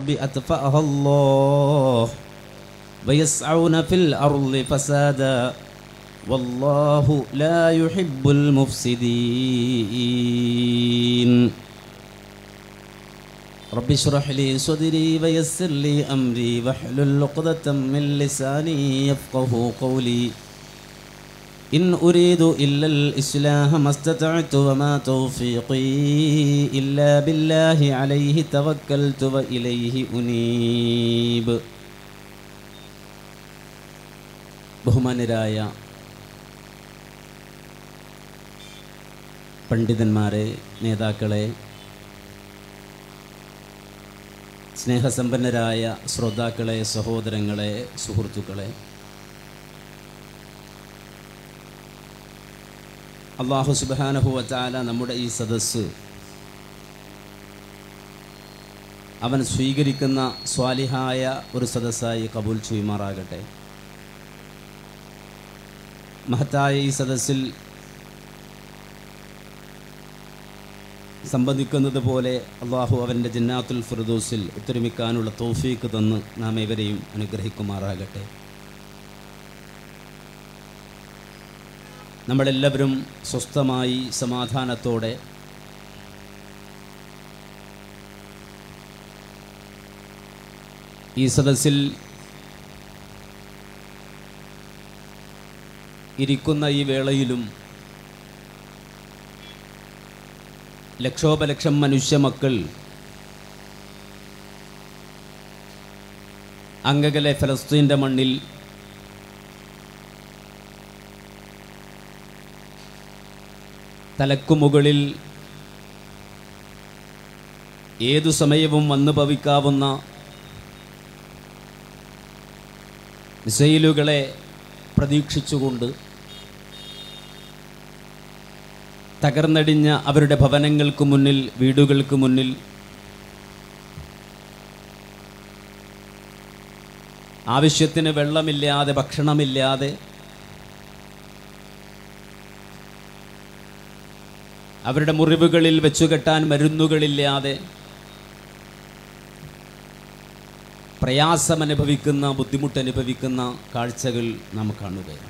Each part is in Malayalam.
أطفأها الله ويسعون في الأرض فسادا والله لا يحب المفسدين رب اشرح لي صدري ويسر لي أمري واحلل عقدة من لساني يفقه قولي إن أريد إلا الإصلاح ما استطعت وما توفيقي إلا بالله عليه توكلت وإليه أنيب ബഹുമാനരായ പണ്ഡിതന്മാരെ നേതാക്കളെ സ്നേഹസമ്പന്നരായ ശ്രോതാക്കളെ സഹോദരങ്ങളെ സുഹൃത്തുക്കളെ അള്ളാഹു സുബാനഹുവറ്റാല നമ്മുടെ ഈ സദസ്സ് അവൻ സ്വീകരിക്കുന്ന സ്വാലിഹായ ഒരു സദസ്സായി കബൂൽ ചെയ്യുമാറാകട്ടെ മഹത്തായ ഈ സദസ്സിൽ സംബന്ധിക്കുന്നത് പോലെ അള്ളാഹു അവൻ്റെ ജന്നാത്തുൽ ഫിർദോസിൽ ഒത്തൊരുമിക്കാനുള്ള തോഫീക്ക് തന്ന് നാം ഇവരെയും അനുഗ്രഹിക്കുമാറാകട്ടെ നമ്മളെല്ലാവരും സ്വസ്ഥമായി സമാധാനത്തോടെ ഈ സദസ്സിൽ ഇരിക്കുന്ന ഈ വേളയിലും ലക്ഷോപലക്ഷം മനുഷ്യ മക്കൾ അംഗകലെ ഫലസ്തീൻ്റെ മണ്ണിൽ തലക്കുമുകളിൽ ഏതു സമയവും വന്നു ഭവിക്കാവുന്ന മിസൈലുകളെ പ്രതീക്ഷിച്ചുകൊണ്ട് തകർന്നടിഞ്ഞ അവരുടെ ഭവനങ്ങൾക്ക് മുന്നിൽ വീടുകൾക്ക് മുന്നിൽ ആവശ്യത്തിന് വെള്ളമില്ലാതെ ഭക്ഷണമില്ലാതെ അവരുടെ മുറിവുകളിൽ വെച്ചുകെട്ടാൻ മരുന്നുകളില്ലാതെ പ്രയാസമനുഭവിക്കുന്ന ബുദ്ധിമുട്ടനുഭവിക്കുന്ന കാഴ്ചകൾ നാം കാണുകയാണ്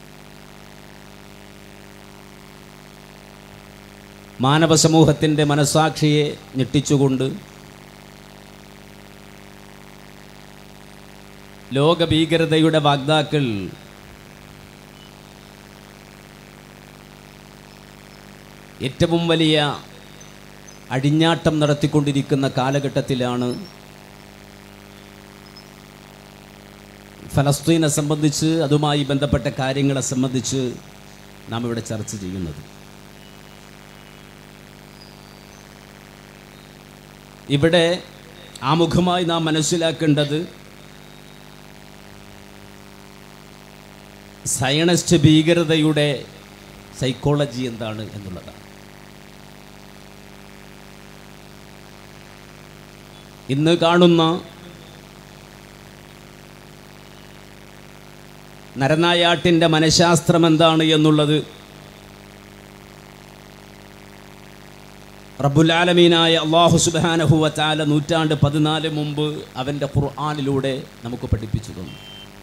മാനവ സമൂഹത്തിൻ്റെ മനസാക്ഷിയെ ഞെട്ടിച്ചുകൊണ്ട് ലോകഭീകരതയുടെ വാഗ്ദാക്കൾ ഏറ്റവും വലിയ അടിഞ്ഞാട്ടം നടത്തിക്കൊണ്ടിരിക്കുന്ന കാലഘട്ടത്തിലാണ് ഫലസ്തീനെ സംബന്ധിച്ച് അതുമായി ബന്ധപ്പെട്ട കാര്യങ്ങളെ സംബന്ധിച്ച് നാം ഇവിടെ ചർച്ച ചെയ്യുന്നത് ഇവിടെ ആമുഖമായി നാം മനസ്സിലാക്കേണ്ടത് സയണിസ്റ്റ് ഭീകരതയുടെ സൈക്കോളജി എന്താണ് എന്നുള്ളതാണ് ഇന്ന് കാണുന്ന നരനായാട്ടിൻ്റെ മനഃശാസ്ത്രം എന്താണ് എന്നുള്ളത് റബ്ബുലാലമീനായ അള്ളാഹു സുബാനഹുവ ചാല നൂറ്റാണ്ട് പതിനാല് മുമ്പ് അവൻ്റെ ഖുർആാനിലൂടെ നമുക്ക് പഠിപ്പിച്ചു തന്നു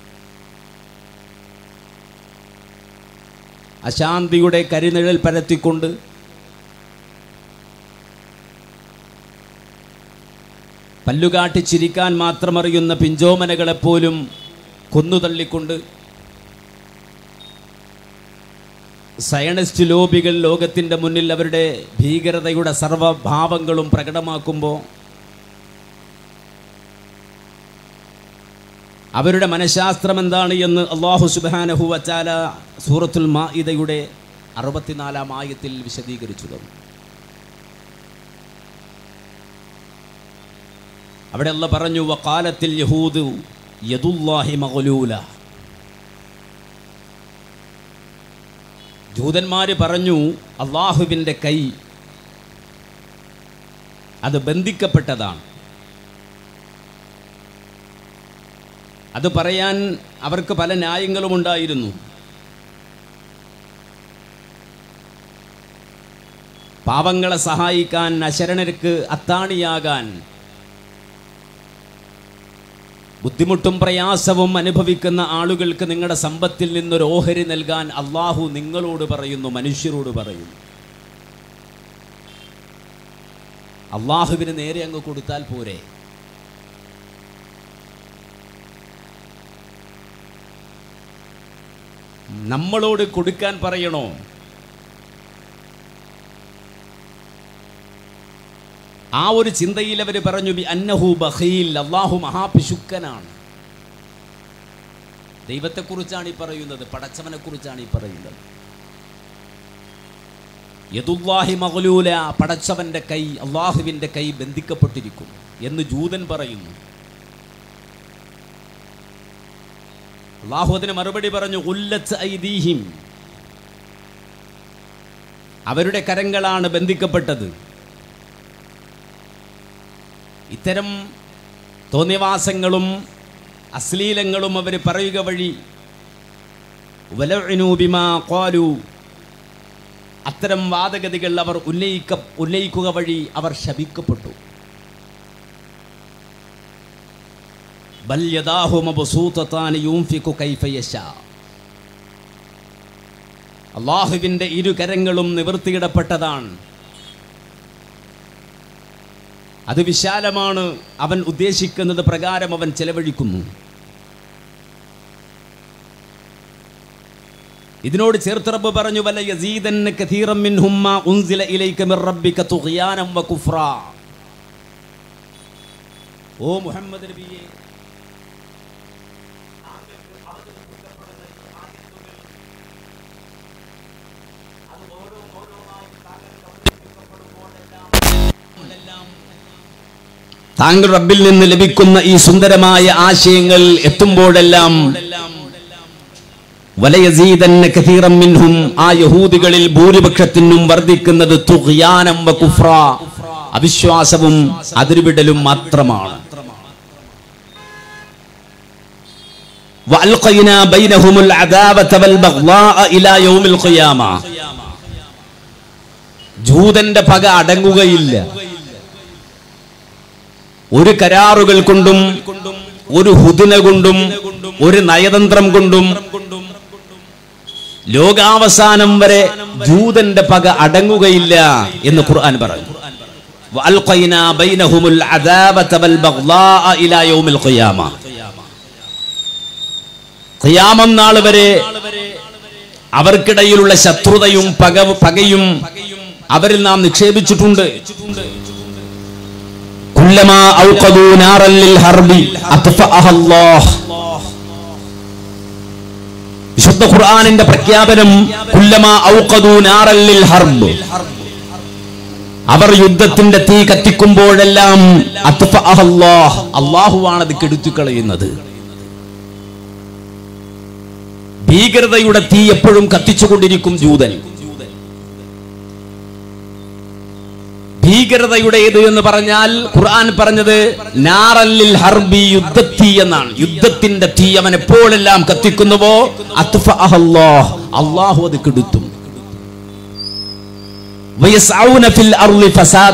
അശാന്തിയുടെ കരിനിഴൽ പരത്തിക്കൊണ്ട് പല്ലുകാട്ടി ചിരിക്കാൻ മാത്രമറിയുന്ന പിഞ്ചോമനകളെപ്പോലും കൊന്നുതള്ളിക്കൊണ്ട് സയണിസ്റ്റ് ലോബികൾ ലോകത്തിൻ്റെ മുന്നിൽ അവരുടെ ഭീകരതയുടെ സർവഭാവങ്ങളും പ്രകടമാക്കുമ്പോൾ അവരുടെ മനഃശാസ്ത്രം എന്താണ് എന്ന് അള്ളാഹു സുബാനഹു വച്ചാല സൂറത്തുൽ മാഇദയുടെ അറുപത്തിനാലാം ആയത്തിൽ വിശദീകരിച്ചു തന്നു അവിടെ അല്ല പറഞ്ഞു വക്കാലത്തിൽ യഹൂദ് യദുല്ലാഹി മഹലൂല ജൂതന്മാര് പറഞ്ഞു അള്ളാഹുവിൻ്റെ കൈ അത് ബന്ധിക്കപ്പെട്ടതാണ് അത് പറയാൻ അവർക്ക് പല ന്യായങ്ങളും ഉണ്ടായിരുന്നു പാവങ്ങളെ സഹായിക്കാൻ അശരണർക്ക് അത്താണിയാകാൻ ബുദ്ധിമുട്ടും പ്രയാസവും അനുഭവിക്കുന്ന ആളുകൾക്ക് നിങ്ങളുടെ സമ്പത്തിൽ നിന്നൊരു ഓഹരി നൽകാൻ അള്ളാഹു നിങ്ങളോട് പറയുന്നു മനുഷ്യരോട് പറയുന്നു അള്ളാഹുവിന് നേരെ അങ്ങ് കൊടുത്താൽ പോരെ നമ്മളോട് കൊടുക്കാൻ പറയണോ ആ ഒരു ചിന്തയിൽ അവർ പറഞ്ഞു ബി അന്നഹു ബഖീൽ അള്ളാഹു മഹാപിശുക്കനാണ് ദൈവത്തെക്കുറിച്ചാണ് ഈ പറയുന്നത് പടച്ചവനെ കുറിച്ചാണ് ഈ പറയുന്നത് യദുല്ലാഹി മഗ്ലൂല പടച്ചവന്റെ കൈ അള്ളാഹുവിന്റെ കൈ ബന്ധിക്കപ്പെട്ടിരിക്കും എന്ന് ജൂതൻ പറയുന്നു അള്ളാഹു അതിന് മറുപടി പറഞ്ഞു ഉല്ലത്ത് ഐദീഹിം അവരുടെ കരങ്ങളാണ് ബന്ധിക്കപ്പെട്ടത് ഇത്തരം തോന്നിവാസങ്ങളും അശ്ലീലങ്ങളും അവർ പറയുക വഴി വലഉനു ബിമാ ഖാലു അത്തരം വാദഗതികൾ അവർ ഉന്നയിക്ക ഉന്നയിക്കുക വഴി അവർ ശപിക്കപ്പെട്ടു ബൽ യദാഹു മബ്സൂതതാൻ യുൻഫിഖു കൈഫ യശാ അള്ളാഹുവിൻ്റെ ഇരു കരങ്ങളും നിവൃത്തിയിടപ്പെട്ടതാണ് അത് വിശാലമാണ് അവൻ ഉദ്ദേശിക്കുന്നത് പ്രകാരം അവൻ ചെലവഴിക്കുന്നു ഇതിനോട് ചേർത്ത് റബ്ബ് പറഞ്ഞു വല യസീദന്ന കഥീറം മിൻഹും മാ ഉൻസില ഇലൈക മിർ റബ്ബിക തുഗ്യാനം വ കുഫ്റാ ഓ മുഹമ്മദ് നബിയെ താങ്കൾ റബ്ബിൽ നിന്ന് ലഭിക്കുന്ന ഈ സുന്ദരമായ ആശയങ്ങൾ എത്തുമ്പോഴെല്ലാം വലയസീതന്ന കഥീറം മിൻഹും ആ യഹൂദികളിൽ ഭൂരിപക്ഷത്തിനും വർദ്ധിക്കുന്നത് തുഗ്യാനം വ കുഫ്ര അവിശ്വാസവും അതിരുവിടലും മാത്രമാണ് وألقينا بينهم العداوة والبغضاء إلى يوم القيامة ജൂതന്റെ പക അടങ്ങുകയില്ല ഒരു കരാറുകൾ കൊണ്ടും ഒരു ഹുദിന കൊണ്ടും ഒരു നയതന്ത്രം കൊണ്ടും ലോകാവസാനം വരെ ജൂതന്റെ പക അടങ്ങുകയില്ല എന്ന് ഖുർആൻ പറഞ്ഞു وألقينا بينهم العداوة والبغضاء إلى يوم القيامة ഖിയാമം നാൾ വരെ അവർക്കിടയിലുള്ള ശത്രുതയും പക പകയും അവരിൽ നാം നിക്ഷേപിച്ചിട്ടുണ്ട് കുല്ലമാ ഔഖദൂ നാറൻ ലിൽ ഹർബി അത്ഫഅഹ അല്ലാഹ് വിശുദ്ധ ഖുർആനിന്റെ പ്രഖ്യാപനം കുല്ലമാ ഔഖദൂ നാറൻ ലിൽ ഹർബ് അവർ യുദ്ധത്തിന്റെ തീ കത്തിക്കുമ്പോഴെല്ലാം അത്ഫഅഹ അല്ലാഹ് അല്ലാഹുവാണ് അത് കെടുത്തി കളയുന്നത് ഭീകരതയുടെ തീ എപ്പോഴും കത്തിച്ചുകൊണ്ടിരിക്കും ജൂതൻ ഭീകരതയുടെ ഏത് എന്ന് പറഞ്ഞാൽ ഖുർആൻ പറഞ്ഞത് നാറല്ലിൽ ഹർബി യുദ്ധത്തീ എന്നാണ് യുദ്ധത്തിന്റെ തീ അവൻ എപ്പോഴെല്ലാം കത്തിക്കുന്നുവോ അത്ഫഅഹ അല്ലാഹ് അള്ളാഹു അത് കെടുത്തും വയസ്ഔന ഫിൽ അർളി ഫസാദ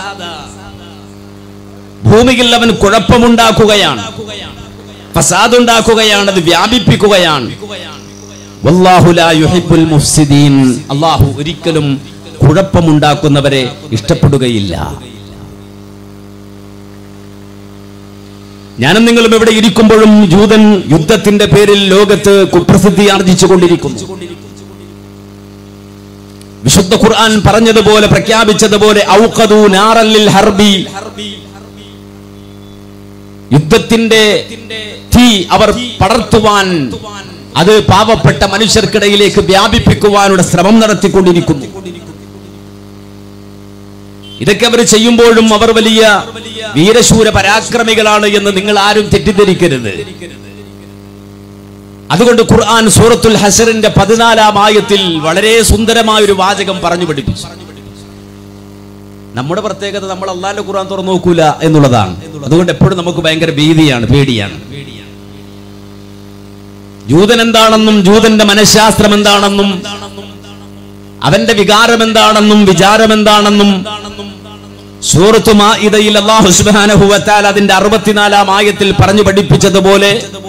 ഭൂമിയിൽ അവൻ കുഴപ്പമുണ്ടാക്കുകയാണ് ഫസാദ് ഉണ്ടാക്കുകയാണ് അത് വ്യാപിപ്പിക്കുകയാണ് വല്ലാഹു ലാ യുഹിബ്ബുൽ മുഫ്സിദീൻ അല്ലാഹു ഒരിക്കലും കുഴപ്പമുണ്ടാക്കുന്നവരെ ഇഷ്ടപ്പെടുകയില്ല ഞാനും നിങ്ങളും ഇവിടെ ഇരിക്കുമ്പോഴും ജൂതൻ യുദ്ധത്തിന്റെ പേരിൽ ലോകത്ത് കുപ്രസിദ്ധി ആർജിച്ചു കൊണ്ടിരിക്കുന്നു വിശുദ്ധ ഖുർആൻ പറഞ്ഞതുപോലെ പ്രഖ്യാപിച്ചതുപോലെ ഔഖദു നാറല്ലിൽ ഹർബി യുദ്ധത്തിന്റെ തീ അവർ പടർത്തുവാൻ അത് പാവപ്പെട്ട മനുഷ്യർക്കിടയിലേക്ക് വ്യാപിപ്പിക്കുവാനുള്ള ശ്രമം നടത്തിക്കൊണ്ടിരിക്കുന്നു ഇതൊക്കെ അവർ ചെയ്യുമ്പോഴും അവർ വലിയ വീരശൂര പരാക്രമികളാണ് എന്ന് നിങ്ങൾ ആരും തെറ്റിദ്ധരിക്കരുത് അതുകൊണ്ട് ഖുർആൻ സൂറത്തുൽ ഹസറിന്റെ പതിനാലാം ആയത്തിൽ വളരെ സുന്ദരമായ ഒരു വാചകം പറഞ്ഞു പഠിപ്പിച്ചു നമ്മുടെ പ്രത്യേകത നമ്മൾ അള്ളാന്റെ ഖുർആൻ തുറന്നു നോക്കൂല എന്നുള്ളതാണ് അതുകൊണ്ട് എപ്പോഴും നമുക്ക് ഭയങ്കര ഭീതിയാണ് പേടിയാണ് ജൂതൻ എന്താണെന്നും ജൂതന്റെ മനഃശാസ്ത്രം എന്താണെന്നും അവന്റെ വികാരം എന്താണെന്നും വിചാരം എന്താണെന്നും സൂറത്ത് മാഇദയിൽ അല്ലാഹു സുബ്ഹാനഹു വ തആല അതിന്റെ അറുപത്തിനാലാം ആയത്തിൽ പറഞ്ഞു പഠിപ്പിച്ചതുപോലെ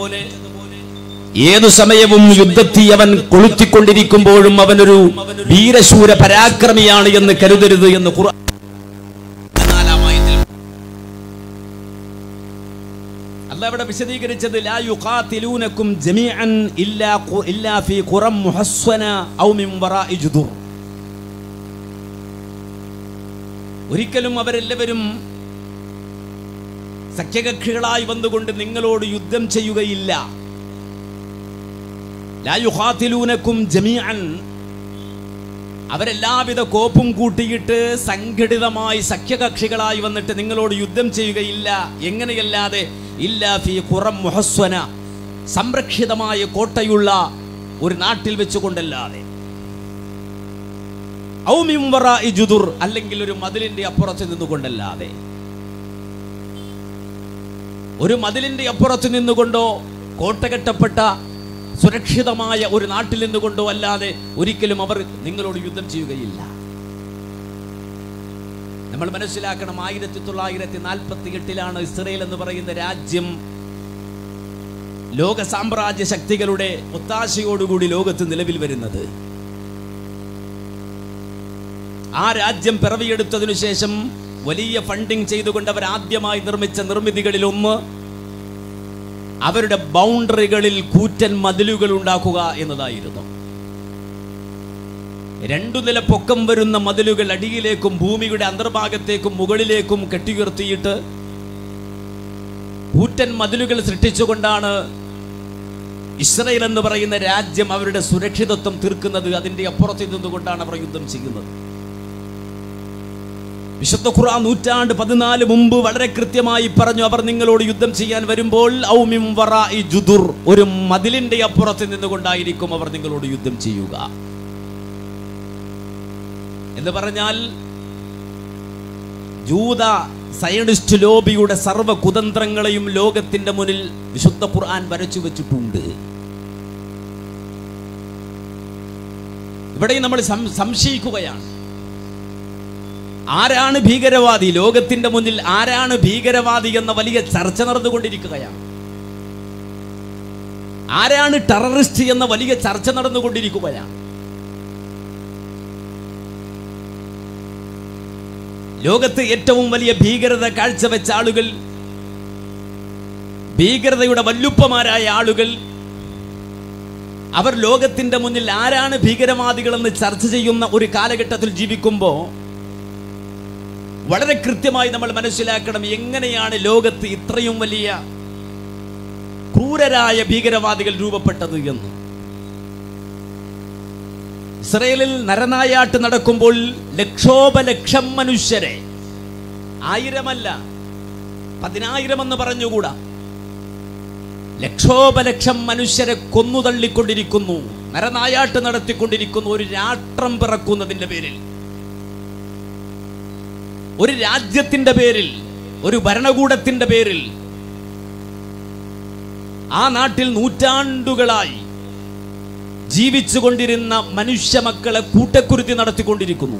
ഏതു സമയവും യുദ്ധത്തിൽ അവൻ കൊളുത്തിക്കൊണ്ടിരിക്കുമ്പോഴും അവനൊരു വീരശൂര പരാക്രമിയാണ് എന്ന് കരുതരുത് എന്ന് ഖുർആൻ നാലാം ആയത്തിൽ അല്ല ഇവിടെ വിശദീകരിച്ചത് ലാ യുഖാതിലൂനക്കും ജമീഅൻ ഇല്ലാ ഖു- ഇല്ലാ ഫീ ഖുറം മുഹസ്സന ഔ മിൻ വറാഇ ജുദുർ ഒരിക്കലും അവരെല്ലാവരും സഖ്യകക്ഷികളായി വന്നുകൊണ്ട് നിങ്ങളോട് യുദ്ധം ചെയ്യുകയില്ല ലാ യുഖാതിലൂനക്കും ജമീഅൻ അവരെല്ലാവിധ കോപ്പും കൂട്ടിയിട്ട് സംഘടിതമായി സഖ്യകക്ഷികളായി വന്നിട്ട് നിങ്ങളോട് യുദ്ധം ചെയ്യുകയില്ല എങ്ങനെയല്ലാതെ ഇല്ല ഫി ഖുറം മുഹസ്വന സംരക്ഷിതമായ കോട്ടയുള്ള ഒരു നാട്ടിൽ വെച്ചുകൊണ്ടല്ലാതെ ഔ മിൻ വറാഇ ജുദുർ അല്ലെങ്കിൽ ഒരു മതിലിന്റെ അപ്പുറത്ത് നിന്നുകൊണ്ടല്ലാതെ ഒരു മതിലിന്റെ അപ്പുറത്ത് നിന്നുകൊണ്ടോ കോട്ട കെട്ടപ്പെട്ട സുരക്ഷിതമായ ഒരു നാട്ടിൽ നിന്നുകൊണ്ടോ അല്ലാതെ ഒരിക്കലും അവർ നിങ്ങളോട് യുദ്ധം ചെയ്യുകയില്ല നമ്മൾ മനസ്സിലാക്കണം ആയിരത്തി തൊള്ളായിരത്തി നാൽപ്പത്തി എട്ടിലാണ് ഇസ്രയേൽ എന്ന് പറയുന്ന രാജ്യം ലോക സാമ്രാജ്യ ശക്തികളുടെ ഒത്താശയോടുകൂടി ലോകത്ത് നിലവിൽ വരുന്നത് ആ രാജ്യം പിറവിയെടുത്തതിനു ശേഷം വലിയ ഫണ്ടിങ് ചെയ്തുകൊണ്ട് അവർ ആദ്യമായി നിർമ്മിച്ച നിർമ്മിതികളിൽ ഒന്ന് അവരുടെ ബൗണ്ടറികളിൽ കൂറ്റൻ മതിലുകൾ ഉണ്ടാക്കുക എന്നതായിരുന്നു രണ്ടു നില പൊക്കം വരുന്ന മതിലുകൾ അടിയിലേക്കും ഭൂമിയുടെ അന്തർഭാഗത്തേക്കും മുകളിലേക്കും കെട്ടിയുയർത്തിയിട്ട് കൂറ്റൻ മതിലുകൾ സൃഷ്ടിച്ചുകൊണ്ടാണ് ഇസ്രയേൽ എന്ന് പറയുന്ന രാജ്യം അവരുടെ സുരക്ഷിതത്വം തീർക്കുന്നത് അതിന്റെ അപ്പുറത്ത് നിന്നുകൊണ്ടാണ് അവർ യുദ്ധം ചെയ്യുന്നത് വിശുദ്ധ ഖുർആൻ നൂറ്റാണ്ട് പതിനാല് മുമ്പ് വളരെ കൃത്യമായി പറഞ്ഞു അവർ നിങ്ങളോട് യുദ്ധം ചെയ്യാൻ വരുമ്പോൾ ഔ മിൻ വറാഇ ജുദുർ ഒരു മതിലിന്റെ അപ്പുറത്ത് നിന്നുകൊണ്ടായിരിക്കും അവർ നിങ്ങളോട് യുദ്ധം ചെയ്യുക എന്ന് പറഞ്ഞാൽ ജൂത സയനിസ്റ്റ് ലോബിയുടെ സർവ്വ കുതന്ത്രങ്ങളെയും ലോകത്തിന്റെ മുന്നിൽ വിശുദ്ധ ഖുർആൻ വരച്ചു വെച്ചിട്ടുണ്ട് ഇവിടെ നമ്മൾ സം- സംശയിക്കുകയാണ് ആരാണ് ഭീകരവാദി ലോകത്തിന്റെ മുന്നിൽ ആരാണ് ഭീകരവാദി എന്ന വലിയ ചർച്ച നടന്നുകൊണ്ടിരിക്കുകയാണ് ആരാണ് ടെററിസ്റ്റ് എന്ന വലിയ ചർച്ച നടന്നുകൊണ്ടിരിക്കുകയാണ് ലോകത്ത് ഏറ്റവും വലിയ ഭീകരത കാഴ്ചവെച്ച ആളുകൾ ഭീകരതയുടെ വല്ലുപ്പമാരായ ആളുകൾ അവർ ലോകത്തിന്റെ മുന്നിൽ ആരാണ് ഭീകരവാദികളെന്ന് ചർച്ച ചെയ്യുന്ന ഒരു കാലഘട്ടത്തിൽ ജീവിക്കുമ്പോൾ വളരെ കൃത്യമായി നമ്മൾ മനസ്സിലാക്കണം എങ്ങനെയാണ് ലോകത്ത് ഇത്രയും വലിയ ക്രൂരരായ ഭീകരവാദികൾ രൂപപ്പെട്ടത് എന്ന് ഇസ്രയേലിൽ നരനായാട്ട് നടക്കുമ്പോൾ ലക്ഷോപലക്ഷം മനുഷ്യരെ ആയിരമല്ല പതിനായിരം എന്ന് പറഞ്ഞുകൂടാ ലക്ഷോപലക്ഷം മനുഷ്യരെ കൊന്നുതള്ളിക്കൊണ്ടിരിക്കുന്നു നരനായാട്ട് നടത്തിക്കൊണ്ടിരിക്കുന്നു ഒരു രാഷ്ട്രം പിറക്കുന്നതിന്റെ പേരിൽ ഒരു രാജ്യത്തിന്റെ പേരിൽ ഒരു ഭരണകൂടത്തിന്റെ പേരിൽ ആ നാട്ടിൽ നൂറ്റാണ്ടുകളായി ജീവിച്ചുകൊണ്ടിരുന്ന മനുഷ്യ മക്കളെ കൂട്ടക്കുരുത്തി നടത്തിക്കൊണ്ടിരിക്കുന്നു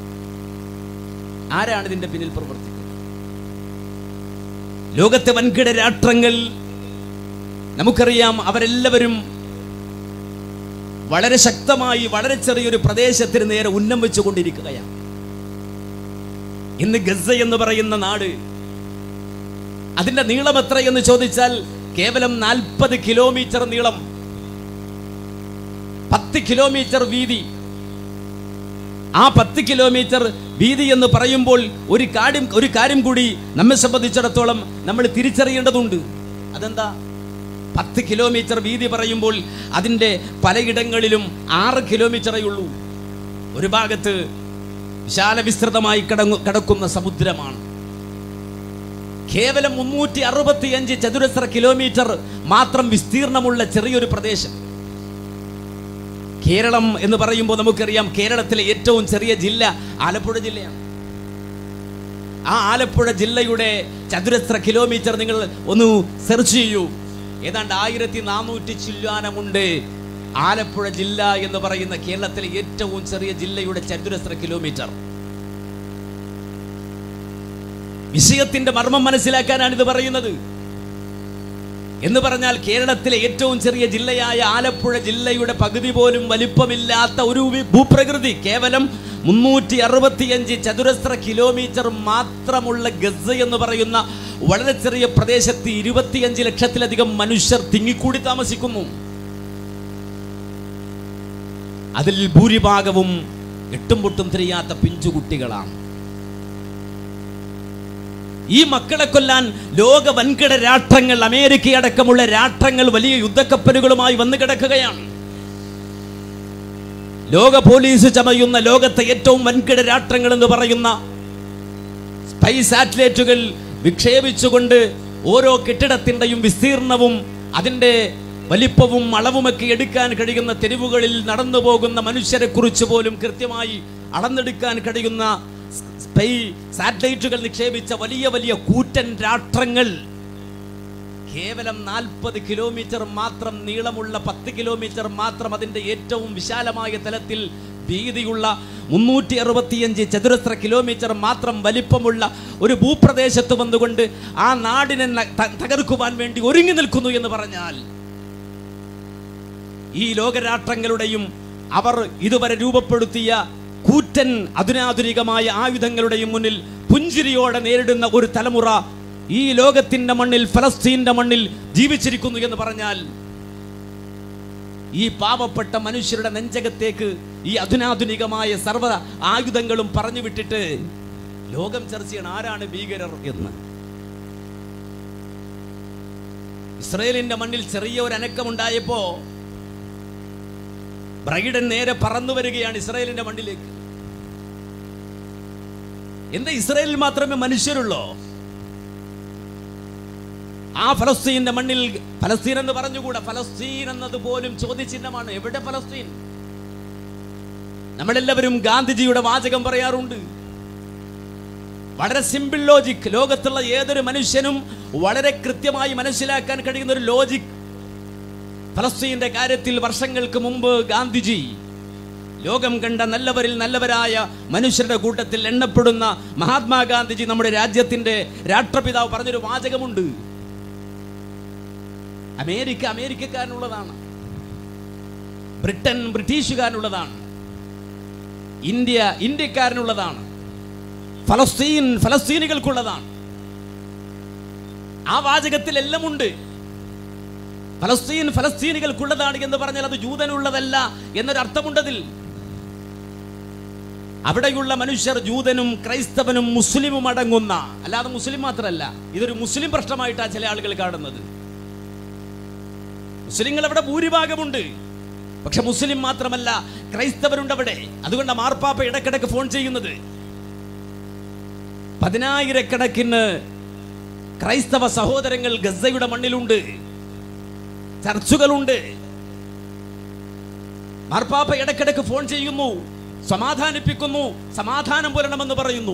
ആരാണ് ഇതിന്റെ പിന്നിൽ പ്രവർത്തിക്കുന്നത് ലോകത്തെ വൻകിട രാഷ്ട്രങ്ങൾ നമുക്കറിയാം അവരെല്ലാവരും വളരെ ശക്തമായി വളരെ ചെറിയൊരു പ്രദേശത്തിന് നേരെ ഉന്നം വെച്ചുകൊണ്ടിരിക്കുകയാണ് ഇന്ന് ഗസ എന്ന് പറയുന്ന നാട് അതിന്റെ നീളം എത്ര എന്ന് ചോദിച്ചാൽ കേവലം നാൽപ്പത് കിലോമീറ്റർ നീളം പത്ത് കിലോമീറ്റർ വീതി ആ പത്ത് കിലോമീറ്റർ വീതി എന്ന് പറയുമ്പോൾ ഒരു കാര്യം ഒരു കാര്യം കൂടി നമ്മെ സംബന്ധിച്ചിടത്തോളം നമ്മൾ തിരിച്ചറിയേണ്ടതുണ്ട് അതെന്താ പത്ത് കിലോമീറ്റർ വീതി പറയുമ്പോൾ അതിൻ്റെ പലയിടങ്ങളിലും ആറ് കിലോമീറ്ററേ ഉള്ളൂ ഒരു ഭാഗത്ത് വിശാല വിസ്തൃതമായി കിടങ്ങു കിടക്കുന്ന സമുദ്രമാണ് കേവലം മുന്നൂറ്റി അറുപത്തിയഞ്ച് ചതുരശ്ര കിലോമീറ്റർ മാത്രം വിസ്തീർണമുള്ള ചെറിയൊരു പ്രദേശം കേരളം എന്ന് പറയുമ്പോൾ നമുക്കറിയാം കേരളത്തിലെ ഏറ്റവും ചെറിയ ജില്ല ആലപ്പുഴ ജില്ലയാണ് ആ ആലപ്പുഴ ജില്ലയുടെ ചതുരശ്ര കിലോമീറ്റർ നിങ്ങൾ ഒന്ന് സെർച്ച് ചെയ്യൂ ഏതാണ്ട് ആയിരത്തി നാനൂറ്റി ചില്ലാനമുണ്ട് ആലപ്പുഴ ജില്ല എന്ന് പറയുന്ന കേരളത്തിലെ ഏറ്റവും ചെറിയ ജില്ലയുടെ ചതുരശ്ര കിലോമീറ്റർ വിഷയത്തിന്റെ മർമ്മം മനസ്സിലാക്കാനാണ് ഇത് പറയുന്നത് എന്ന് പറഞ്ഞാൽ കേരളത്തിലെ ഏറ്റവും ചെറിയ ജില്ലയായ ആലപ്പുഴ ജില്ലയുടെ പകുതി പോലും വലിപ്പമില്ലാത്ത ഒരു വി- ഭൂപ്രകൃതി കേവലം മുന്നൂറ്റി അറുപത്തിയഞ്ച് ചതുരശ്ര കിലോമീറ്റർ മാത്രമുള്ള ഗസ എന്ന് പറയുന്ന വളരെ ചെറിയ പ്രദേശത്ത് ഇരുപത്തിയഞ്ച് ലക്ഷത്തിലധികം മനുഷ്യർ തിങ്ങിക്കൂടി താമസിക്കുന്നു അതിൽ ഭൂരിഭാഗവും എട്ടും പൊട്ടും തിരിയാത്ത പിഞ്ചുകുട്ടികളാണ് ഈ മക്കളെ കൊല്ലാൻ ലോക വൻകിട രാഷ്ട്രങ്ങൾ അമേരിക്കയടക്കമുള്ള രാഷ്ട്രങ്ങൾ വലിയ യുദ്ധക്കപ്പലുകളുമായി വന്നു കിടക്കുകയാണ് ലോക പോലീസ് ചമയുന്ന ലോകത്തെ ഏറ്റവും വൻകിട രാഷ്ട്രങ്ങൾ എന്ന് പറയുന്ന സ്പൈസ് സാറ്റലൈറ്റുകൾ വിക്ഷേപിച്ചുകൊണ്ട് ഓരോ കെട്ടിടത്തിൻ്റെയും വിസ്തീർണവും അതിൻ്റെ വലിപ്പവും അളവുമൊക്കെ എടുക്കാൻ കഴിയുന്ന തെരുവുകളിൽ നടന്നു പോകുന്ന മനുഷ്യരെ കുറിച്ച് പോലും കൃത്യമായി അളന്നെടുക്കാൻ കഴിയുന്ന സ്പൈ സാറ്റലൈറ്റുകൾ നിക്ഷേപിച്ച വലിയ വലിയ കൂറ്റൻ രാഷ്ട്രങ്ങൾ കേവലം നാൽപ്പത് കിലോമീറ്റർ മാത്രം നീളമുള്ള പത്ത് കിലോമീറ്റർ മാത്രം അതിൻ്റെ ഏറ്റവും വിശാലമായ തലത്തിൽ വീതിയുള്ള മുന്നൂറ്റി അറുപത്തിയഞ്ച് ചതുരശ്ര കിലോമീറ്റർ മാത്രം വലിപ്പമുള്ള ഒരു ഭൂപ്രദേശത്ത് വന്നുകൊണ്ട് ആ നാടിനെ ന- ത- തകർക്കുവാൻ വേണ്ടി ഒരുങ്ങി നിൽക്കുന്നു എന്ന് പറഞ്ഞാൽ ഈ ലോകരാഷ്ട്രങ്ങളുടെയും അവർ ഇതുവരെ രൂപപ്പെടുത്തിയ കൂറ്റൻ അധുനാധുനികമായ ആയുധങ്ങളുടെയും മുന്നിൽ പുഞ്ചിരിയോടെ നേരിടുന്ന ഒരു തലമുറ ഈ ലോകത്തിന്റെ മണ്ണിൽ ഫലസ്തീന്റെ മണ്ണിൽ ജീവിച്ചിരിക്കുന്നു എന്ന് പറഞ്ഞാൽ ഈ പാവപ്പെട്ട മനുഷ്യരുടെ നെഞ്ചകത്തേക്ക് ഈ അധുനാധുനികമായ സർവ്വ ആയുധങ്ങളും പറഞ്ഞു വിട്ടിട്ട് ലോകം ചർച്ച ചെയ്യണം ആരാണ് ഭീകരർ എന്ന് ഇസ്രയേലിന്റെ മണ്ണിൽ ചെറിയ ഒരു അനക്കമുണ്ടായപ്പോ ബ്രൈഡൻ നേരെ പറന്നു വരികയാണ് ഇസ്രായേലിന്റെ മണ്ണിലേക്ക് എന്താ ഇസ്രായേലിൽ മാത്രമേ മനുഷ്യരുള്ളോ ആ ഫലസ്തീന്റെ മണ്ണിൽ ഫലസ്തീൻ എന്ന് പറഞ്ഞുകൂടാ ഫലസ്തീൻ എന്നത് പോലും ചോദ്യചിഹ്നമാണ് എവിടെ ഫലസ്തീൻ നമ്മളെല്ലാവരും ഗാന്ധിജിയുടെ വാചകം പറയാറുണ്ട് വളരെ സിമ്പിൾ ലോജിക് ലോകത്തുള്ള ഏതൊരു മനുഷ്യനും വളരെ കൃത്യമായി മനസ്സിലാക്കാൻ കഴിയുന്ന ഒരു ലോജിക് ഫലസ്തീന്റെ കാര്യത്തിൽ വർഷങ്ങൾക്ക് മുമ്പ് ഗാന്ധിജി ലോകം കണ്ട നല്ലവരിൽ നല്ലവരായ മനുഷ്യരുടെ കൂട്ടത്തിൽ എണ്ണപ്പെടുന്ന മഹാത്മാഗാന്ധിജി നമ്മുടെ രാജ്യത്തിന്റെ രാഷ്ട്രപിതാവ് പറഞ്ഞൊരു വാചകമുണ്ട് അമേരിക്ക അമേരിക്കക്കാരനുള്ളതാണ് ബ്രിട്ടൻ ബ്രിട്ടീഷുകാരനുള്ളതാണ് ഇന്ത്യ ഇന്ത്യക്കാരനുള്ളതാണ് ഫലസ്തീൻ ഫലസ്തീനികൾക്കുള്ളതാണ് ആ വാചകത്തിൽ എല്ലാം ഉണ്ട് ഫലസ്തീൻ ഫലസ്തീനികൾക്കുള്ളതാണ് എന്ന് പറഞ്ഞാൽ അത് ജൂതനുള്ളതല്ല എന്നൊരർത്ഥമുണ്ടതിൽ അവിടെയുള്ള മനുഷ്യർ ജൂതനും ക്രൈസ്തവനും മുസ്ലിമും അടങ്ങുന്ന അല്ലാതെ മുസ്ലിം മാത്രമല്ല ഇതൊരു മുസ്ലിം പ്രശ്നമായിട്ടാണ് ചില ആളുകൾ കാണുന്നത് മുസ്ലിങ്ങൾ അവിടെ ഭൂരിഭാഗമുണ്ട് പക്ഷെ മുസ്ലിം മാത്രമല്ല ക്രൈസ്തവരുണ്ട് അവിടെ അതുകൊണ്ട് മാർപ്പാപ്പ ഇടക്കിടക്ക് ഫോൺ ചെയ്യുന്നത് പതിനായിരക്കണക്കിന് ക്രൈസ്തവ സഹോദരങ്ങൾ ഗസയുടെ മണ്ണിലുണ്ട് ചർച്ചുകളുണ്ട് മാർപ്പാപ്പ ഇടക്കിടക്ക് ഫോൺ ചെയ്യുന്നു സമാധാനിപ്പിക്കുന്നു സമാധാനം പുലരണമെന്ന് പറയുന്നു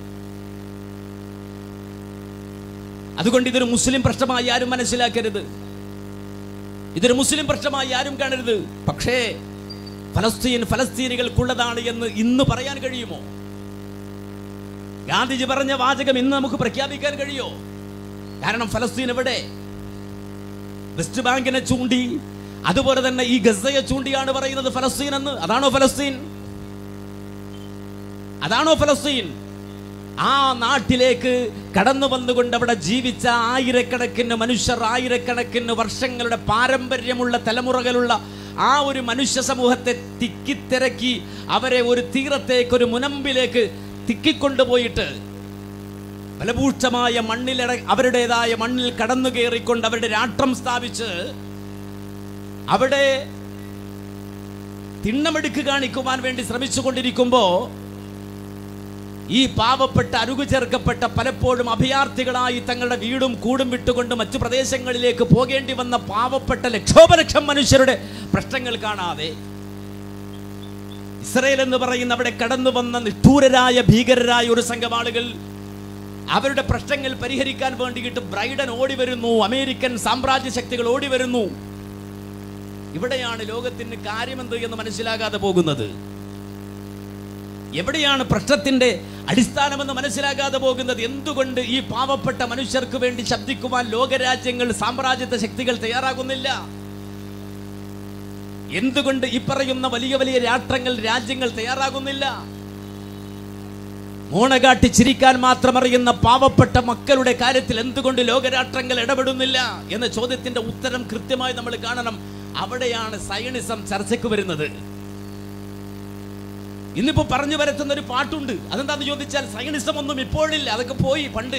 അതുകൊണ്ട് ഇതൊരു മുസ്ലിം പ്രശ്നമായി ആരും മനസ്സിലാക്കരുത് ഇതൊരു മുസ്ലിം പ്രശ്നമായി ആരും കാണരുത് പക്ഷേ ഫലസ്തീൻ ഫലസ്തീനികൾക്കുള്ളതാണ് എന്ന് ഇന്ന് പറയാൻ കഴിയുമോ ഗാന്ധിജി പറഞ്ഞ വാചകം ഇന്ന് നമുക്ക് പ്രഖ്യാപിക്കാൻ കഴിയോ കാരണം ഫലസ്തീൻ എവിടെ വെസ്റ്റ് ബാങ്കിനെ ചൂണ്ടി അതുപോലെ തന്നെ ഈ ഗസയെ ചൂണ്ടിയാണ് പറയുന്നത് ഫലസ്തീൻ എന്ന് അതാണോ ഫലസ്തീൻ അതാണോ ഫലസ്തീൻ ആ നാട്ടിലേക്ക് കടന്നു വന്നുകൊണ്ട് അവിടെ ജീവിച്ച ആയിരക്കണക്കിന് മനുഷ്യർ ആയിരക്കണക്കിന് വർഷങ്ങളുടെ പാരമ്പര്യമുള്ള തലമുറകളുള്ള ആ ഒരു മനുഷ്യ സമൂഹത്തെ തിക്കിത്തിരക്കി അവരെ ഒരു തീരത്തേക്ക് ഒരു മുനമ്പിലേക്ക് തിക്കിക്കൊണ്ടുപോയിട്ട് ഫലഭൂഷ്ടമായ മണ്ണിലട അവരുടേതായ മണ്ണിൽ കടന്നു കയറിക്കൊണ്ട് അവരുടെ രാഷ്ട്രം സ്ഥാപിച്ച് അവിടെ തിണ്ണമെടുക്ക് കാണിക്കുവാൻ വേണ്ടി ശ്രമിച്ചുകൊണ്ടിരിക്കുമ്പോ ഈ പാവപ്പെട്ട അരുകു ചേർക്കപ്പെട്ട പലപ്പോഴും അഭയാർത്ഥികളായി തങ്ങളുടെ വീടും കൂടും വിട്ടുകൊണ്ട് മറ്റു പ്രദേശങ്ങളിലേക്ക് പോകേണ്ടി വന്ന പാവപ്പെട്ട ലക്ഷോപലക്ഷം മനുഷ്യരുടെ പ്രശ്നങ്ങൾ കാണാതെ ഇസ്രയേൽ എന്ന് പറയുന്ന അവിടെ കടന്നു വന്ന നിഷ്ഠൂരരായ ഭീകരരായ ഒരു സംഘം ആളുകൾ അവരുടെ പ്രശ്നങ്ങൾ പരിഹരിക്കാൻ വേണ്ടിയിട്ട് ബ്രൈഡൻ ഓടി വരുന്നു അമേരിക്കൻ സാമ്രാജ്യ ശക്തികൾ ഓടി വരുന്നു ഇവിടെയാണ് ലോകത്തിന് കാര്യമെന്ത് എന്ന് മനസ്സിലാകാതെ പോകുന്നത് എവിടെയാണ് പ്രശ്നത്തിന്റെ അടിസ്ഥാനമെന്ന് മനസ്സിലാകാതെ പോകുന്നത് എന്തുകൊണ്ട് ഈ പാവപ്പെട്ട മനുഷ്യർക്ക് വേണ്ടി ശബ്ദിക്കുവാൻ ലോകരാജ്യങ്ങൾ സാമ്രാജ്യത്വ ശക്തികൾ തയ്യാറാകുന്നില്ല എന്തുകൊണ്ട് ഈ പറയുന്ന വലിയ വലിയ രാഷ്ട്രങ്ങൾ രാജ്യങ്ങൾ തയ്യാറാകുന്നില്ല മോണകാട്ടി ചിരിക്കാൻ മാത്രം അറിയുന്ന പാവപ്പെട്ട മക്കളുടെ കാര്യത്തിൽ എന്തുകൊണ്ട് ലോകരാഷ്ട്രങ്ങൾ ഇടപെടുന്നില്ല എന്ന ചോദ്യത്തിന്റെ ഉത്തരം കൃത്യമായി നമ്മൾ കാണണം അവിടെയാണ് സയണിസം ചർച്ചയ്ക്ക് വരുന്നത് ഇന്നിപ്പോ പറഞ്ഞു വരത്തുന്ന ഒരു പാട്ടുണ്ട് അതെന്താന്ന് ചോദിച്ചാൽ സയണിസം ഒന്നും ഇപ്പോഴില്ല അതൊക്കെ പോയി പണ്ട്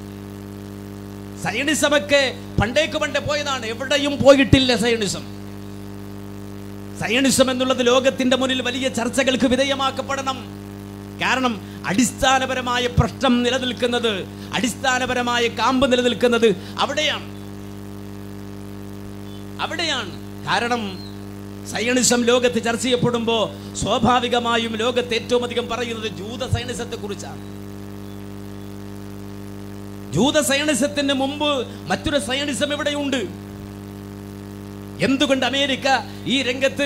സയണിസമൊക്കെ പണ്ടേക്ക് പണ്ടേ പോയതാണ് എവിടെയും പോയിട്ടില്ല സയണിസം സയണിസം എന്നുള്ളത് ലോകത്തിന്റെ മുന്നിൽ വലിയ ചർച്ചകൾക്ക് വിധേയമാക്കപ്പെടണം കാരണം അടിസ്ഥാനപരമായ പ്രശ്നം നിലനിൽക്കുന്നത് അടിസ്ഥാനപരമായ കാമ്പ് നിലനിൽക്കുന്നത് അവിടെയാണ് അവിടെയാണ് കാരണം സയണിസം ലോകത്ത് ചർച്ച ചെയ്യപ്പെടുമ്പോൾ സ്വാഭാവികമായും ലോകത്ത് ഏറ്റവും അധികം പറയുന്നത് ജൂത സയണിസത്തെ കുറിച്ചാണ് ജൂത സയണിസത്തിന് മുമ്പ് മറ്റൊരു സയണിസം ഇവിടെയുണ്ട് എന്തുകൊണ്ട് അമേരിക്ക ഈ രംഗത്ത്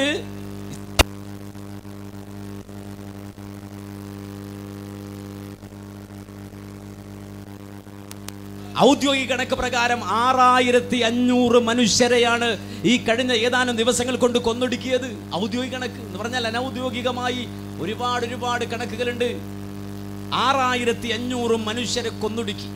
ഔദ്യോഗിക കണക്ക് പ്രകാരം ആറായിരത്തി അഞ്ഞൂറ് മനുഷ്യരെയാണ് ഈ കഴിഞ്ഞ ഏതാനും ദിവസങ്ങൾ കൊണ്ട് കൊന്നൊടുക്കിയത് ഔദ്യോഗിക കണക്ക് എന്ന് പറഞ്ഞാൽ അനൗദ്യോഗികമായി ഒരുപാട് ഒരുപാട് കണക്കുകളുണ്ട് ആറായിരത്തി അഞ്ഞൂറ് മനുഷ്യരെ കൊന്നൊടുക്കി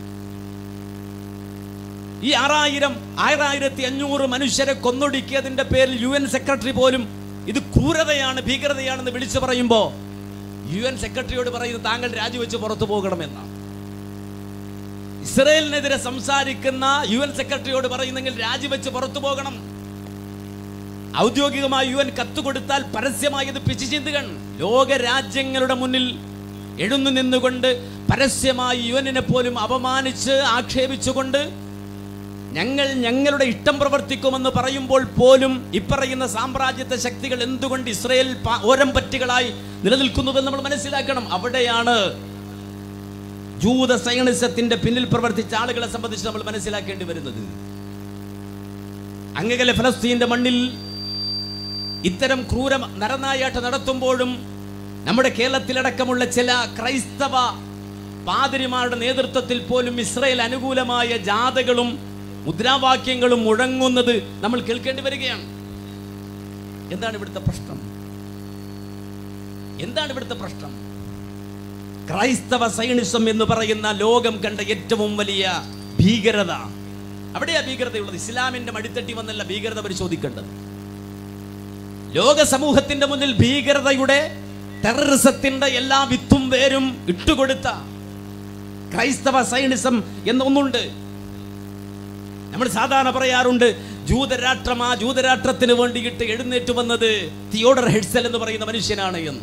ഈ ആറായിരം ആറായിരത്തി അഞ്ഞൂറ് മനുഷ്യരെ കൊന്നൊടുക്കിയതിന്റെ പേരിൽ യു എൻ സെക്രട്ടറി പോലും ഇത് ക്രൂരതയാണ് ഭീകരതയാണെന്ന് വിളിച്ചു പറയുമ്പോ യു എൻ സെക്രട്ടറിയോട് പറയുന്നത് താങ്കൾ രാജിവെച്ച് പുറത്തു പോകണമെന്നാണ് ഇസ്രയേലിനെതിരെ സംസാരിക്കുന്ന യു എൻ സെക്രട്ടറിയോട് പറയുന്നെങ്കിൽ രാജിവെച്ച് പുറത്തു പോകണം ഔദ്യോഗികമായി യു എൻ കത്ത് കൊടുത്താൽ പരസ്യമായി ഇത് പിച്ചു ചിന്തുകൺ ലോക രാജ്യങ്ങളുടെ മുന്നിൽ എഴുന്നു നിന്നുകൊണ്ട് പരസ്യമായി യു എന്നിനെ പോലും അപമാനിച്ച് ആക്ഷേപിച്ചുകൊണ്ട് ഞങ്ങൾ ഞങ്ങളുടെ ഇഷ്ടം പ്രവർത്തിക്കുമെന്ന് പറയുമ്പോൾ പോലും ഇപ്പറയുന്ന സാമ്രാജ്യത്തെ ശക്തികൾ എന്തുകൊണ്ട് ഇസ്രയേൽ പ- ഓരം പറ്റികളായി നിലനിൽക്കുന്നുവെന്ന് നമ്മൾ മനസ്സിലാക്കണം അവിടെയാണ് ജൂത സൈനിസത്തിന്റെ പിന്നിൽ പ്രവർത്തിച്ച ആളുകളെ സംബന്ധിച്ച് നമ്മൾ മനസ്സിലാക്കേണ്ടി വരുന്നത് അങ്ങകലെ ഫലസ്തീന്റെ മണ്ണിൽ ഇത്തരം ക്രൂര നരനായാട്ട് നടത്തുമ്പോഴും നമ്മുടെ കേരളത്തിലടക്കമുള്ള ചില ക്രൈസ്തവ പാതിരിമാരുടെ നേതൃത്വത്തിൽ പോലും ഇസ്രയേൽ അനുകൂലമായ ജാഥകളും മുദ്രാവാക്യങ്ങളും മുഴങ്ങുന്നത് നമ്മൾ കേൾക്കേണ്ടി വരികയാണ് എന്താണ് ഇവിടുത്തെ പ്രശ്നം എന്താണ് ഇവിടുത്തെ പ്രശ്നം ക്രൈസ്തവ സൈനിസം എന്ന് പറയുന്ന ലോകം കണ്ട ഏറ്റവും വലിയ ഭീകരത അവിടെയാ ഭീകരതയുള്ളത് ഇസ്ലാമിന്റെ മടിത്തട്ടി വന്നല്ല ഭീകരത പരിശോധിക്കേണ്ടത് ലോക സമൂഹത്തിന്റെ മുന്നിൽ ഭീകരതയുടെ ടെററിസത്തിന്റെ എല്ലാ വിത്തും വേരും ഇട്ടുകൊടുത്ത ക്രൈസ്തവ സൈനിസം എന്ന ഒന്നുണ്ട് നമ്മൾ സാധാരണ പറയാറുണ്ട് ജൂതരാഷ്ട്രം ആ ജൂതരാഷ്ട്രത്തിന് വേണ്ടിയിട്ട് എഴുന്നേറ്റ് വന്നത് തിയോഡർ ഹെഡ്സൽ എന്ന് പറയുന്ന മനുഷ്യനാണ് എന്ന്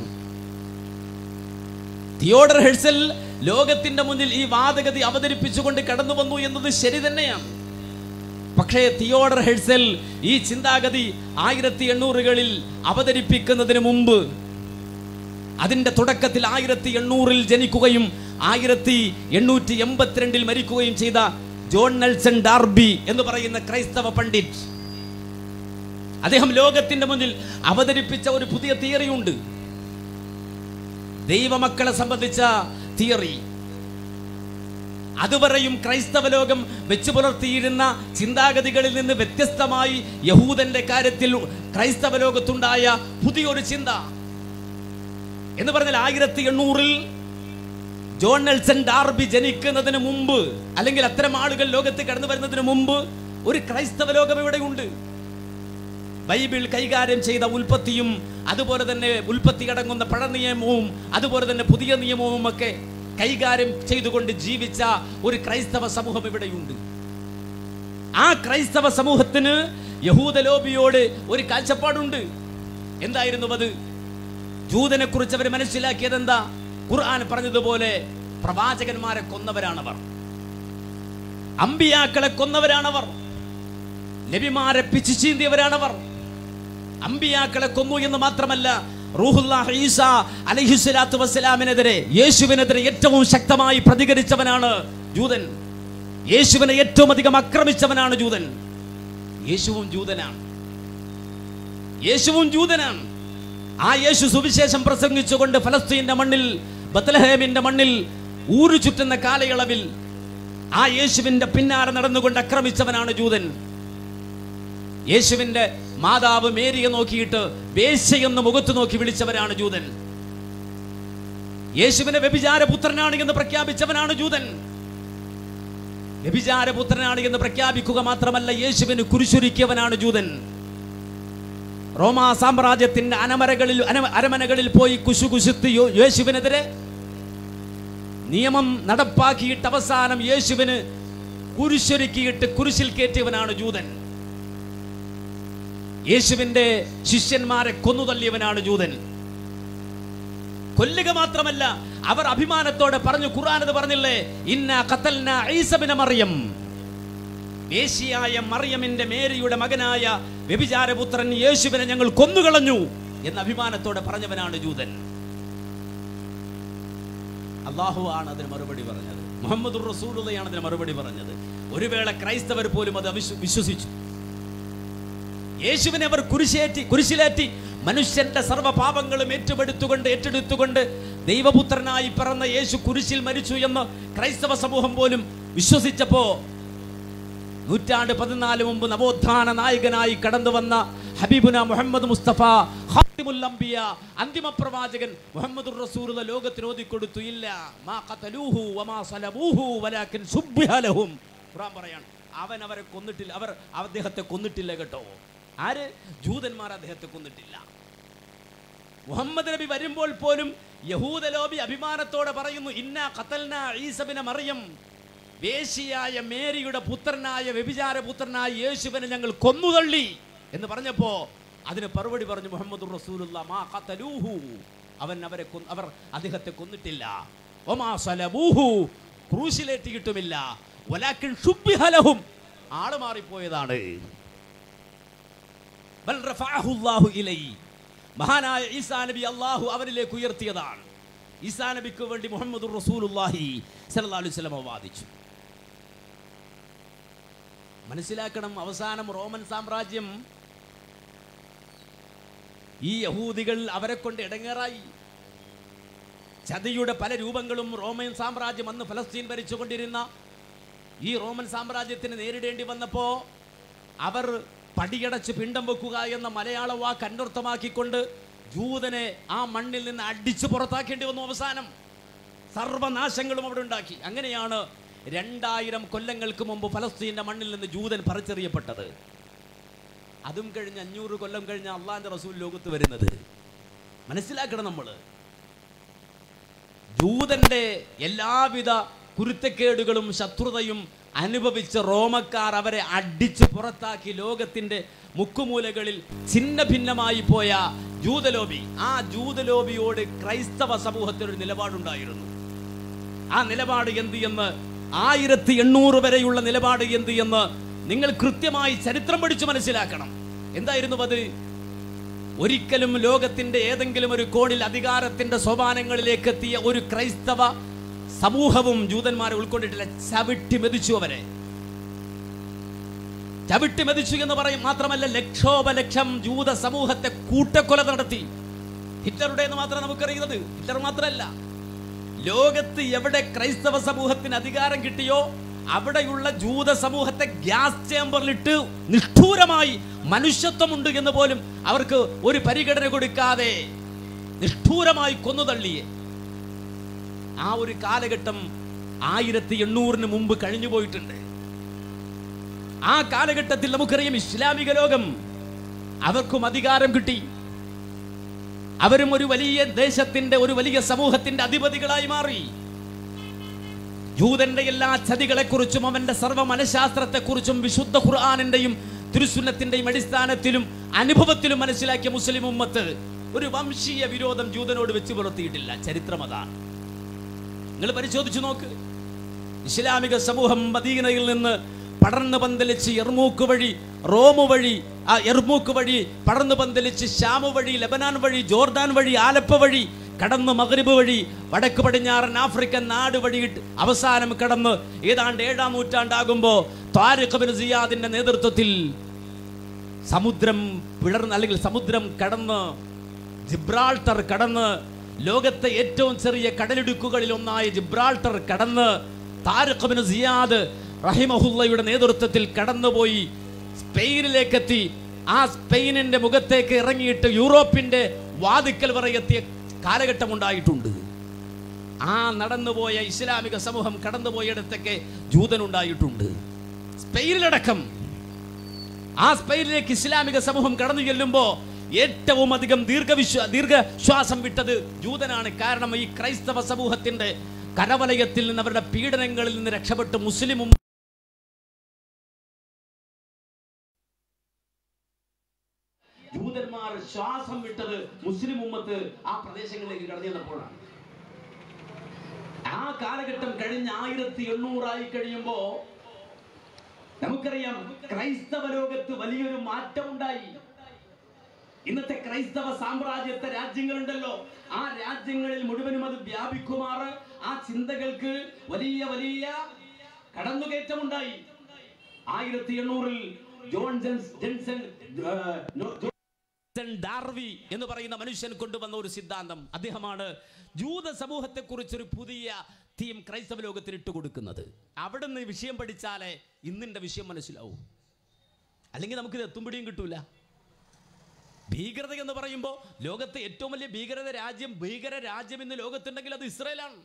തിയോഡർ ഹെഡ്സൽ ലോകത്തിന്റെ മുന്നിൽ ഈ വാദഗതി അവതരിപ്പിച്ചുകൊണ്ട് കടന്നു വന്നു എന്നത് ശരി തന്നെയാണ് പക്ഷേ തിയോഡർ ഹെഡ്സൽ ഈ ചിന്താഗതി ആയിരത്തി എണ്ണൂറുകളിൽ അവതരിപ്പിക്കുന്നതിന് മുമ്പ് അതിന്റെ തുടക്കത്തിൽ ആയിരത്തി എണ്ണൂറിൽ ജനിക്കുകയും ആയിരത്തി എണ്ണൂറ്റി എൺപത്തിരണ്ടിൽ മരിക്കുകയും ചെയ്ത ജോൺ നെൽസൺ ഡാർബി എന്ന് പറയുന്ന ക്രൈസ്തവ പണ്ഡിറ്റ് അദ്ദേഹം ലോകത്തിന്റെ മുന്നിൽ അവതരിപ്പിച്ച ഒരു പുതിയ തിയറിയുണ്ട് ദൈവമക്കളെ സംബന്ധിച്ച തിയറി അതുവരെയും ക്രൈസ്തവ ലോകം വെച്ചു പുലർത്തിയിരുന്ന ചിന്താഗതികളിൽ നിന്ന് വ്യത്യസ്തമായി യഹൂദന്റെ കാര്യത്തിൽ ക്രൈസ്തവ ലോകത്തുണ്ടായ പുതിയൊരു ചിന്ത എന്ന് പറഞ്ഞാൽ ആയിരത്തി എണ്ണൂറിൽ ജോൺ നെൽസൺ ഡാർബി ജനിക്കുന്നതിന് മുമ്പ് അല്ലെങ്കിൽ അത്തരം ആളുകൾ ലോകത്ത് കടന്നു വരുന്നതിന് മുമ്പ് ഒരു ക്രൈസ്തവ ലോകം ഇവിടെയുണ്ട് ബൈബിൾ കൈകാര്യം ചെയ്ത ഉൽപ്പത്തിയും അതുപോലെ തന്നെ ഉൽപ്പത്തി അടങ്ങുന്ന പഴ നിയമവും അതുപോലെ തന്നെ പുതിയ നിയമവും ഒക്കെ കൈകാര്യം ചെയ്തുകൊണ്ട് ജീവിച്ച ഒരു ക്രൈസ്തവ സമൂഹം ഇവിടെയുണ്ട് ആ ക്രൈസ്തവ സമൂഹത്തിന് യഹൂദ ലോബിയോട് ഒരു കാഴ്ചപ്പാടുണ്ട് എന്തായിരുന്നു അത് ജൂതനെ കുറിച്ച് അവർ മനസ്സിലാക്കിയത് എന്താ ഖുർആൻ പറഞ്ഞതുപോലെ പ്രവാചകന്മാരെ കൊന്നവരാണവർ അമ്പിയാക്കളെ കൊന്നവരാണവർ നബിമാരെ പിച്ചു ചീന്തിയവരാണവർ അമ്പിയാക്കളെ കൊന്നു എന്ന് മാത്രമല്ല റൂഹുല്ലാഹ് ഈസ അലൈഹിസ്സലാത്തു വസ്സലാമിനെതിരെ യേശുവിനെതിരെ ഏറ്റവും ശക്തമായി പ്രതികരിച്ചവനാണ് ജൂതൻ യേശുവിനെ ഏറ്റവും അധികം ആക്രമിച്ചവനാണ് ജൂതൻ യേശുവും ജൂതനാണ് യേശുവും ജൂതനാണ് ആ യേശു സുവിശേഷം പ്രസംഗിച്ചുകൊണ്ട് ഫലസ്തീന്റെ മണ്ണിൽ ബത്ലഹേമിന്റെ മണ്ണിൽ ഊരു ചുറ്റുന്ന കാലയളവിൽ ആ യേശുവിന്റെ പിന്നാലെ നടന്നുകൊണ്ട് ആക്രമിച്ചവനാണ് ജൂതൻ യേശുവിന്റെ മാതാവ് മേരിയെ നോക്കിയിട്ട് വേശ്യയെന്ന് മുഖത്ത് നോക്കി വിളിച്ചവരാണ് ജൂതൻ യേശുവിനെ വ്യഭിചാരപുത്രനാണ് എന്ന് പ്രഖ്യാപിച്ചവനാണ് ജൂതൻ വ്യഭിചാരപുത്രനാണ് എന്ന് പ്രഖ്യാപിക്കുക മാത്രമല്ല യേശുവിന് കുരിശുരുക്കിയവനാണ് ജൂതൻ റോമാ സാമ്രാജ്യത്തിന്റെ അനമരകളിൽ അന- അരമനകളിൽ പോയി കുശുകുശുത്തി യോ- യേശുവിനെതിരെ നിയമം നടപ്പാക്കിയിട്ട് അവസാനം യേശുവിന് കുരിശൊരുക്കിയിട്ട് കുരിശിൽ കയറ്റിയവനാണ് ജൂതൻ യേശുവിന്റെ ശിഷ്യന്മാരെ കൊന്നുതള്ളിയവനാണ് ജൂതൻ കൊല്ലുക മാത്രമല്ല അവർ അഭിമാനത്തോടെ പറഞ്ഞു ഖുർആൻ എന്ന് പറഞ്ഞില്ലേ ഇന്ന ഖതൽന ഈസബിന മറിയം വേശിയായ മറിയമിന്റെ മേരിയുടെ മകനായ വ്യഭിചാരപുത്രൻ യേശുവിനെ ഞങ്ങൾ കൊന്നുകളഞ്ഞു എന്ന അഭിമാനത്തോടെ പറഞ്ഞവനാണ് ജൂതൻ അള്ളാഹു ആണ് അതിന് മറുപടി പറഞ്ഞത് മുഹമ്മദ് റസൂലുള്ളയാണ് അതിന് മറുപടി പറഞ്ഞത് ഒരു വേള ക്രൈസ്തവർ പോലും അത് അവിശ്വ- വിശ്വസിച്ചു യേശുവിനെ അവർ കുരിശേറ്റി കുരിശിലേറ്റി മനുഷ്യന്റെ സർവ്വ പാപങ്ങളും ഏറ്റെടുത്തുകൊണ്ട് ഏറ്റെടുത്തുകൊണ്ട് ദൈവപുത്രനായി പിറന്ന യേശു കുരിശിൽ മരിച്ചു എന്ന് ക്രൈസ്തവ സമൂഹം പോലും വിശ്വസിച്ചപ്പോ നൂറ്റാണ്ട് പതിനാല് മുമ്പ് നവോത്ഥാന നായകനായി കടന്നു വന്ന ഹബീബുന മുഹമ്മദ് മുസ്തഫ ഖാതിമുൽ അംബിയ അന്തിമ പ്രവാചകൻ മുഹമ്മദ് റസൂലുള്ള ലോകത്തിന് ഓതിക്കൊടുത്തു ഇല്ല മാ ഖതലൂഹു വമാ സലബൂഹു വലാകിൻ സുബ്ബിഹ ലഹും ഖുർആൻ പറയാണ് അവൻ അവരെ കൊന്നിട്ടില്ല അവർ അദ്ദേഹത്തെ കൊന്നിട്ടില്ല കേട്ടോ ആര് ജൂതന്മാർ അദ്ദേഹത്തെ കൊന്നിട്ടില്ല മുഹമ്മദ് നബി വരുമ്പോൾ പോലും യഹൂദ ലോബി അഭിമാനത്തോടെ പറയുന്നു ഇന്ന ഖതൽന ഈസബിനെ മറിയം വേശിയായ മേരിയുടെ പുത്രനായ വ്യഭിചാര പുത്രനായ യേശുവിനെ ഞങ്ങൾ കൊന്നുതള്ളി എന്ന് പറഞ്ഞപ്പോ അതിന് മറുപടി പറഞ്ഞു മുഹമ്മദ് റസൂലുള്ള മാ ഖതലൂഹു അവൻ അവരെ കൊന്ന്- അവർ അദ്ദേഹത്തെ കൊന്നിട്ടില്ല ഒമാ സലബൂഹു ക്രൂശിലേറ്റിയിട്ടുമില്ല വലാക്കിൻ ശുബ്ബിഹ ലഹും ആള് മാറിപ്പോയതാണ് ബൽ റഫഅഹു അല്ലാഹു ഇലൈ മഹാനായ ഈസാ നബി അള്ളാഹു അവനിലേക്ക് ഉയർത്തിയതാണ് ഈസാ നബിക്ക് വേണ്ടി മുഹമ്മദ് റസൂലുള്ളാഹി സല്ലല്ലാഹു അലൈഹി വസല്ലം വാദിച്ചു മനസ്സിലാക്കണം അവസാനം റോമൻ സാമ്രാജ്യം ഈ യഹൂദികൾ അവരെ കൊണ്ട് ഇടങ്ങേറായി ചതിയുടെ പല രൂപങ്ങളും റോമൻ സാമ്രാജ്യം അന്ന് ഫലസ്തീൻ ഭരിച്ചുകൊണ്ടിരുന്ന ഈ റോമൻ സാമ്രാജ്യത്തിന് നേരിടേണ്ടി വന്നപ്പോ അവർ പടിയടച്ച് പിണ്ടം വെക്കുക എന്ന മലയാള വാക്ക് അന്വർത്ഥമാക്കിക്കൊണ്ട് ജൂതനെ ആ മണ്ണിൽ നിന്ന് അടിച്ചു പുറത്താക്കേണ്ടി വന്നു അവസാനം സർവനാശങ്ങളും അവിടെ ഉണ്ടാക്കി അങ്ങനെയാണ് രണ്ടായിരം കൊല്ലങ്ങൾക്ക് മുമ്പ് ഫലസ്തീന്റെ മണ്ണിൽ നിന്ന് ജൂതൻ പറിച്ചെറിയപ്പെട്ടത് അതും കഴിഞ്ഞ് അഞ്ഞൂറ് കൊല്ലം കഴിഞ്ഞ് അള്ളാന്റെ റസൂൽ ലോകത്ത് വരുന്നത് മനസ്സിലാക്കണം നമ്മൾ ജൂതന്റെ എല്ലാവിധ കുരുത്തക്കേടുകളും ശത്രുതയും അനുഭവിച്ച റോമക്കാർ അവരെ അടിച്ച് പുറത്താക്കി ലോകത്തിന്റെ മുക്കുമൂലകളിൽ ഛിന്ന ഭിന്നമായി പോയ ജൂതലോബി ആ ജൂതലോബിയോട് ക്രൈസ്തവ സമൂഹത്തിനൊരു നിലപാടുണ്ടായിരുന്നു ആ നിലപാട് എന്ത് എന്ന് ആയിരത്തി എണ്ണൂറ് വരെയുള്ള നിലപാട് എന്ത് എന്ന് നിങ്ങൾ കൃത്യമായി ചരിത്രം പഠിച്ചു മനസ്സിലാക്കണം എന്തായിരുന്നു അത് ഒരിക്കലും ലോകത്തിന്റെ ഏതെങ്കിലും ഒരു കോണിൽ അധികാരത്തിന്റെ സോപാനങ്ങളിലേക്ക് എത്തിയ ഒരു ക്രൈസ്തവ സമൂഹവും ജൂതന്മാരെ ഉൾക്കൊണ്ടിട്ടില്ല ചവിട്ടി മെതിച്ചു അവരെ ചവിട്ടി മെതിച്ചു എന്ന് പറയും മാത്രമല്ല ലക്ഷോപലക്ഷം ജൂത സമൂഹത്തെ കൂട്ടക്കൊല നടത്തി ഹിറ്റ്ലറുടെ എന്ന് മാത്രം നമുക്കറിയുന്നത് ഹിറ്റ്ലർ മാത്രമല്ല ലോകത്ത് എവിടെ ക്രൈസ്തവ സമൂഹത്തിന് അധികാരം കിട്ടിയോ അവിടെയുള്ള ജൂത സമൂഹത്തെ ഗ്യാസ് ചേമ്പറിലിട്ട് നിഷ്ഠൂരമായി മനുഷ്യത്വമുണ്ട് എന്ന് പോലും അവർക്ക് ഒരു പരിഗണന കൊടുക്കാതെ നിഷ്ഠൂരമായി കൊന്നുതള്ളിയെ ആ ഒരു കാലഘട്ടം ആയിരത്തി എണ്ണൂറിന് മുമ്പ് കഴിഞ്ഞു പോയിട്ടുണ്ട് ആ കാലഘട്ടത്തിൽ നമുക്കറിയാം ഇസ്ലാമിക ലോകം അവർക്കും അധികാരം കിട്ടി അവരും ഒരു വലിയ ദേശത്തിന്റെ ഒരു വലിയ സമൂഹത്തിന്റെ അധിപതികളായി മാറി ജൂതന്റെ എല്ലാ ചതികളെക്കുറിച്ചും അവന്റെ സർവ്വ മനഃശാസ്ത്രത്തെക്കുറിച്ചും വിശുദ്ധ ഖുർആാനിന്റെയും തിരുസുന്നത്തിന്റെയും അടിസ്ഥാനത്തിലും അനുഭവത്തിലും മനസ്സിലാക്കിയ മുസ്ലിം ഉമ്മത്ത് ഒരു വംശീയ വിരോധം ജൂതനോട് വെച്ച് പുലർത്തിയിട്ടില്ല ചരിത്രം അതാണ് നിങ്ങൾ പരിശോധിച്ചു നോക്ക് ഇസ്ലാമിക സമൂഹം മദീനയിൽ നിന്ന് പടർന്നു പന്തലിച്ച് എർമൂക്ക് വഴി റോമ് വഴി ആ എർമൂക്ക് വഴി പടർന്നു പന്തലിച്ച് ഷാമ് വഴി ലബനാൻ വഴി ജോർദാൻ വഴി ആലപ്പ വഴി കടന്ന് മഗ്രിബ് വഴി വടക്ക് പടിഞ്ഞാറൻ ആഫ്രിക്കൻ നാട് വഴി അവസാനം കടന്ന് ഏതാണ്ട് ഏഴാം നൂറ്റാണ്ടാകുമ്പോ താരിഖ് ബിൻ സിയാദിന്റെ നേതൃത്വത്തിൽ സമുദ്രം പിളർന്ന് അല്ലെങ്കിൽ സമുദ്രം കടന്ന് ജിബ്രാൾട്ടർ കടന്ന് ലോകത്തെ ഏറ്റവും ചെറിയ കടലിടുക്കുകളിൽ ഒന്നായ ജിബ്രാൾട്ടർ കടന്ന് താരിഖ് ബിൻ സിയാദ് റഹിമഹുല്ലയുടെ നേതൃത്വത്തിൽ കടന്നുപോയി സ്പെയിനിലേക്കെത്തി ആ സ്പെയിനിന്റെ മുഖത്തേക്ക് ഇറങ്ങിയിട്ട് യൂറോപ്പിന്റെ വാതിക്കൽ വരെ എത്തിയ കാലഘട്ടം ഉണ്ടായിട്ടുണ്ട് ആ നടന്നുപോയ ഇസ്ലാമിക സമൂഹം കടന്നുപോയിടത്തൊക്കെ ജൂതനുണ്ടായിട്ടുണ്ട് സ്പെയിനിലടക്കം ആ സ്പെയിനിലേക്ക് ഇസ്ലാമിക സമൂഹം കടന്നു ചെല്ലുമ്പോൾ ഏറ്റവും അധികം ദീർഘവിശ്വ ദീർഘശ്വാസം വിട്ടത് ജൂതനാണ് കാരണം ഈ ക്രൈസ്തവ സമൂഹത്തിന്റെ കരവലയത്തിൽ നിന്ന് അവരുടെ പീഡനങ്ങളിൽ നിന്ന് രക്ഷപ്പെട്ട് മുസ്ലിമും ജൂതന്മാർ ശ്വാസം വിട്ടത് മുസ്ലിം ഉമ്മത്ത് ആ പ്രദേശങ്ങളിലേക്ക് കടന്നു ചെന്നപ്പോഴാണ് ആ കാലഘട്ടം കഴിഞ്ഞ ആയിരത്തി എണ്ണൂറായി കഴിയുമ്പോ നമുക്കറിയാം ക്രൈസ്തവ ലോകത്ത് വലിയൊരു മാറ്റം ഉണ്ടായി ഇന്നത്തെ ക്രൈസ്തവ സാമ്രാജ്യത്തെ രാജ്യങ്ങളുണ്ടല്ലോ ആ രാജ്യങ്ങളിൽ മുഴുവനും അത് വ്യാപിക്കുമാറ് ആ ചിന്തകൾക്ക് വലിയ വലിയ കടന്നുകയറ്റമുണ്ടായി ആയിരത്തി എണ്ണൂറിൽ ജോൺ ജെൻസ് ജെൻസൺ ആ, നോ- ജോൺസൺ ഡാർവി എന്ന് പറയുന്ന മനുഷ്യൻ കൊണ്ടുവന്ന ഒരു സിദ്ധാന്തം അദ്ദേഹമാണ് ജൂത സമൂഹത്തെ കുറിച്ചൊരു പുതിയ തീം ക്രൈസ്തവ ലോകത്തിന് ഇട്ടുകൊടുക്കുന്നത് അവിടെ നിന്ന് വിഷയം പഠിച്ചാലേ ഇന്നിന്റെ വിഷയം മനസ്സിലാവും അല്ലെങ്കിൽ നമുക്കിത് എത്തുംപിടിയും കിട്ടൂല ഭീകരത എന്ന് പറയുമ്പോൾ ലോകത്തെ ഏറ്റവും വലിയ ഭീകരത രാജ്യം ഭീകര രാജ്യം ഇന്ന് ലോകത്തുണ്ടെങ്കിൽ അത് ഇസ്രയേലാണ്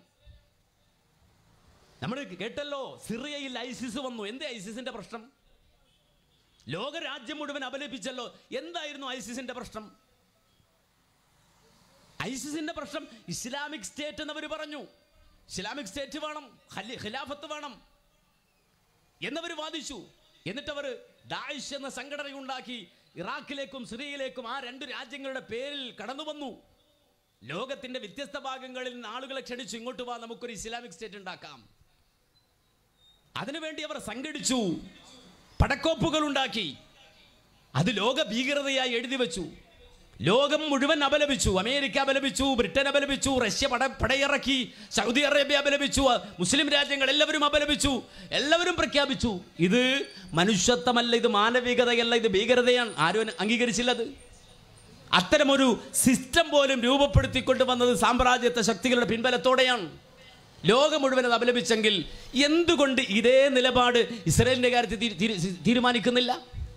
നമ്മൾ കേട്ടല്ലോ സിറിയയിൽ ഐസിസ് വന്നു എന്തേ ഐസിസിന്റെ പ്രശ്നം ലോകരാജ്യം മുഴുവൻ അപലപിച്ചല്ലോ എന്തായിരുന്നു ഐസിസിന്റെ പ്രശ്നം ഐസിസിന്റെ പ്രശ്നം ഇസ്ലാമിക് സ്റ്റേറ്റ് എന്നവർ പറഞ്ഞു ഇസ്ലാമിക് സ്റ്റേറ്റ് വേണം ഖലി- ഖിലാഫത്ത് വേണം എന്നവർ വാദിച്ചു എന്നിട്ട് അവർ ദായിഷ് എന്ന സംഘടന ഉണ്ടാക്കി ഇറാഖിലേക്കും സിറിയയിലേക്കും ആ രണ്ട് രാജ്യങ്ങളുടെ പേരിൽ കടന്നു വന്നു ലോകത്തിന്റെ വ്യത്യസ്ത ഭാഗങ്ങളിൽ നിന്ന് ആളുകളെ ക്ഷണിച്ചു ഇങ്ങോട്ട് വാ നമുക്കൊരു ഇസ്ലാമിക് സ്റ്റേറ്റ് ഉണ്ടാക്കാം അതിനുവേണ്ടി അവർ സംഘടിച്ചു പടക്കോപ്പുകൾ ഉണ്ടാക്കി അത് ലോക ഭീകരതയായി എഴുതി വെച്ചു ലോകം മുഴുവൻ അപലപിച്ചു അമേരിക്ക അപലപിച്ചു ബ്രിട്ടൻ അപലപിച്ചു റഷ്യ പട പടയിറക്കി സൗദി അറേബ്യ അപലപിച്ചു മുസ്ലിം രാജ്യങ്ങൾ എല്ലാവരും അപലപിച്ചു എല്ലാവരും പ്രഖ്യാപിച്ചു ഇത് മനുഷ്യത്വമല്ല ഇത് മാനവികതയല്ല ഇത് ഭീകരതയാണ് ആരും അംഗീകരിച്ചില്ലത് അത്തരമൊരു സിസ്റ്റം പോലും രൂപപ്പെടുത്തിക്കൊണ്ട് വന്നത് സാമ്രാജ്യത്വ ശക്തികളുടെ പിൻബലത്തോടെയാണ് ലോകം മുഴുവൻ അത് അപലപിച്ചെങ്കിൽ എന്തുകൊണ്ട് ഇതേ നിലപാട് ഇസ്രയേലിന്റെ കാര്യത്തിൽ തീ- തീരു- തീരുമാനിക്കുന്നില്ല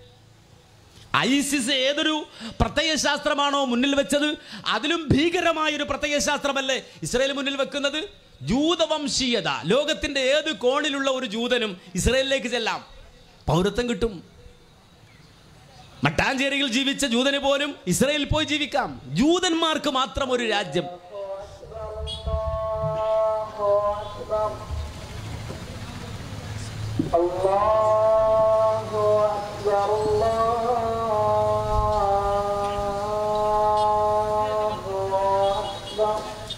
ഐസിസ് ഏതൊരു പ്രത്യയശാസ്ത്രമാണോ മുന്നിൽ വെച്ചത് അതിലും ഭീകരമായൊരു പ്രത്യയശാസ്ത്രമല്ലേ ഇസ്രയേൽ മുന്നിൽ വെക്കുന്നത് ജൂതവംശീയത ലോകത്തിന്റെ ഏത് കോണിലുള്ള ഒരു ജൂതനും ഇസ്രയേലിലേക്ക് ചെല്ലാം പൗരത്വം കിട്ടും മട്ടാഞ്ചേരിയിൽ ജീവിച്ച ജൂതന് പോലും ഇസ്രയേലിൽ പോയി ജീവിക്കാം ജൂതന്മാർക്ക് മാത്രം ഒരു രാജ്യം الله أكبر الله أكبر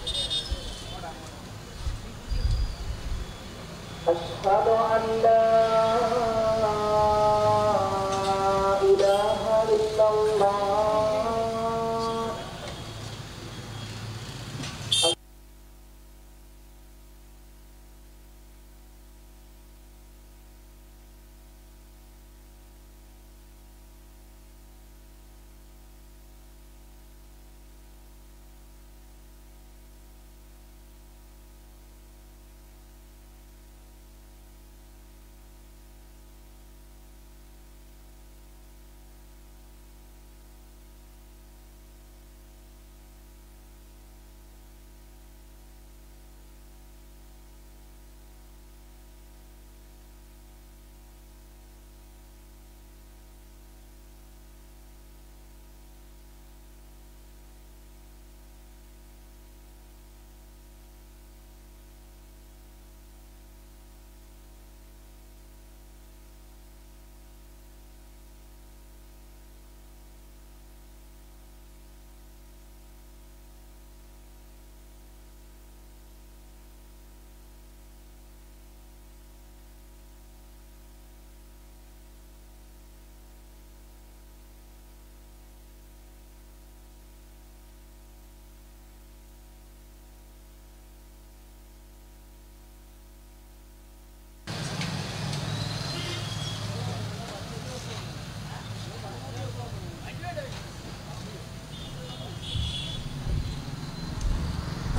أشهد أن لا إله إلا الله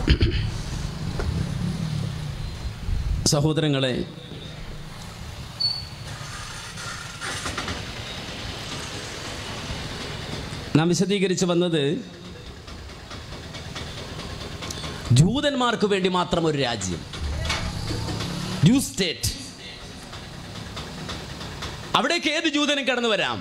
സഹോദരങ്ങളെ നാം വിശദീകരിച്ച് വന്നത് ജൂതന്മാർക്ക് വേണ്ടി മാത്രം ഒരു രാജ്യം ജൂ സ്റ്റേറ്റ് അവിടേക്ക് ഏത് ജൂതനും കടന്നു വരാം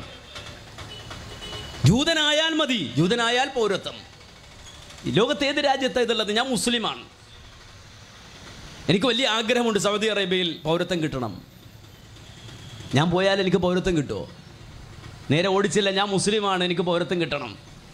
ജൂതനായാൽ മതി ജൂതനായാൽ പൗരത്വം ഈ ലോകത്ത് ഏത് രാജ്യത്താണ് ഇതുള്ളത് ഞാൻ മുസ്ലിമാണ് എനിക്ക് വലിയ ആഗ്രഹമുണ്ട് സൗദി അറേബ്യയിൽ പൗരത്വം കിട്ടണം ഞാൻ പോയാൽ എനിക്ക് പൗരത്വം കിട്ടുമോ നേരെ ഓടിച്ചില്ല ഞാൻ മുസ്ലിമാണ് എനിക്ക് പൗരത്വം കിട്ടണം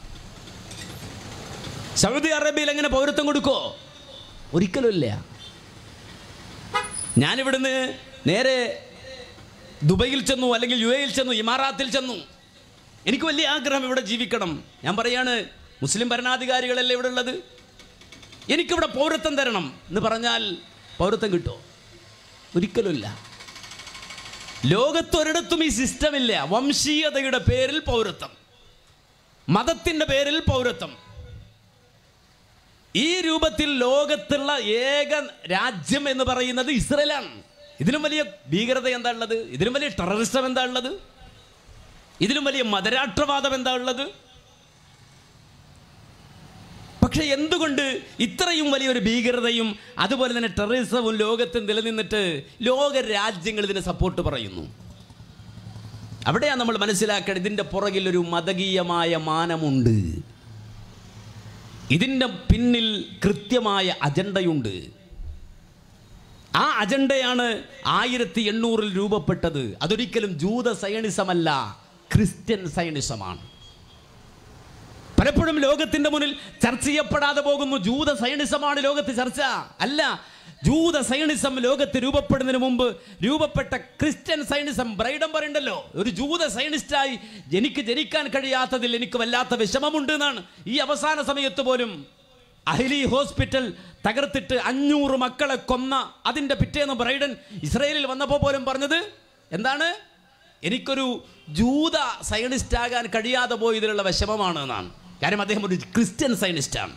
സൗദി അറേബ്യയിൽ എങ്ങനെ പൗരത്വം കൊടുക്കോ ഒരിക്കലും ഇല്ല ഞാനിവിടുന്ന് നേരെ ദുബൈയിൽ ചെന്നു അല്ലെങ്കിൽ യു എയിൽ ചെന്നു ഇമാറാത്തിൽ ചെന്നു എനിക്ക് വലിയ ആഗ്രഹം ഇവിടെ ജീവിക്കണം ഞാൻ പറയാണ് മുസ്ലിം ഭരണാധികാരികളല്ലേ ഇവിടെ ഉള്ളത് എനിക്കിവിടെ പൗരത്വം തരണം എന്ന് പറഞ്ഞാൽ പൗരത്വം കിട്ടുമോ ഒരിക്കലുമില്ല ലോകത്തൊരിടത്തും ഈ സിസ്റ്റം ഇല്ല വംശീയതയുടെ പേരിൽ പൗരത്വം മതത്തിൻ്റെ പേരിൽ പൗരത്വം ഈ രൂപത്തിൽ ലോകത്തുള്ള ഏക രാജ്യം എന്ന് പറയുന്നത് ഇസ്രയേലാണ് ഇതിലും വലിയ ഭീകരത എന്താ ഉള്ളത് ഇതിലും വലിയ ടെററിസം എന്താ ഉള്ളത് ഇതിലും വലിയ മതരാഷ്ട്രവാദം എന്താ ഉള്ളത് പക്ഷെ എന്തുകൊണ്ട് ഇത്രയും വലിയൊരു ഭീകരതയും അതുപോലെ തന്നെ ടെററിസവും ലോകത്ത് നിലനിന്നിട്ട് ലോക രാജ്യങ്ങൾ ഇതിന് സപ്പോർട്ട് പറയുന്നു അവിടെയാണ് നമ്മൾ മനസ്സിലാക്കേണ്ടത് ഇതിൻ്റെ പുറകിൽ ഒരു മതകീയമായ മാനമുണ്ട് ഇതിൻ്റെ പിന്നിൽ കൃത്യമായ അജണ്ടയുണ്ട് ആ അജണ്ടയാണ് ആയിരത്തി എണ്ണൂറിൽ രൂപപ്പെട്ടത് അതൊരിക്കലും ജൂത സയണിസമല്ല ക്രിസ്ത്യൻ സയണിസമാണ് പലപ്പോഴും ലോകത്തിന്റെ മുന്നിൽ ചർച്ച ചെയ്യപ്പെടാതെ പോകുന്നു ജൂത സയണിസമാണ് ലോകത്ത് ചർച്ച അല്ല ജൂത സയണിസം ലോകത്ത് രൂപപ്പെടുന്നതിന് മുമ്പ് രൂപപ്പെട്ട ക്രിസ്ത്യൻ സയണിസം ബ്രൈഡം പറയണ്ടല്ലോ ഒരു ജൂത സയണിസ്റ്റായി എനിക്ക് ജനിക്കാൻ കഴിയാത്തതിൽ എനിക്ക് വല്ലാത്ത വിഷമമുണ്ട് എന്നാണ് ഈ അവസാന സമയത്ത് പോലും അഹ്ലി ഹോസ്പിറ്റൽ തകർത്തിട്ട് അഞ്ഞൂറ് മക്കളെ കൊന്ന അതിൻ്റെ പിറ്റേന്ന് ബ്രൈഡൻ ഇസ്രയേലിൽ വന്നപ്പോൾ പോലും പറഞ്ഞത് എന്താണ് എനിക്കൊരു ജൂത സയണിസ്റ്റ് ആകാൻ കഴിയാതെ പോയതിലുള്ള വിഷമമാണ് എന്നാണ് കാര്യം അദ്ദേഹം ഒരു ക്രിസ്ത്യൻ സയനിസ്റ്റാണ്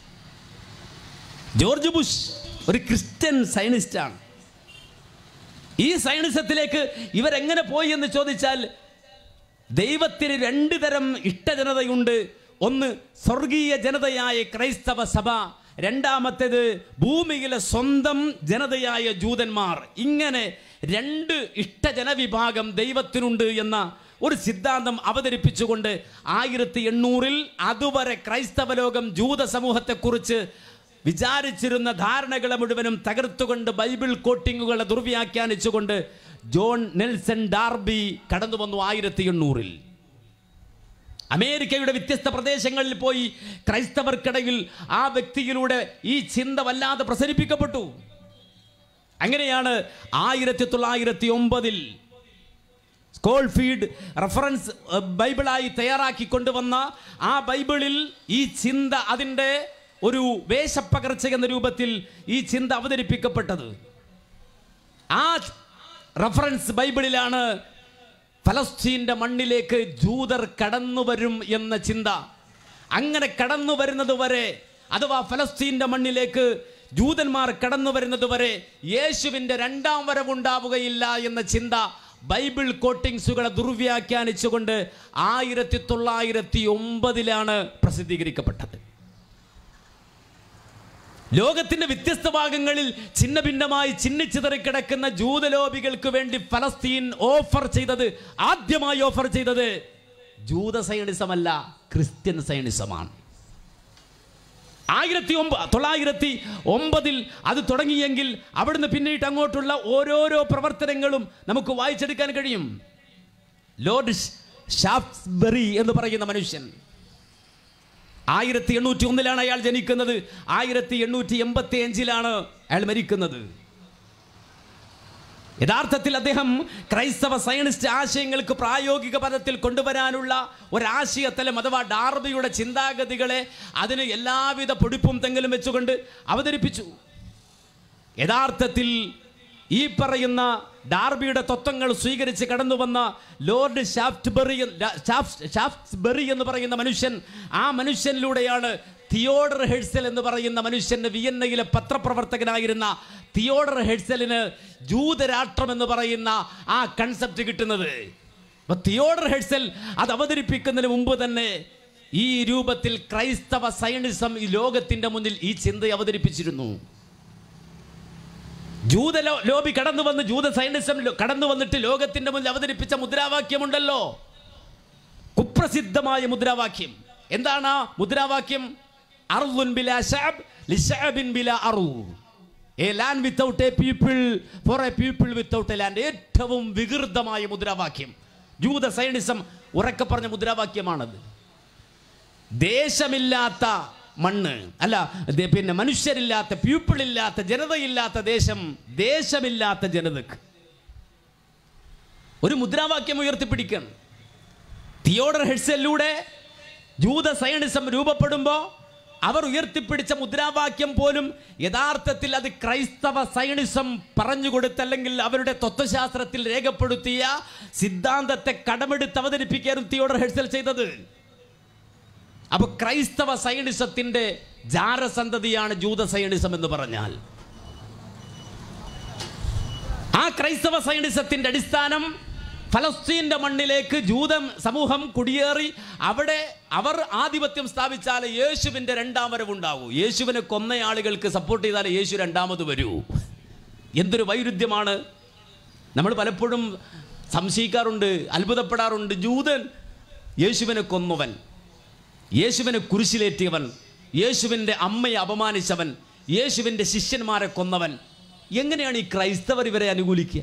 ജോർജ് ബുഷ് ഒരു ക്രിസ്ത്യൻ സയനിസ്റ്റാണ് ഈ സയനിസത്തിലേക്ക് ഇവരെങ്ങനെ പോയി എന്ന് ചോദിച്ചാൽ ദൈവത്തിന് രണ്ട് തരം ഇഷ്ടജനതയുണ്ട് ഒന്ന് സ്വർഗീയ ജനതയായ ക്രൈസ്തവ സഭ രണ്ടാമത്തേത് ഭൂമിയിലെ സ്വന്തം ജനതയായ ജൂതന്മാർ ഇങ്ങനെ രണ്ട് ഇഷ്ടജനവിഭാഗം ദൈവത്തിനുണ്ട് എന്ന ഒരു സിദ്ധാന്തം അവതരിപ്പിച്ചുകൊണ്ട് ആയിരത്തി എണ്ണൂറിൽ അതുവരെ ക്രൈസ്തവ ലോകം ജൂത സമൂഹത്തെക്കുറിച്ച് വിചാരിച്ചിരുന്ന ധാരണകളെ മുഴുവനും തകർത്തുകൊണ്ട് ബൈബിൾ കോട്ടിങ്ങുകളെ ദുർവ്യാഖ്യാനിച്ചുകൊണ്ട് ജോൺ നെൽസൺ ഡാർബി കടന്നു വന്നു ആയിരത്തി എണ്ണൂറിൽ അമേരിക്കയുടെ വ്യത്യസ്ത പ്രദേശങ്ങളിൽ പോയി ക്രൈസ്തവർക്കിടയിൽ ആ വ്യക്തിയിലൂടെ ഈ ചിന്ത വല്ലാതെ പ്രസരിപ്പിക്കപ്പെട്ടു അങ്ങനെയാണ് ആയിരത്തി തൊള്ളായിരത്തി ഒമ്പതിൽ സ്കോൾഫീൽഡ് റഫറൻസ് അഹ്, ബൈബിളായി തയ്യാറാക്കി കൊണ്ടുവന്ന ആ ബൈബിളിൽ ഈ ചിന്ത അതിൻ്റെ ഒരു വേഷപ്പകർച്ച എന്ന രൂപത്തിൽ ഈ ചിന്ത അവതരിപ്പിക്കപ്പെട്ടത് ആ റഫറൻസ് ബൈബിളിലാണ് ഫലസ്തീൻ്റെ മണ്ണിലേക്ക് ജൂതർ കടന്നു വരും എന്ന ചിന്ത അങ്ങനെ കടന്നു വരുന്നത് വരെ അഥവാ ഫലസ്തീൻ്റെ മണ്ണിലേക്ക് ജൂതന്മാർ കടന്നു വരുന്നത് വരെ യേശുവിൻ്റെ രണ്ടാം വരവുണ്ടാവുകയില്ല എന്ന ചിന്ത ബൈബിൾ കോട്ടിങ്സുകളെ ദുർവ്യാഖ്യാനിച്ചുകൊണ്ട് ആയിരത്തി തൊള്ളായിരത്തി ഒമ്പതിലാണ് പ്രസിദ്ധീകരിക്കപ്പെട്ടത് ലോകത്തിന്റെ വ്യത്യസ്ത ഭാഗങ്ങളിൽ ഛിന്ന ഭിന്നമായി ചിന്നിച്ചിതറി കിടക്കുന്ന ജൂതലോബികൾക്ക് വേണ്ടി ഫലസ്തീൻ ഓഫർ ചെയ്തത് ആദ്യമായി ഓഫർ ചെയ്തത് ജൂത സയണിസമല്ല ക്രിസ്ത്യൻ സയണിസമാണ് ആയിരത്തി ഒമ്പ തൊള്ളായിരത്തി ഒമ്പതിൽ അത് തുടങ്ങിയെങ്കിൽ അവിടുന്ന് പിന്നീട് അങ്ങോട്ടുള്ള ഓരോരോ പ്രവർത്തനങ്ങളും നമുക്ക് വായിച്ചെടുക്കാൻ കഴിയും ലോർഡ് ഷാഫ്സ്ബറി എന്ന് പറയുന്ന മനുഷ്യൻ ആയിരത്തി എണ്ണൂറ്റി ഒന്നിലാണ് അയാൾ ജനിക്കുന്നത് ആയിരത്തി എണ്ണൂറ്റി എൺപത്തി അഞ്ചിലാണ് അയാൾ മരിക്കുന്നത് യഥാർത്ഥത്തിൽ അദ്ദേഹം ക്രൈസ്തവ സയനിസ്റ്റ് ആശയങ്ങൾക്ക് പ്രായോഗിക പദത്തിൽ കൊണ്ടുവരാനുള്ള ഒരാശയത്തലം അഥവാ ഡാർബിയുടെ ചിന്താഗതികളെ അതിന് എല്ലാവിധ പൊടിപ്പും തെങ്ങലും വെച്ചുകൊണ്ട് അവതരിപ്പിച്ചു യഥാർത്ഥത്തിൽ ഈ പറയുന്ന ഡാർബിയുടെ തത്വങ്ങൾ സ്വീകരിച്ച് കടന്നു വന്ന ലോർഡ് ഷാഫ്റ്റ്ബറി ഷാഫ്റ്റ്ബറി എന്ന് പറയുന്ന മനുഷ്യൻ ആ മനുഷ്യനിലൂടെയാണ് തിയോഡർ ഹെഡ്സൽ എന്ന് പറയുന്ന മനുഷ്യന് വിയന്നയിലെ പത്രപ്രവർത്തകനായിരുന്ന തിയോഡർ ഹെഡ്സലിന് ജൂതരാഷ്ട്രം എന്ന് പറയുന്ന ആ കൺസെപ്റ്റ് കിട്ടുന്നത് അപ്പൊ തിയോഡർ ഹെഡ്സൽ അത് അവതരിപ്പിക്കുന്നതിന് മുമ്പ് തന്നെ ഈ രൂപത്തിൽ ക്രൈസ്തവ സയനിസം ഈ ലോകത്തിന്റെ മുന്നിൽ ഈ ചിന്ത അവതരിപ്പിച്ചിരുന്നു ജൂത ലോ- ലോബി കടന്നു വന്ന് ജൂത സൈനിസം ലോ- കടന്നു വന്നിട്ട് ലോകത്തിന്റെ മുന്നിൽ അവതരിപ്പിച്ച മുദ്രാവാക്യമുണ്ടല്ലോ കുപ്രസിദ്ധമായ മുദ്രാവാക്യം എന്താണ് ആ മുദ്രാവാക്യം അർളുൻ ബിലാ ശഅബ് ലിശഅബിൻ ബിലാ അറു a land without a people for a people without a land ഏറ്റവും വികൃതമായ മുദ്രാവാക്യം ജൂത സൈനിസം ഉറക്കെ പറഞ്ഞ മുദ്രാവാക്യമാണത് ദേശമില്ലാത്ത മണ്ണ് അല്ല ദേ- പിന്നെ മനുഷ്യരില്ലാത്ത പീപ്പിൾ ഇല്ലാത്ത ജനതയില്ലാത്ത ദേശം ദേശമില്ലാത്ത ജനതക്ക് ഒരു മുദ്രാവാക്യം ഉയർത്തിപ്പിടിക്കണം തിയോഡർ ഹെഡ്സലിലൂടെ ജൂത സയണിസം രൂപപ്പെടുമ്പോൾ അവർ ഉയർത്തിപ്പിടിച്ച മുദ്രാവാക്യം പോലും യഥാർത്ഥത്തിൽ അത് ക്രൈസ്തവ സയണിസം പറഞ്ഞുകൊടുത്തല്ലെങ്കിൽ അവരുടെ തത്വശാസ്ത്രത്തിൽ രേഖപ്പെടുത്തിയ സിദ്ധാന്തത്തെ കടമെടുത്ത് അവതരിപ്പിക്കാനും തിയോഡർ ഹെഡ്സൽ ചെയ്തത് അപ്പൊ ക്രൈസ്തവ സയണിസത്തിന്റെ ജാരസന്തതിയാണ് ജൂത സയണിസം എന്ന് പറഞ്ഞാൽ ആ ക്രൈസ്തവ സയണിസത്തിന്റെ അടിസ്ഥാനം ഫലസ്തീന്റെ മണ്ണിലേക്ക് ജൂത സമൂഹം കുടിയേറി അവിടെ അവർ ആധിപത്യം സ്ഥാപിച്ചാൽ യേശുവിന്റെ രണ്ടാം വരവുണ്ടാവൂ യേശുവിനെ കൊന്ന ആളുകൾക്ക് സപ്പോർട്ട് ചെയ്താൽ യേശു രണ്ടാമത് വരൂ എന്തൊരു വൈരുദ്ധ്യമാണ് നമ്മൾ പലപ്പോഴും സംശയിക്കാറുണ്ട് അത്ഭുതപ്പെടാറുണ്ട് ജൂതൻ യേശുവിനെ കൊന്നവൻ യേശുവിനെ കുരിശിലേറ്റിയവൻ യേശുവിൻ്റെ അമ്മയെ അപമാനിച്ചവൻ യേശുവിൻ്റെ ശിഷ്യന്മാരെ കൊന്നവൻ എങ്ങനെയാണ് ഈ ക്രൈസ്തവർ ഇവരെ അനുകൂലിക്കുക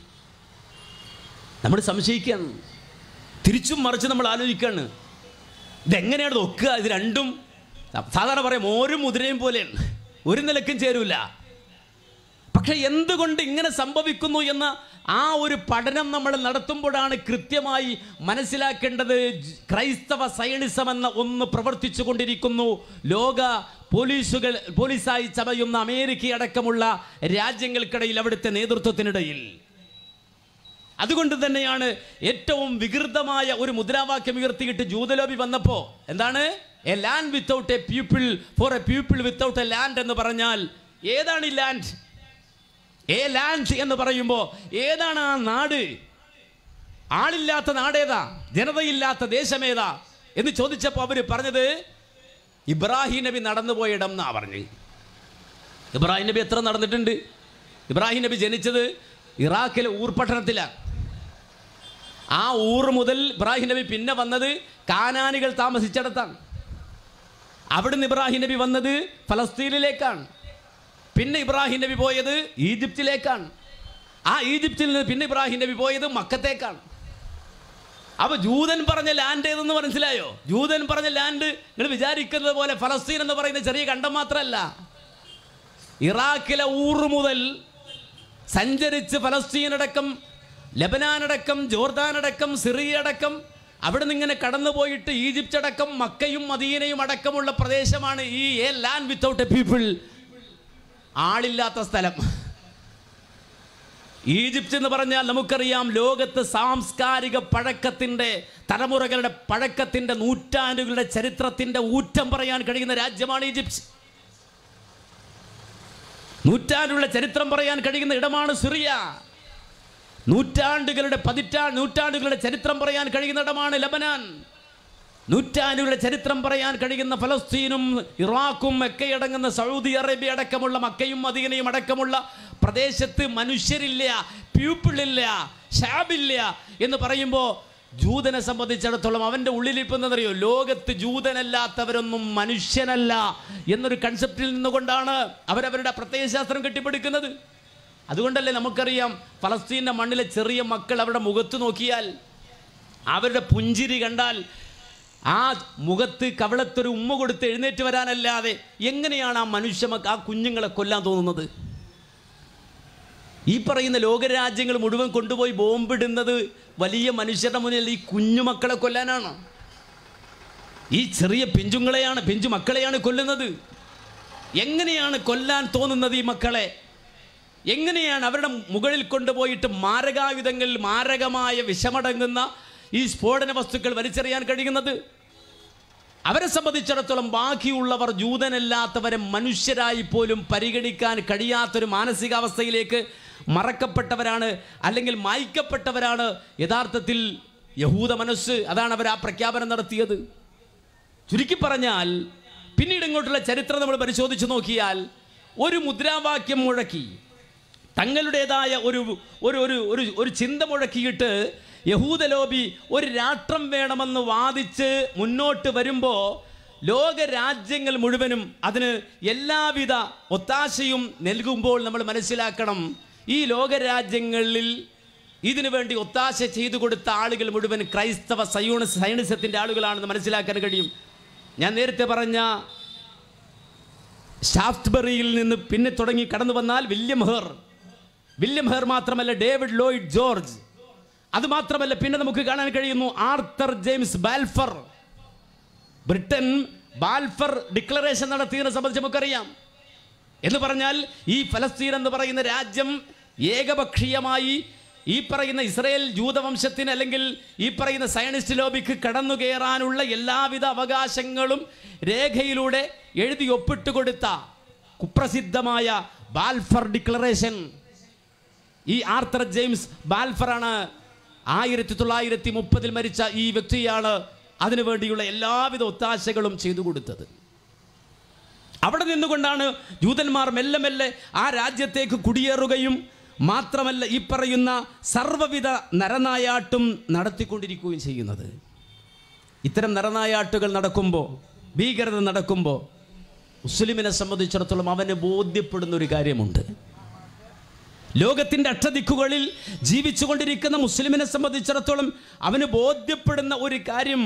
നമ്മൾ സംശയിക്കുകയാണ് തിരിച്ചും മറിച്ച് നമ്മൾ ആലോചിക്കുകയാണ് ഇതെങ്ങനെയാണ് ഇത് ഒക്കുക ഇത് രണ്ടും സാധാരണ പറയും ഓരോ മുതിരയും പോലെയാണ് ഒരു നിലക്കും ചേരൂല പക്ഷെ എന്തുകൊണ്ട് ഇങ്ങനെ സംഭവിക്കുന്നു എന്ന ആ ഒരു പഠനം നമ്മൾ നടത്തുമ്പോഴാണ് കൃത്യമായി മനസ്സിലാക്കേണ്ടത് ജ്- ക്രൈസ്തവ സയണിസം എന്ന ഒന്ന് പ്രവർത്തിച്ചു കൊണ്ടിരിക്കുന്നു ലോക പോലീസുകൾ പോലീസായി ചമയുന്ന അമേരിക്ക അടക്കമുള്ള രാജ്യങ്ങൾക്കിടയിൽ അവിടുത്തെ നേതൃത്വത്തിനിടയിൽ അതുകൊണ്ട് തന്നെയാണ് ഏറ്റവും വികൃതമായ ഒരു മുദ്രാവാക്യം ഉയർത്തിയിട്ട് ജൂതലോബി വന്നപ്പോൾ എന്താണ് a land without a people for a people without a land എന്ന് പറഞ്ഞാൽ ഏതാണ് ഈ ലാൻഡ് എ ലാൻഡ് എന്ന് പറയുമ്പോൾ ഏതാണ് ആ നാട് ആളില്ലാത്ത നാടേതാ ജനതയില്ലാത്ത ദേശമേതാ എന്ന് ചോദിച്ചപ്പോൾ അവർ പറഞ്ഞത് ഇബ്രാഹിം നബി നടന്നുപോയ ഇടം എന്നാ പറഞ്ഞ് ഇബ്രാഹിം നബി എത്ര നടന്നിട്ടുണ്ട് ഇബ്രാഹിം നബി ജനിച്ചത് ഇറാഖിലെ ഊർ പട്ടണത്തിലാണ് ആ ഊർ മുതൽ ഇബ്രാഹിം നബി പിന്നെ വന്നത് കാനാനികൾ താമസിച്ചിടത്താണ് അവിടുന്ന് ഇബ്രാഹിം നബി വന്നത് ഫലസ്തീനിലേക്കാണ് പിന്നെ ഇബ്രാഹിം നബി പോയത് ഈജിപ്തിലേക്കാണ് ആ ഈജിപ്തിൽ നിന്ന് പിന്നെ ഇബ്രാഹിം നബി പോയത് മക്കത്തേക്കാണ് അപ്പൊ ജൂതൻ പറഞ്ഞ ലാൻഡ് ഏതെന്ന് മനസ്സിലായോ ജൂതൻ പറഞ്ഞ ലാൻഡ് നിങ്ങൾ വിചാരിക്കുന്നത് പോലെ ഫലസ്തീൻ എന്ന് പറയുന്ന ചെറിയ കണ്ടം മാത്രമല്ല ഇറാഖിലെ ഊറ് മുതൽ സഞ്ചരിച്ച് ഫലസ്തീനടക്കം ലബനാനടക്കം ജോർദാനടക്കം സിറിയ അടക്കം അവിടെ നിന്ന് ഇങ്ങനെ കടന്നുപോയിട്ട് ഈജിപ്റ്റ് അടക്കം മക്കയും മദീനയും അടക്കമുള്ള പ്രദേശമാണ് ഈ a land without a people ആളില്ലാത്ത സ്ഥലം ഈജിപ്റ്റ് എന്ന് പറഞ്ഞാൽ നമുക്കറിയാം ലോകത്ത് സാംസ്കാരിക പഴക്കത്തിൻ്റെ തലമുറകളുടെ പഴക്കത്തിൻ്റെ നൂറ്റാണ്ടുകളുടെ ചരിത്രത്തിൻ്റെ ഊറ്റം പറയാൻ കഴിയുന്ന രാജ്യമാണ് ഈജിപ്റ്റ് നൂറ്റാണ്ടുകളുടെ ചരിത്രം പറയാൻ കഴിയുന്ന ഇടമാണ് സിറിയ നൂറ്റാണ്ടുകളുടെ പതിറ്റാ നൂറ്റാണ്ടുകളുടെ ചരിത്രം പറയാൻ കഴിയുന്ന ഇടമാണ് ലബനാൻ നൂറ്റാണ്ടുകളുടെ ചരിത്രം പറയാൻ കഴിയുന്ന ഫലസ്തീനും ഇറാഖും ഒക്കെ അടങ്ങുന്ന സൗദി അറേബ്യ അടക്കമുള്ള മക്കയും മദീനയും അടക്കമുള്ള പ്രദേശത്ത് മനുഷ്യരില്ല പീപ്പിളില്ല ഷാബില്ല എന്ന് പറയുമ്പോൾ ജൂതനെ സംബന്ധിച്ചിടത്തോളം അവൻ്റെ ഉള്ളിലിരിക്കുന്നതറിയോ ലോകത്ത് ജൂതനല്ലാത്തവരൊന്നും മനുഷ്യനല്ല എന്നൊരു കൺസെപ്റ്റിൽ നിന്നുകൊണ്ടാണ് അവരവരുടെ പ്രത്യയശാസ്ത്രം കെട്ടിപ്പടുക്കുന്നത് അതുകൊണ്ടല്ലേ നമുക്കറിയാം ഫലസ്തീൻ്റെ മണ്ണിലെ ചെറിയ മക്കൾ അവരുടെ മുഖത്ത് നോക്കിയാൽ അവരുടെ പുഞ്ചിരി കണ്ടാൽ ആ മുഖത്ത് കവളത്തൊരു ഉമ്മ കൊടുത്ത് എഴുന്നേറ്റ് വരാനല്ലാതെ എങ്ങനെയാണ് ആ മനുഷ്യ മക്ക ആ കുഞ്ഞുങ്ങളെ കൊല്ലാൻ തോന്നുന്നത് ഈ പറയുന്ന ലോകരാജ്യങ്ങൾ മുഴുവൻ കൊണ്ടുപോയി ബോംബിടുന്നത് വലിയ മനുഷ്യരുടെ മുന്നിൽ ഈ കുഞ്ഞുമക്കളെ കൊല്ലാനാണ് ഈ ചെറിയ പിഞ്ചുങ്ങളെയാണ് പിഞ്ചു മക്കളെയാണ് കൊല്ലുന്നത് എങ്ങനെയാണ് കൊല്ലാൻ തോന്നുന്നത് ഈ മക്കളെ എങ്ങനെയാണ് അവരുടെ മുകളിൽ കൊണ്ടുപോയിട്ട് മാരകായുധങ്ങൾ മാരകമായ വിഷമടങ്ങുന്ന ഈ സ്ഫോടന വസ്തുക്കൾ വലിച്ചെറിയാൻ കഴിയുന്നത് അവരെ സംബന്ധിച്ചിടത്തോളം ബാക്കിയുള്ളവർ ജൂതനല്ലാത്തവരെ മനുഷ്യരായി പോലും പരിഗണിക്കാൻ കഴിയാത്തൊരു മാനസികാവസ്ഥയിലേക്ക് മറക്കപ്പെട്ടവരാണ് അല്ലെങ്കിൽ മായ്ക്കപ്പെട്ടവരാണ് യഥാർത്ഥത്തിൽ യഹൂദ മനസ്സ് അതാണ് അവർ ആ പ്രഖ്യാപനം നടത്തിയത് ചുരുക്കി പറഞ്ഞാൽ പിന്നീട് ഇങ്ങോട്ടുള്ള ചരിത്രം നമ്മൾ പരിശോധിച്ച് നോക്കിയാൽ ഒരു മുദ്രാവാക്യം മുഴക്കി തങ്ങളുടേതായ ഒരു ഒരു ഒരു ഒരു ഒരു ചിന്ത മുഴക്കിയിട്ട് യഹൂദ ലോബി ഒരു രാഷ്ട്രം വേണമെന്ന് വാദിച്ച് മുന്നോട്ട് വരുമ്പോൾ ലോക രാജ്യങ്ങൾ മുഴുവനും അതിന് എല്ലാവിധ ഒത്താശയും നൽകുമ്പോൾ നമ്മൾ മനസ്സിലാക്കണം ഈ ലോക രാജ്യങ്ങളിൽ ഇതിനു വേണ്ടി ഒത്താശ ചെയ്തു കൊടുത്ത ആളുകൾ മുഴുവൻ ക്രൈസ്തവ സയൂണ സൈനിസത്തിൻ്റെ ആളുകളാണെന്ന് മനസ്സിലാക്കാൻ കഴിയും ഞാൻ നേരത്തെ പറഞ്ഞ ഷാഫ്റ്റ്ബറിയിൽ നിന്ന് പിന്നെ തുടങ്ങി കടന്നു വന്നാൽ വില്യം ഹെർ വില്യം ഹെർ മാത്രമല്ല ഡേവിഡ് ലോയിഡ് ജോർജ് അത് മാത്രമല്ല പിന്നെ നമുക്ക് കാണാൻ കഴിയുന്നു Arthur James Balfour Britain Balfour Declaration നടത്തിയതിനെ സംബന്ധിച്ച് നമുക്കറിയാം എന്ന് പറഞ്ഞാൽ ഈ ഫലസ്തീൻ എന്ന് പറയുന്ന രാജ്യം ഏകപക്ഷീയമായി ഈ പറയുന്ന ഇസ്രയേൽ ജൂതവംശത്തിന് അല്ലെങ്കിൽ ഈ പറയുന്ന സയനിസ്റ്റ് ലോബിക്ക് കടന്നു കയറാനുള്ള എല്ലാവിധ അവകാശങ്ങളും രേഖയിലൂടെ എഴുതി ഒപ്പിട്ട് കൊടുത്ത കുപ്രസിദ്ധമായ ബാൽഫർ ഡിക്ലറേഷൻ ഈ ആർത്തർ ജെയിംസ് ബാൽഫറാണ് ആയിരത്തി തൊള്ളായിരത്തി മുപ്പതിൽ മരിച്ച ഈ വ്യക്തിയാണ് അതിനുവേണ്ടിയുള്ള എല്ലാവിധ ഒത്താശകളും ചെയ്തു കൊടുത്തത് അവിടെ നിന്നുകൊണ്ടാണ് ജൂതന്മാർ മെല്ലെ മെല്ലെ ആ രാജ്യത്തേക്ക് കുടിയേറുകയും മാത്രമല്ല ഈ പറയുന്ന സർവ്വവിധ നരനായാട്ടും നടത്തിക്കൊണ്ടിരിക്കുകയും ചെയ്യുന്നത് ഇത്തരം നരനായാട്ടുകൾ നടക്കുമ്പോൾ ഭീകരത നടക്കുമ്പോൾ മുസ്ലിമിനെ സംബന്ധിച്ചിടത്തോളം അവന് ബോധ്യപ്പെടുന്ന ഒരു കാര്യമുണ്ട് ലോകത്തിൻ്റെ അഷ്ടദിക്കുകളിൽ ജീവിച്ചുകൊണ്ടിരിക്കുന്ന മുസ്ലിമിനെ സംബന്ധിച്ചിടത്തോളം അവന് ബോധ്യപ്പെടുന്ന ഒരു കാര്യം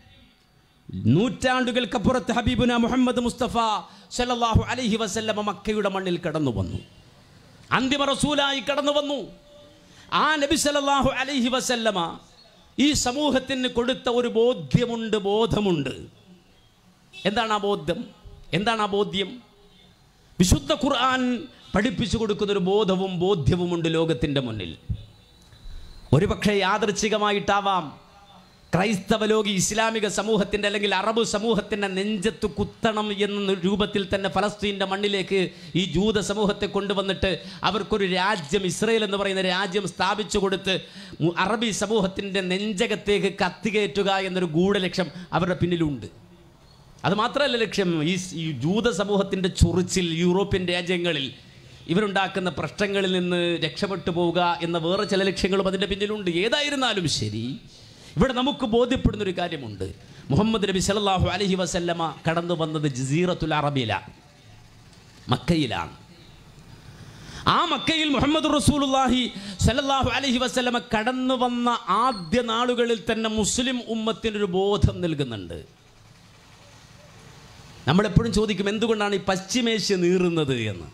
നൂറ്റാണ്ടുകൾക്കപ്പുറത്ത് ഹബീബുന മുഹമ്മദ് മുസ്തഫ സല്ലല്ലാഹു അലൈഹി വസല്ലമ മക്കയുടെ മണ്ണിൽ കടന്നു വന്നു അന്തിമ റസൂലായി കടന്നു വന്നു ആ നബി സല്ലല്ലാഹു അലൈഹി വസല്ലമ ഈ സമൂഹത്തിന് കൊടുത്ത ഒരു ബോധ്യമുണ്ട് ബോധമുണ്ട് എന്താണ് ആ ബോധ്യം എന്താണ് ആ ബോധ്യം വിശുദ്ധ ഖുർആൻ പഠിപ്പിച്ചു കൊടുക്കുന്ന ഒരു ബോധവും ബോധ്യവുമുണ്ട് ലോകത്തിൻ്റെ മുന്നിൽ ഒരുപക്ഷെ യാദൃച്ഛികമായിട്ടാവാം ക്രൈസ്തവ ലോകി ഇസ്ലാമിക സമൂഹത്തിൻ്റെ അല്ലെങ്കിൽ അറബ് സമൂഹത്തിൻ്റെ നെഞ്ചത്ത് കുത്തണം എന്ന രൂപത്തിൽ തന്നെ ഫലസ്തീൻ്റെ മണ്ണിലേക്ക് ഈ ജൂത സമൂഹത്തെ കൊണ്ടുവന്നിട്ട് അവർക്കൊരു രാജ്യം ഇസ്രയേൽ എന്ന് പറയുന്ന രാജ്യം സ്ഥാപിച്ചു കൊടുത്ത് മു- അറബി സമൂഹത്തിൻ്റെ നെഞ്ചകത്തേക്ക് കത്തികയറ്റുക എന്നൊരു ഗൂഢലക്ഷ്യം അവരുടെ പിന്നിലുണ്ട് അത് മാത്രമല്ല ലക്ഷ്യം ഈ സ് ഈ ജൂത സമൂഹത്തിൻ്റെ ചൊറിച്ചിൽ യൂറോപ്യൻ രാജ്യങ്ങളിൽ ഇവരുണ്ടാക്കുന്ന പ്രശ്നങ്ങളിൽ നിന്ന് രക്ഷപ്പെട്ടു പോവുക എന്ന വേറെ ചില ലക്ഷ്യങ്ങളും അതിൻ്റെ പിന്നിലുണ്ട് ഏതായിരുന്നാലും ശരി ഇവിടെ നമുക്ക് ബോധ്യപ്പെടുന്ന ഒരു കാര്യമുണ്ട് മുഹമ്മദ് നബി സല്ലല്ലാഹു അലൈഹി വസല്ലമ കടന്നു വന്നത് ജസീറത്തുൽ അറബിയിലാണ് മക്കയിലാണ് ആ മക്കയിൽ മുഹമ്മദ് റസൂലുള്ളാഹി സല്ലല്ലാഹു അലൈഹി വസല്ലമ കടന്നു വന്ന ആദ്യ നാളുകളിൽ തന്നെ മുസ്ലിം ഉമ്മത്തിനൊരു ബോധം നൽകുന്നുണ്ട് നമ്മളെപ്പോഴും ചോദിക്കും എന്തുകൊണ്ടാണ് ഈ പശ്ചിമേഷ്യ നീറുന്നത് എന്ന്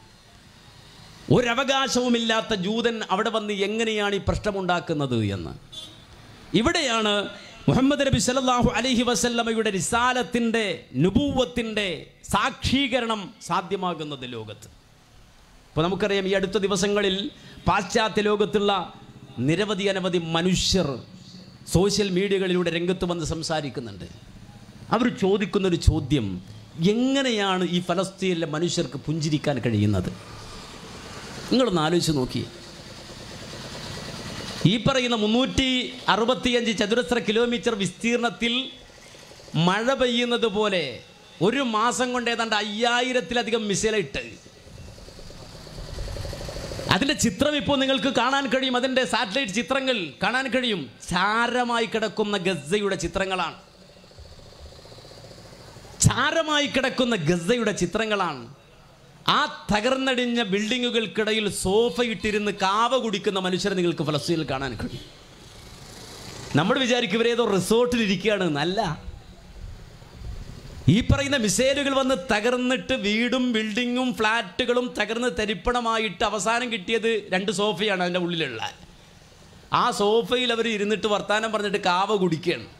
ഒരവകാശവുമില്ലാത്ത ജൂതൻ അവിടെ വന്ന് എങ്ങനെയാണ് ഈ പ്രശ്നമുണ്ടാക്കുന്നത് എന്ന് ഇവിടെയാണ് മുഹമ്മദ് നബി സല്ലല്ലാഹു അലൈഹി വസല്ലമയുടെ റിസാലത്തിൻ്റെ നുബൂവത്തിൻ്റെ സാക്ഷീകരണം സാധ്യമാകുന്നത് ലോകത്ത് അപ്പോൾ നമുക്കറിയാം ഈ അടുത്ത ദിവസങ്ങളിൽ പാശ്ചാത്യ ലോകത്തുള്ള നിരവധി അനവധി മനുഷ്യർ സോഷ്യൽ മീഡിയകളിലൂടെ രംഗത്ത് വന്ന് സംസാരിക്കുന്നുണ്ട് അവർ ചോദിക്കുന്നൊരു ചോദ്യം എങ്ങനെയാണ് ഈ ഫലസ്തീനിലെ മനുഷ്യർക്ക് പുഞ്ചിരിക്കാൻ കഴിയുന്നത് നിങ്ങളൊന്ന് ആലോചിച്ച് നോക്കി ഈ പറയുന്ന മുന്നൂറ്റി അറുപത്തിയഞ്ച് ചതുരശ്ര കിലോമീറ്റർ വിസ്തീർണത്തിൽ മഴ പെയ്യുന്നത് പോലെ ഒരു മാസം കൊണ്ട് ഏതാണ്ട് അയ്യായിരത്തിലധികം മിസൈലിട്ട് അതിൻ്റെ ചിത്രം ഇപ്പോൾ നിങ്ങൾക്ക് കാണാൻ കഴിയും അതിൻ്റെ സാറ്റലൈറ്റ് ചിത്രങ്ങൾ കാണാൻ കഴിയും ചാരമായി കിടക്കുന്ന ഗസയുടെ ചിത്രങ്ങളാണ് ചാരമായി കിടക്കുന്ന ഗസയുടെ ചിത്രങ്ങളാണ് ആ തകർന്നടിഞ്ഞ ബിൽഡിങ്ങുകൾക്കിടയിൽ സോഫയിട്ടിരുന്ന് കാവ കുടിക്കുന്ന മനുഷ്യരെ നിങ്ങൾക്ക് ഫലസ്തീനിൽ കാണാൻ കഴിയും നമ്മൾ വിചാരിക്കും ഇവരേതോ റിസോർട്ടിൽ ഇരിക്കുകയാണ് എന്നല്ല ഈ പറയുന്ന മിസൈലുകൾ വന്ന് തകർന്നിട്ട് വീടും ബിൽഡിങ്ങും ഫ്ലാറ്റുകളും തകർന്ന് തരിപ്പണമായിട്ട് അവസാനം കിട്ടിയത് രണ്ട് സോഫയാണ് അതിൻ്റെ ഉള്ളിലുള്ള ആ സോഫയിൽ അവർ ഇരുന്നിട്ട് വർത്താനം പറഞ്ഞിട്ട് കാവ കുടിക്കുകയാണ്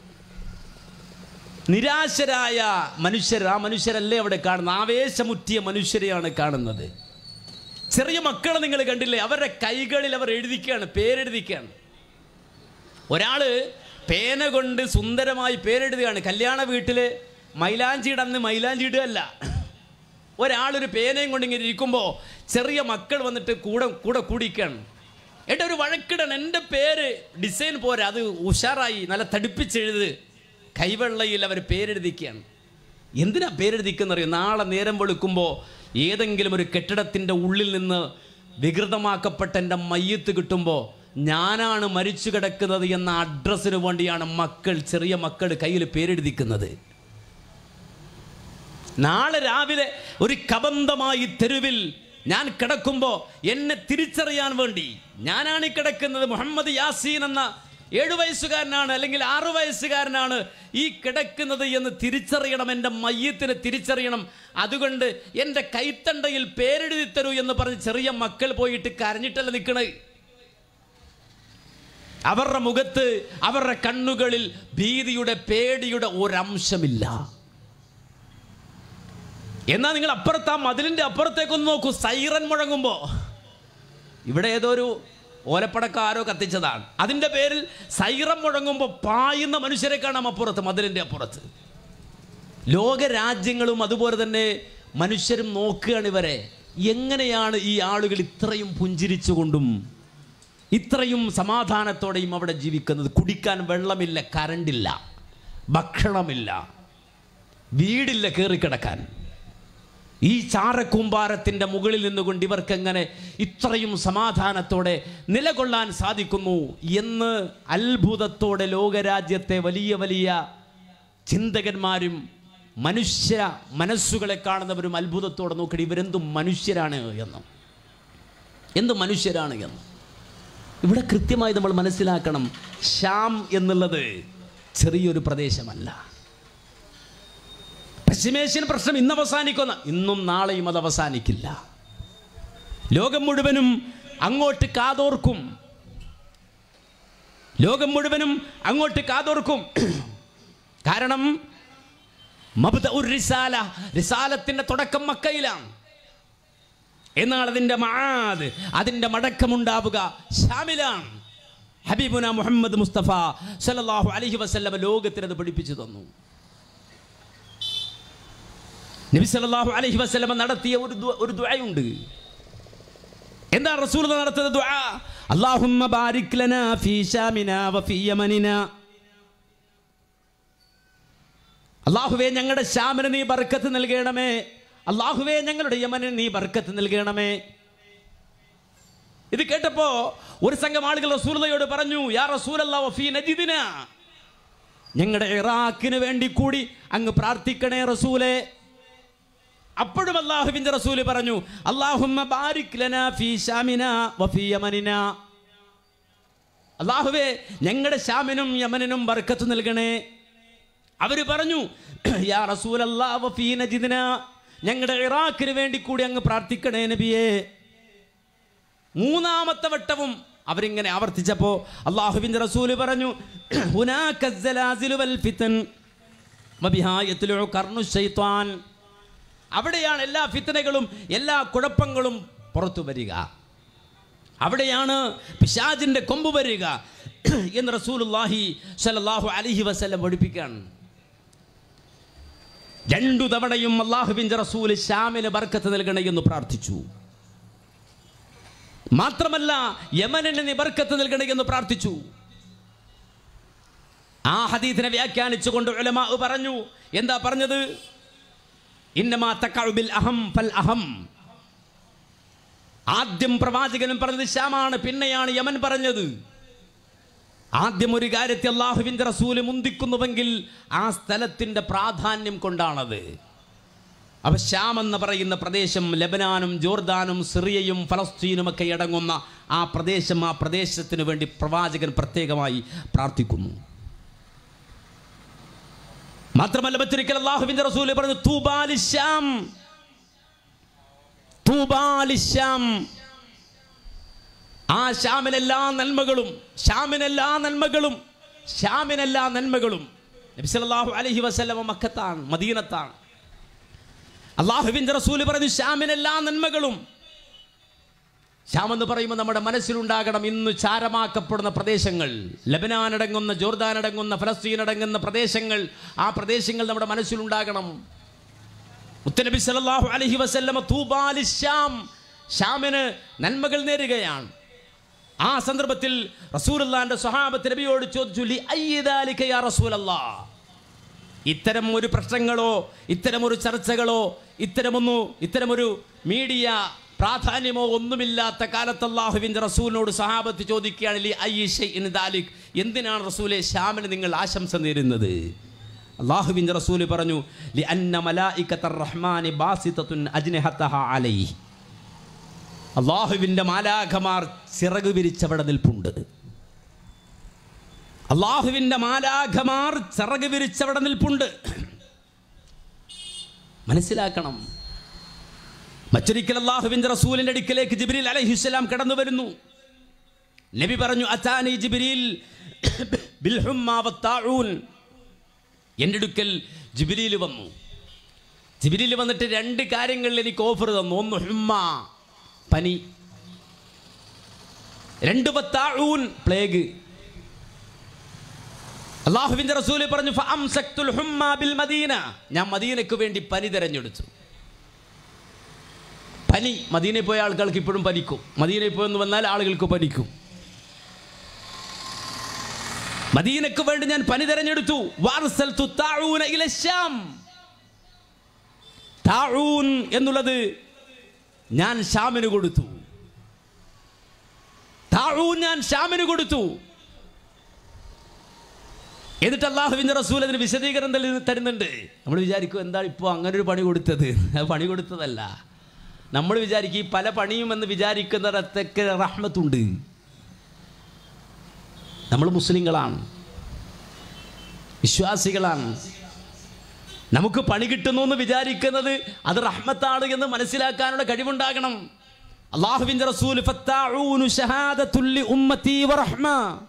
നിരാശരായ മനുഷ്യർ ആ മനുഷ്യരല്ലേ അവിടെ കാണുന്നത് ആവേശമുറ്റിയ മനുഷ്യരെയാണ് കാണുന്നത് ചെറിയ മക്കളെ നിങ്ങൾ കണ്ടില്ലേ അവരുടെ കൈകളിൽ അവർ എഴുതിക്കുകയാണ് പേരെഴുതിക്കുകയാണ് ഒരാള് പേന കൊണ്ട് സുന്ദരമായി പേരെഴുതുകയാണ് കല്യാണ വീട്ടിൽ മൈലാഞ്ചിയുടെ അന്ന് മൈലാഞ്ചി ഇടുകയല്ല ഒരാളൊരു പേനയും കൊണ്ട് ഇങ്ങനെ ഇരിക്കുമ്പോൾ ചെറിയ മക്കൾ വന്നിട്ട് കൂടെ കൂടെ കൂടിക്കാണ് ഏട്ടാ ഒരു വഴക്കിടണം എൻ്റെ പേര് ഡിസൈൻ പോരാ അത് ഉഷാറായി നല്ല തടിപ്പിച്ചെഴുത് കൈവെള്ളയിൽ അവർ പേരെഴുതിക്കുകയാണ് എന്തിനാ പേരെഴുതിക്കുന്നറിയോ നാളെ നേരം വെളുക്കുമ്പോൾ ഏതെങ്കിലും ഒരു കെട്ടിടത്തിൻ്റെ ഉള്ളിൽ നിന്ന് വികൃതമാക്കപ്പെട്ട എൻ്റെ മയ്യത്ത് കിട്ടുമ്പോൾ ഞാനാണ് മരിച്ചു കിടക്കുന്നത് എന്ന അഡ്രസ്സിന് വേണ്ടിയാണ് മക്കൾ ചെറിയ മക്കൾ കയ്യിൽ പേരെഴുതിക്കുന്നത് നാളെ രാവിലെ ഒരു കബന്ധമായി തെരുവിൽ ഞാൻ കിടക്കുമ്പോൾ എന്നെ തിരിച്ചറിയാൻ വേണ്ടി ഞാനാണ് ഈ കിടക്കുന്നത് മുഹമ്മദ് യാസീൻ എന്ന ഏഴു വയസ്സുകാരനാണ് അല്ലെങ്കിൽ ആറു വയസ്സുകാരനാണ് ഈ കിടക്കുന്നത് എന്ന് തിരിച്ചറിയണം എൻ്റെ മയ്യത്തിന് തിരിച്ചറിയണം അതുകൊണ്ട് എൻ്റെ കൈത്തണ്ടയിൽ പേരെഴുതി തരൂ എന്ന് പറഞ്ഞ് ചെറിയ മക്കൾ പോയിട്ട് കരഞ്ഞിട്ടല്ല നിൽക്കണേ അവരുടെ മുഖത്ത് അവരുടെ കണ്ണുകളിൽ ഭീതിയുടെ പേടിയുടെ ഒരംശമില്ല എന്നാൽ നിങ്ങൾ അപ്പുറത്ത് ആ മതിലിൻ്റെ അപ്പുറത്തേക്കൊന്ന് നോക്കൂ സൈറൻ മുഴങ്ങുമ്പോൾ ഇവിടെ ഏതോ ഒരു ഓലപ്പടക്കാരോ കത്തിച്ചതാണ് അതിൻ്റെ പേരിൽ സൈറൻ മുഴങ്ങുമ്പോൾ പായുന്ന മനുഷ്യരെ കാണാം അപ്പുറത്ത് മതിലിൻ്റെ അപ്പുറത്ത് ലോകരാജ്യങ്ങളും അതുപോലെ തന്നെ മനുഷ്യരും നോക്കുകയാണ് ഇവരെ എങ്ങനെയാണ് ഈ ആളുകൾ ഇത്രയും പുഞ്ചിരിച്ചുകൊണ്ടും ഇത്രയും സമാധാനത്തോടെയും അവിടെ ജീവിക്കുന്നത് കുടിക്കാൻ വെള്ളമില്ല കരണ്ടില്ല ഭക്ഷണമില്ല വീടില്ല കയറിക്കിടക്കാൻ ഈ ചാരക്കൂമ്പാരത്തിൻ്റെ മുകളിൽ നിന്നുകൊണ്ട് ഇവർക്ക് എങ്ങനെ ഇത്രയും സമാധാനത്തോടെ നിലകൊള്ളാൻ സാധിക്കുന്നു എന്ന് അത്ഭുതത്തോടെ ലോകരാജ്യത്തെ വലിയ വലിയ ചിന്തകന്മാരും മനുഷ്യ മനസ്സുകളെ കാണുന്നവരും അത്ഭുതത്തോടെ നോക്കി ഇവരെന്തും മനുഷ്യരാണ് എന്ന് എന്ത് മനുഷ്യരാണ് എന്ന് ഇവിടെ കൃത്യമായി നമ്മൾ മനസ്സിലാക്കണം ഷാം എന്നുള്ളത് ചെറിയൊരു പ്രദേശമല്ല പശ്ചിമേഷ്യൻ പ്രശ്നം ഇന്ന് അവസാനിക്കുന്ന ഇന്നും നാളെയും അത് അവസാനിക്കില്ല ലോകം മുഴുവനും അങ്ങോട്ട് കാതോർക്കും ലോകം മുഴുവനും അങ്ങോട്ട് കാതോർക്കും കാരണം മബ്ദ ഉർ റിസാല റിസാലത്തിന്റെ തുടക്കം മക്കയിലാണ് എന്നാൽ അതിൻ്റെ മാത് അതിൻ്റെ മടക്കമുണ്ടാവുക ഷാമിലാണ് ഹബീബുന മുഹമ്മദ് മുസ്തഫ സല്ലല്ലാഹു അലൈഹി വസല്ലമ ലോകത്തിന് അത് പഠിപ്പിച്ചു തന്നു നബി സല്ലല്ലാഹു അലൈഹി വസല്ലമ നടത്തിയ ഒരു ദുആ- ഒരു ദുആയുണ്ട് എന്താ റസൂൽ നടത്തുന്ന ദുആ അല്ലാഹുമ്മ ബാരിക് ലനാ ഫീ ശാമിനാ വഫീ യമനിനാ അള്ളാഹുവേ ഞങ്ങളുടെ ശ്യാമിന് നീ ബർക്കത്ത് നൽകണമേ അള്ളാഹുവേ ഞങ്ങളുടെ യമന് നീ ബർക്കത്ത് നൽകണമേ ഇത് കേട്ടപ്പോ ഒരു സംഘം ആളുകൾ റസൂലയോട് പറഞ്ഞു യാ റസൂലല്ലാ വഫീ നജിദിന ഞങ്ങളുടെ ഇറാഖിന് വേണ്ടി കൂടി അങ്ങ് പ്രാർത്ഥിക്കണേ റസൂലേ അപ്പോഴും അള്ളാഹുവിന്റെ റസൂല് പറഞ്ഞു അള്ളാഹുമ്മ ബാരിക് ലനാ ഫീ ശാമിനാ വഫീ യമനിനാ അള്ളാഹുവേ ഞങ്ങളുടെ ശ്യാമിനും യമനിനും ബർക്കത്ത് നൽകണേ അവർ പറഞ്ഞു യാ റസൂലല്ലാ വഫീ നജിദിന ഞങ്ങളുടെ ഇറാഖിന് വേണ്ടി കൂടി അങ്ങ് പ്രാർത്ഥിക്കണേ നബിയേ മൂന്നാമത്തെ വട്ടവും അവരിങ്ങനെ ആവർത്തിച്ചപ്പോൾ അള്ളാഹുവിൻ്റെ റസൂല് പറഞ്ഞു ഹുനാക الزلازل والفتن وبها يطلع قرن الشيطان അവിടെയാണ് എല്ലാ ഫിത്തനകളും എല്ലാ കുഴപ്പങ്ങളും പുറത്തു വരിക അവിടെയാണ് പിശാജിന്റെ കൊമ്പ് വരിക എന്ന് റസൂലുള്ളാഹി സ്വല്ലല്ലാഹു അലൈഹി വസല്ലം പഠിപ്പിക്കുകയാണ് രണ്ടു തവണയും അള്ളാഹുവിൻ്റെ റസൂല് ഷാമിന് ബർക്കത്ത് നൽകണേ എന്ന് പ്രാർത്ഥിച്ചു മാത്രമല്ല യമനിന് നീ ബർക്കത്ത് നൽകണേ എന്ന് പ്രാർത്ഥിച്ചു ആ ഹദീദിനെ വ്യാഖ്യാനിച്ചുകൊണ്ട് ഉലമാ പറഞ്ഞു എന്താ പറഞ്ഞത് ഇന്നമാ തഖഉ ബിൽ അഹം ഫൽ അഹം ആദ്യം പ്രവാചകനും പറഞ്ഞത് ശ്യാമാണ് പിന്നെയാണ് യമൻ പറഞ്ഞത് ആദ്യം ഒരു കാര്യത്തെ അള്ളാഹുവിൻ്റെ റസൂല് മുന്തിക്കുന്നുവെങ്കിൽ ആ സ്ഥലത്തിൻ്റെ പ്രാധാന്യം കൊണ്ടാണത് അവ ശ്യാം എന്ന് പറയുന്ന പ്രദേശം ലബനാനും ജോർദാനും സിറിയയും ഫലസ്തീനും ഒക്കെ അടങ്ങുന്ന ആ പ്രദേശം ആ പ്രദേശത്തിന് വേണ്ടി പ്രവാചകൻ പ്രത്യേകമായി പ്രാർത്ഥിക്കുന്നു മാത്രമല്ല മറ്റൊരിക്കൽ അള്ളാഹുവിന്റെ റസൂല് പറഞ്ഞു തൂബാലി ശ്യാം തൂബാലി ശ്യാം ആ ശ്യാമിനെല്ലാ നന്മകളും ശ്യാമിനെല്ലാ നന്മകളും ശ്യാമിനെല്ലാ നന്മകളും നബി സല്ലല്ലാഹു അലൈഹി വസല്ലമ മക്കത്താണ് മദീനത്താണ് അള്ളാഹുവിൻ്റെ റസൂല് പറഞ്ഞു ശ്യാമിനെല്ലാ നന്മകളും ഷാം എന്ന് പറയുമ്പോൾ നമ്മുടെ മനസ്സിലുണ്ടാകണം ഇന്ന് ചാരമാക്കപ്പെടുന്ന പ്രദേശങ്ങൾ ലബനാൻ അടങ്ങുന്ന ജോർദാൻ അടങ്ങുന്ന ഫലസ്തീൻ അടങ്ങുന്ന പ്രദേശങ്ങൾ ആ പ്രദേശങ്ങൾ നമ്മുടെ മനസ്സിലുണ്ടാകണം മുത്തനബി സല്ലല്ലാഹു അലൈഹി വസല്ലമ തൂബാലി ശ്യാം ഷ്യാമിന് നന്മകൾ നേരുകയാണ് ആ സന്ദർഭത്തിൽ റസൂലുള്ളാന്റെ സ്വഹാബത്ത് നബിയോട് ചോദിച്ചു ലി അയ്യിദാലിക യാ റസൂലല്ലാ ഇത്തരം ഒരു പ്രശ്നങ്ങളോ ഇത്തരം ഒരു ചർച്ചകളോ ഇത്തരമൊന്നു ഇത്തരമൊരു മീഡിയ പ്രാധാന്യമോ ഒന്നുമില്ലാത്ത കാലത്ത് അള്ളാഹുവിൻ്റെ റസൂലിനോട് സഹാബത്ത് ചോദിക്കുകയാണ് ലി അയ്യിഷൈഇൻ ദാലിക് എന്തിനാണ് റസൂലെ ശ്യാമിന് നിങ്ങൾ ആശംസ നേരുന്നത് അള്ളാഹുവിൻ്റെ റസൂല് പറഞ്ഞു ലി അന്ന മലായിക്കത്തർ റഹ്മാനി ബാസിത്തത്തുൻ അജ്നഹത്തഹ അലൈഹി അള്ളാഹുവിൻ്റെ മാലാഖമാർ ചിറക് വിരിച്ചവിടെ നിൽപ്പുണ്ട് അള്ളാഹുവിൻ്റെ മാലാഖമാർ ചിറക് വിരിച്ചവിടെ നിൽപ്പുണ്ട് മനസ്സിലാക്കണം മറ്റൊരിക്കൽ അള്ളാഹുവിൻ്റെ റസൂലിൻ്റെ അടുക്കലേക്ക് ജിബ്രീൽ അലൈഹിസ്സലാം കടന്നു വരുന്നു നബി പറഞ്ഞു അതാനി ജിബ്രീൽ ബിൽഹുമ്മാ വത്താഊൻ എൻ്റെ അടുക്കൽ ജിബ്രീൽ വന്നു ജിബ്രീൽ വന്നിട്ട് രണ്ട് കാര്യങ്ങളിൽ എനിക്ക് ഓഫർ തന്നു ഒന്ന് ഹുമ്മ പനി രണ്ട് ബത്താഊൻ പ്ലേഗ് അള്ളാഹുവിന്റെ റസൂല് പറഞ്ഞു ഫഅംസക്തുൽ ഹുമ്മ ബിൽ മദീന ഞാൻ മദീനയ്ക്ക് വേണ്ടി പനി തിരഞ്ഞെടുത്തു പനി മദീനയിൽ പോയ ആളുകൾക്ക് ഇപ്പോഴും പനിക്കും മദീനയിൽ പോയെന്ന് വന്നാൽ ആളുകൾക്ക് പനിക്കും മദീനയ്ക്ക് വേണ്ടി ഞാൻ പനി തിരഞ്ഞെടുത്തു വാർസൽതു താഊന ഇല ശ്യാം താഊൻ എന്നുള്ളത് ഞാൻ ഷാമിന് കൊടുത്തു താഴൂ ഞാൻ ഷാമിന് കൊടുത്തു എന്നിട്ട് അള്ളാഹുവിൻ്റെ റസൂൽ അതിന് വിശദീകരണം തരു- തരുന്നുണ്ട് നമ്മൾ വിചാരിക്കും എന്താ ഇപ്പോൾ അങ്ങനെ ഒരു പണി കൊടുത്തത് അത് പണി കൊടുത്തതല്ല നമ്മൾ വിചാരിക്കും ഈ പല പണിയും എന്ന് വിചാരിക്കുന്നിടത്തൊക്കെ റഹ്മത്തുണ്ട് നമ്മൾ മുസ്ലിങ്ങളാണ് വിശ്വാസികളാണ് നമുക്ക് പണി കിട്ടുന്നു എന്ന് വിചാരിക്കുന്നത് അത് റഹ്മത്താണ് എന്ന് മനസ്സിലാക്കാനുള്ള കഴിവുണ്ടാകണം അള്ളാഹുവിന്റെ റസൂൽ ഫത്താഊനു ഷഹാദത്തുൽ ലി ഉമ്മത്തി വറഹ്മ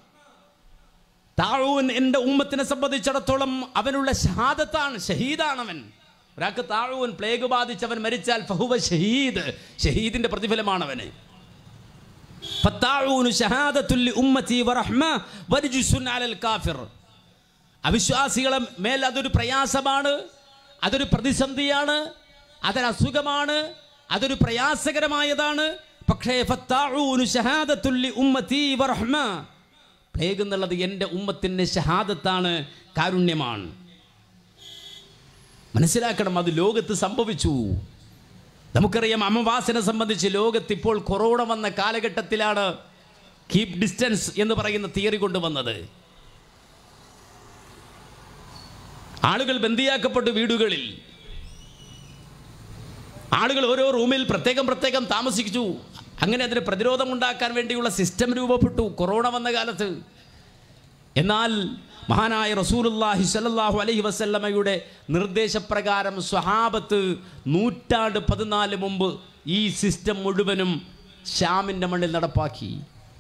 താഴൂൻ എൻ്റെ ഉമ്മത്തിനെ സംബന്ധിച്ചിടത്തോളം അവനുള്ള ഷഹാദത്താണ് ഷഹീദാണ് അവൻ ഒരാൾക്ക് താഴൂൻ പ്ലേഗ് ബാധിച്ചവൻ മരിച്ചാൽ ഫഹുവ ഷഹീദ് ഷഹീദിന്റെ പ്രതിഫലമാണ് അവന് ഫത്താഊനു ഷഹാദത്തുൽ ലി ഉമ്മത്തി വറഹ്മ വരിജുസുൻ അലൽ കാഫിർ അവിശ്വാസികളെ മേൽ അതൊരു പ്രയാസമാണ് അതൊരു പ്രതിസന്ധിയാണ് അതൊരു അസുഖമാണ് അതൊരു പ്രയാസകരമായതാണ് പക്ഷേ ഫത്താഊനു ഷഹാദത്തുൽ ലി ഉമ്മത്തി വറഹ്മ പ്ലേഗ് എന്നുള്ളത് എൻ്റെ ഉമ്മത്തിൻ്റെ ഷഹാദത്താണ് കാരുണ്യമാണ് മനസ്സിലാക്കണം അത് ലോകത്ത് സംഭവിച്ചു നമുക്കറിയാം അമവാസിനെ സംബന്ധിച്ച് ലോകത്ത് ഇപ്പോൾ കൊറോണ വന്ന കാലഘട്ടത്തിലാണ് കീപ് ഡിസ്റ്റൻസ് എന്ന് പറയുന്ന തിയറി കൊണ്ടുവന്നത് ആളുകൾ ബന്ദിയാക്കപ്പെട്ടു വീടുകളിൽ ആളുകൾ ഓരോ റൂമിൽ പ്രത്യേകം പ്രത്യേകം താമസിച്ചു അങ്ങനെ അതിന് പ്രതിരോധം ഉണ്ടാക്കാൻ വേണ്ടിയുള്ള സിസ്റ്റം രൂപപ്പെട്ടു കൊറോണ വന്ന കാലത്ത് എന്നാൽ മഹാനായ റസൂലുല്ലാഹി സ്വല്ലല്ലാഹു അലൈഹി വസല്ലമയുടെ നിർദ്ദേശപ്രകാരം സ്വഹാബത്ത് നൂറ്റാണ്ട് പതിനാല് മുമ്പ് ഈ സിസ്റ്റം മുഴുവനും ഷ്യാമിൻ്റെ മണ്ണിൽ നടപ്പാക്കി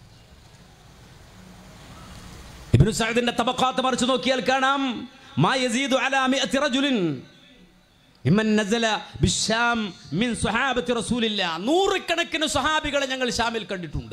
ഇബ്നു സഅദിന്റെ തബഖാത്ത് മറിച്ച് നോക്കിയാൽ കാണാം മാ യസീദു അലാ മിഅത്തി റജുലിൻ ഇമ്മൻ നസല ബിശ്ശാം മിൻ സ്വഹാബത്തി റസൂലില്ല നൂറുകണക്കിന് സ്വഹാബികളെ ഞങ്ങൾ ഷാമിൽ കണ്ടിട്ടുണ്ട്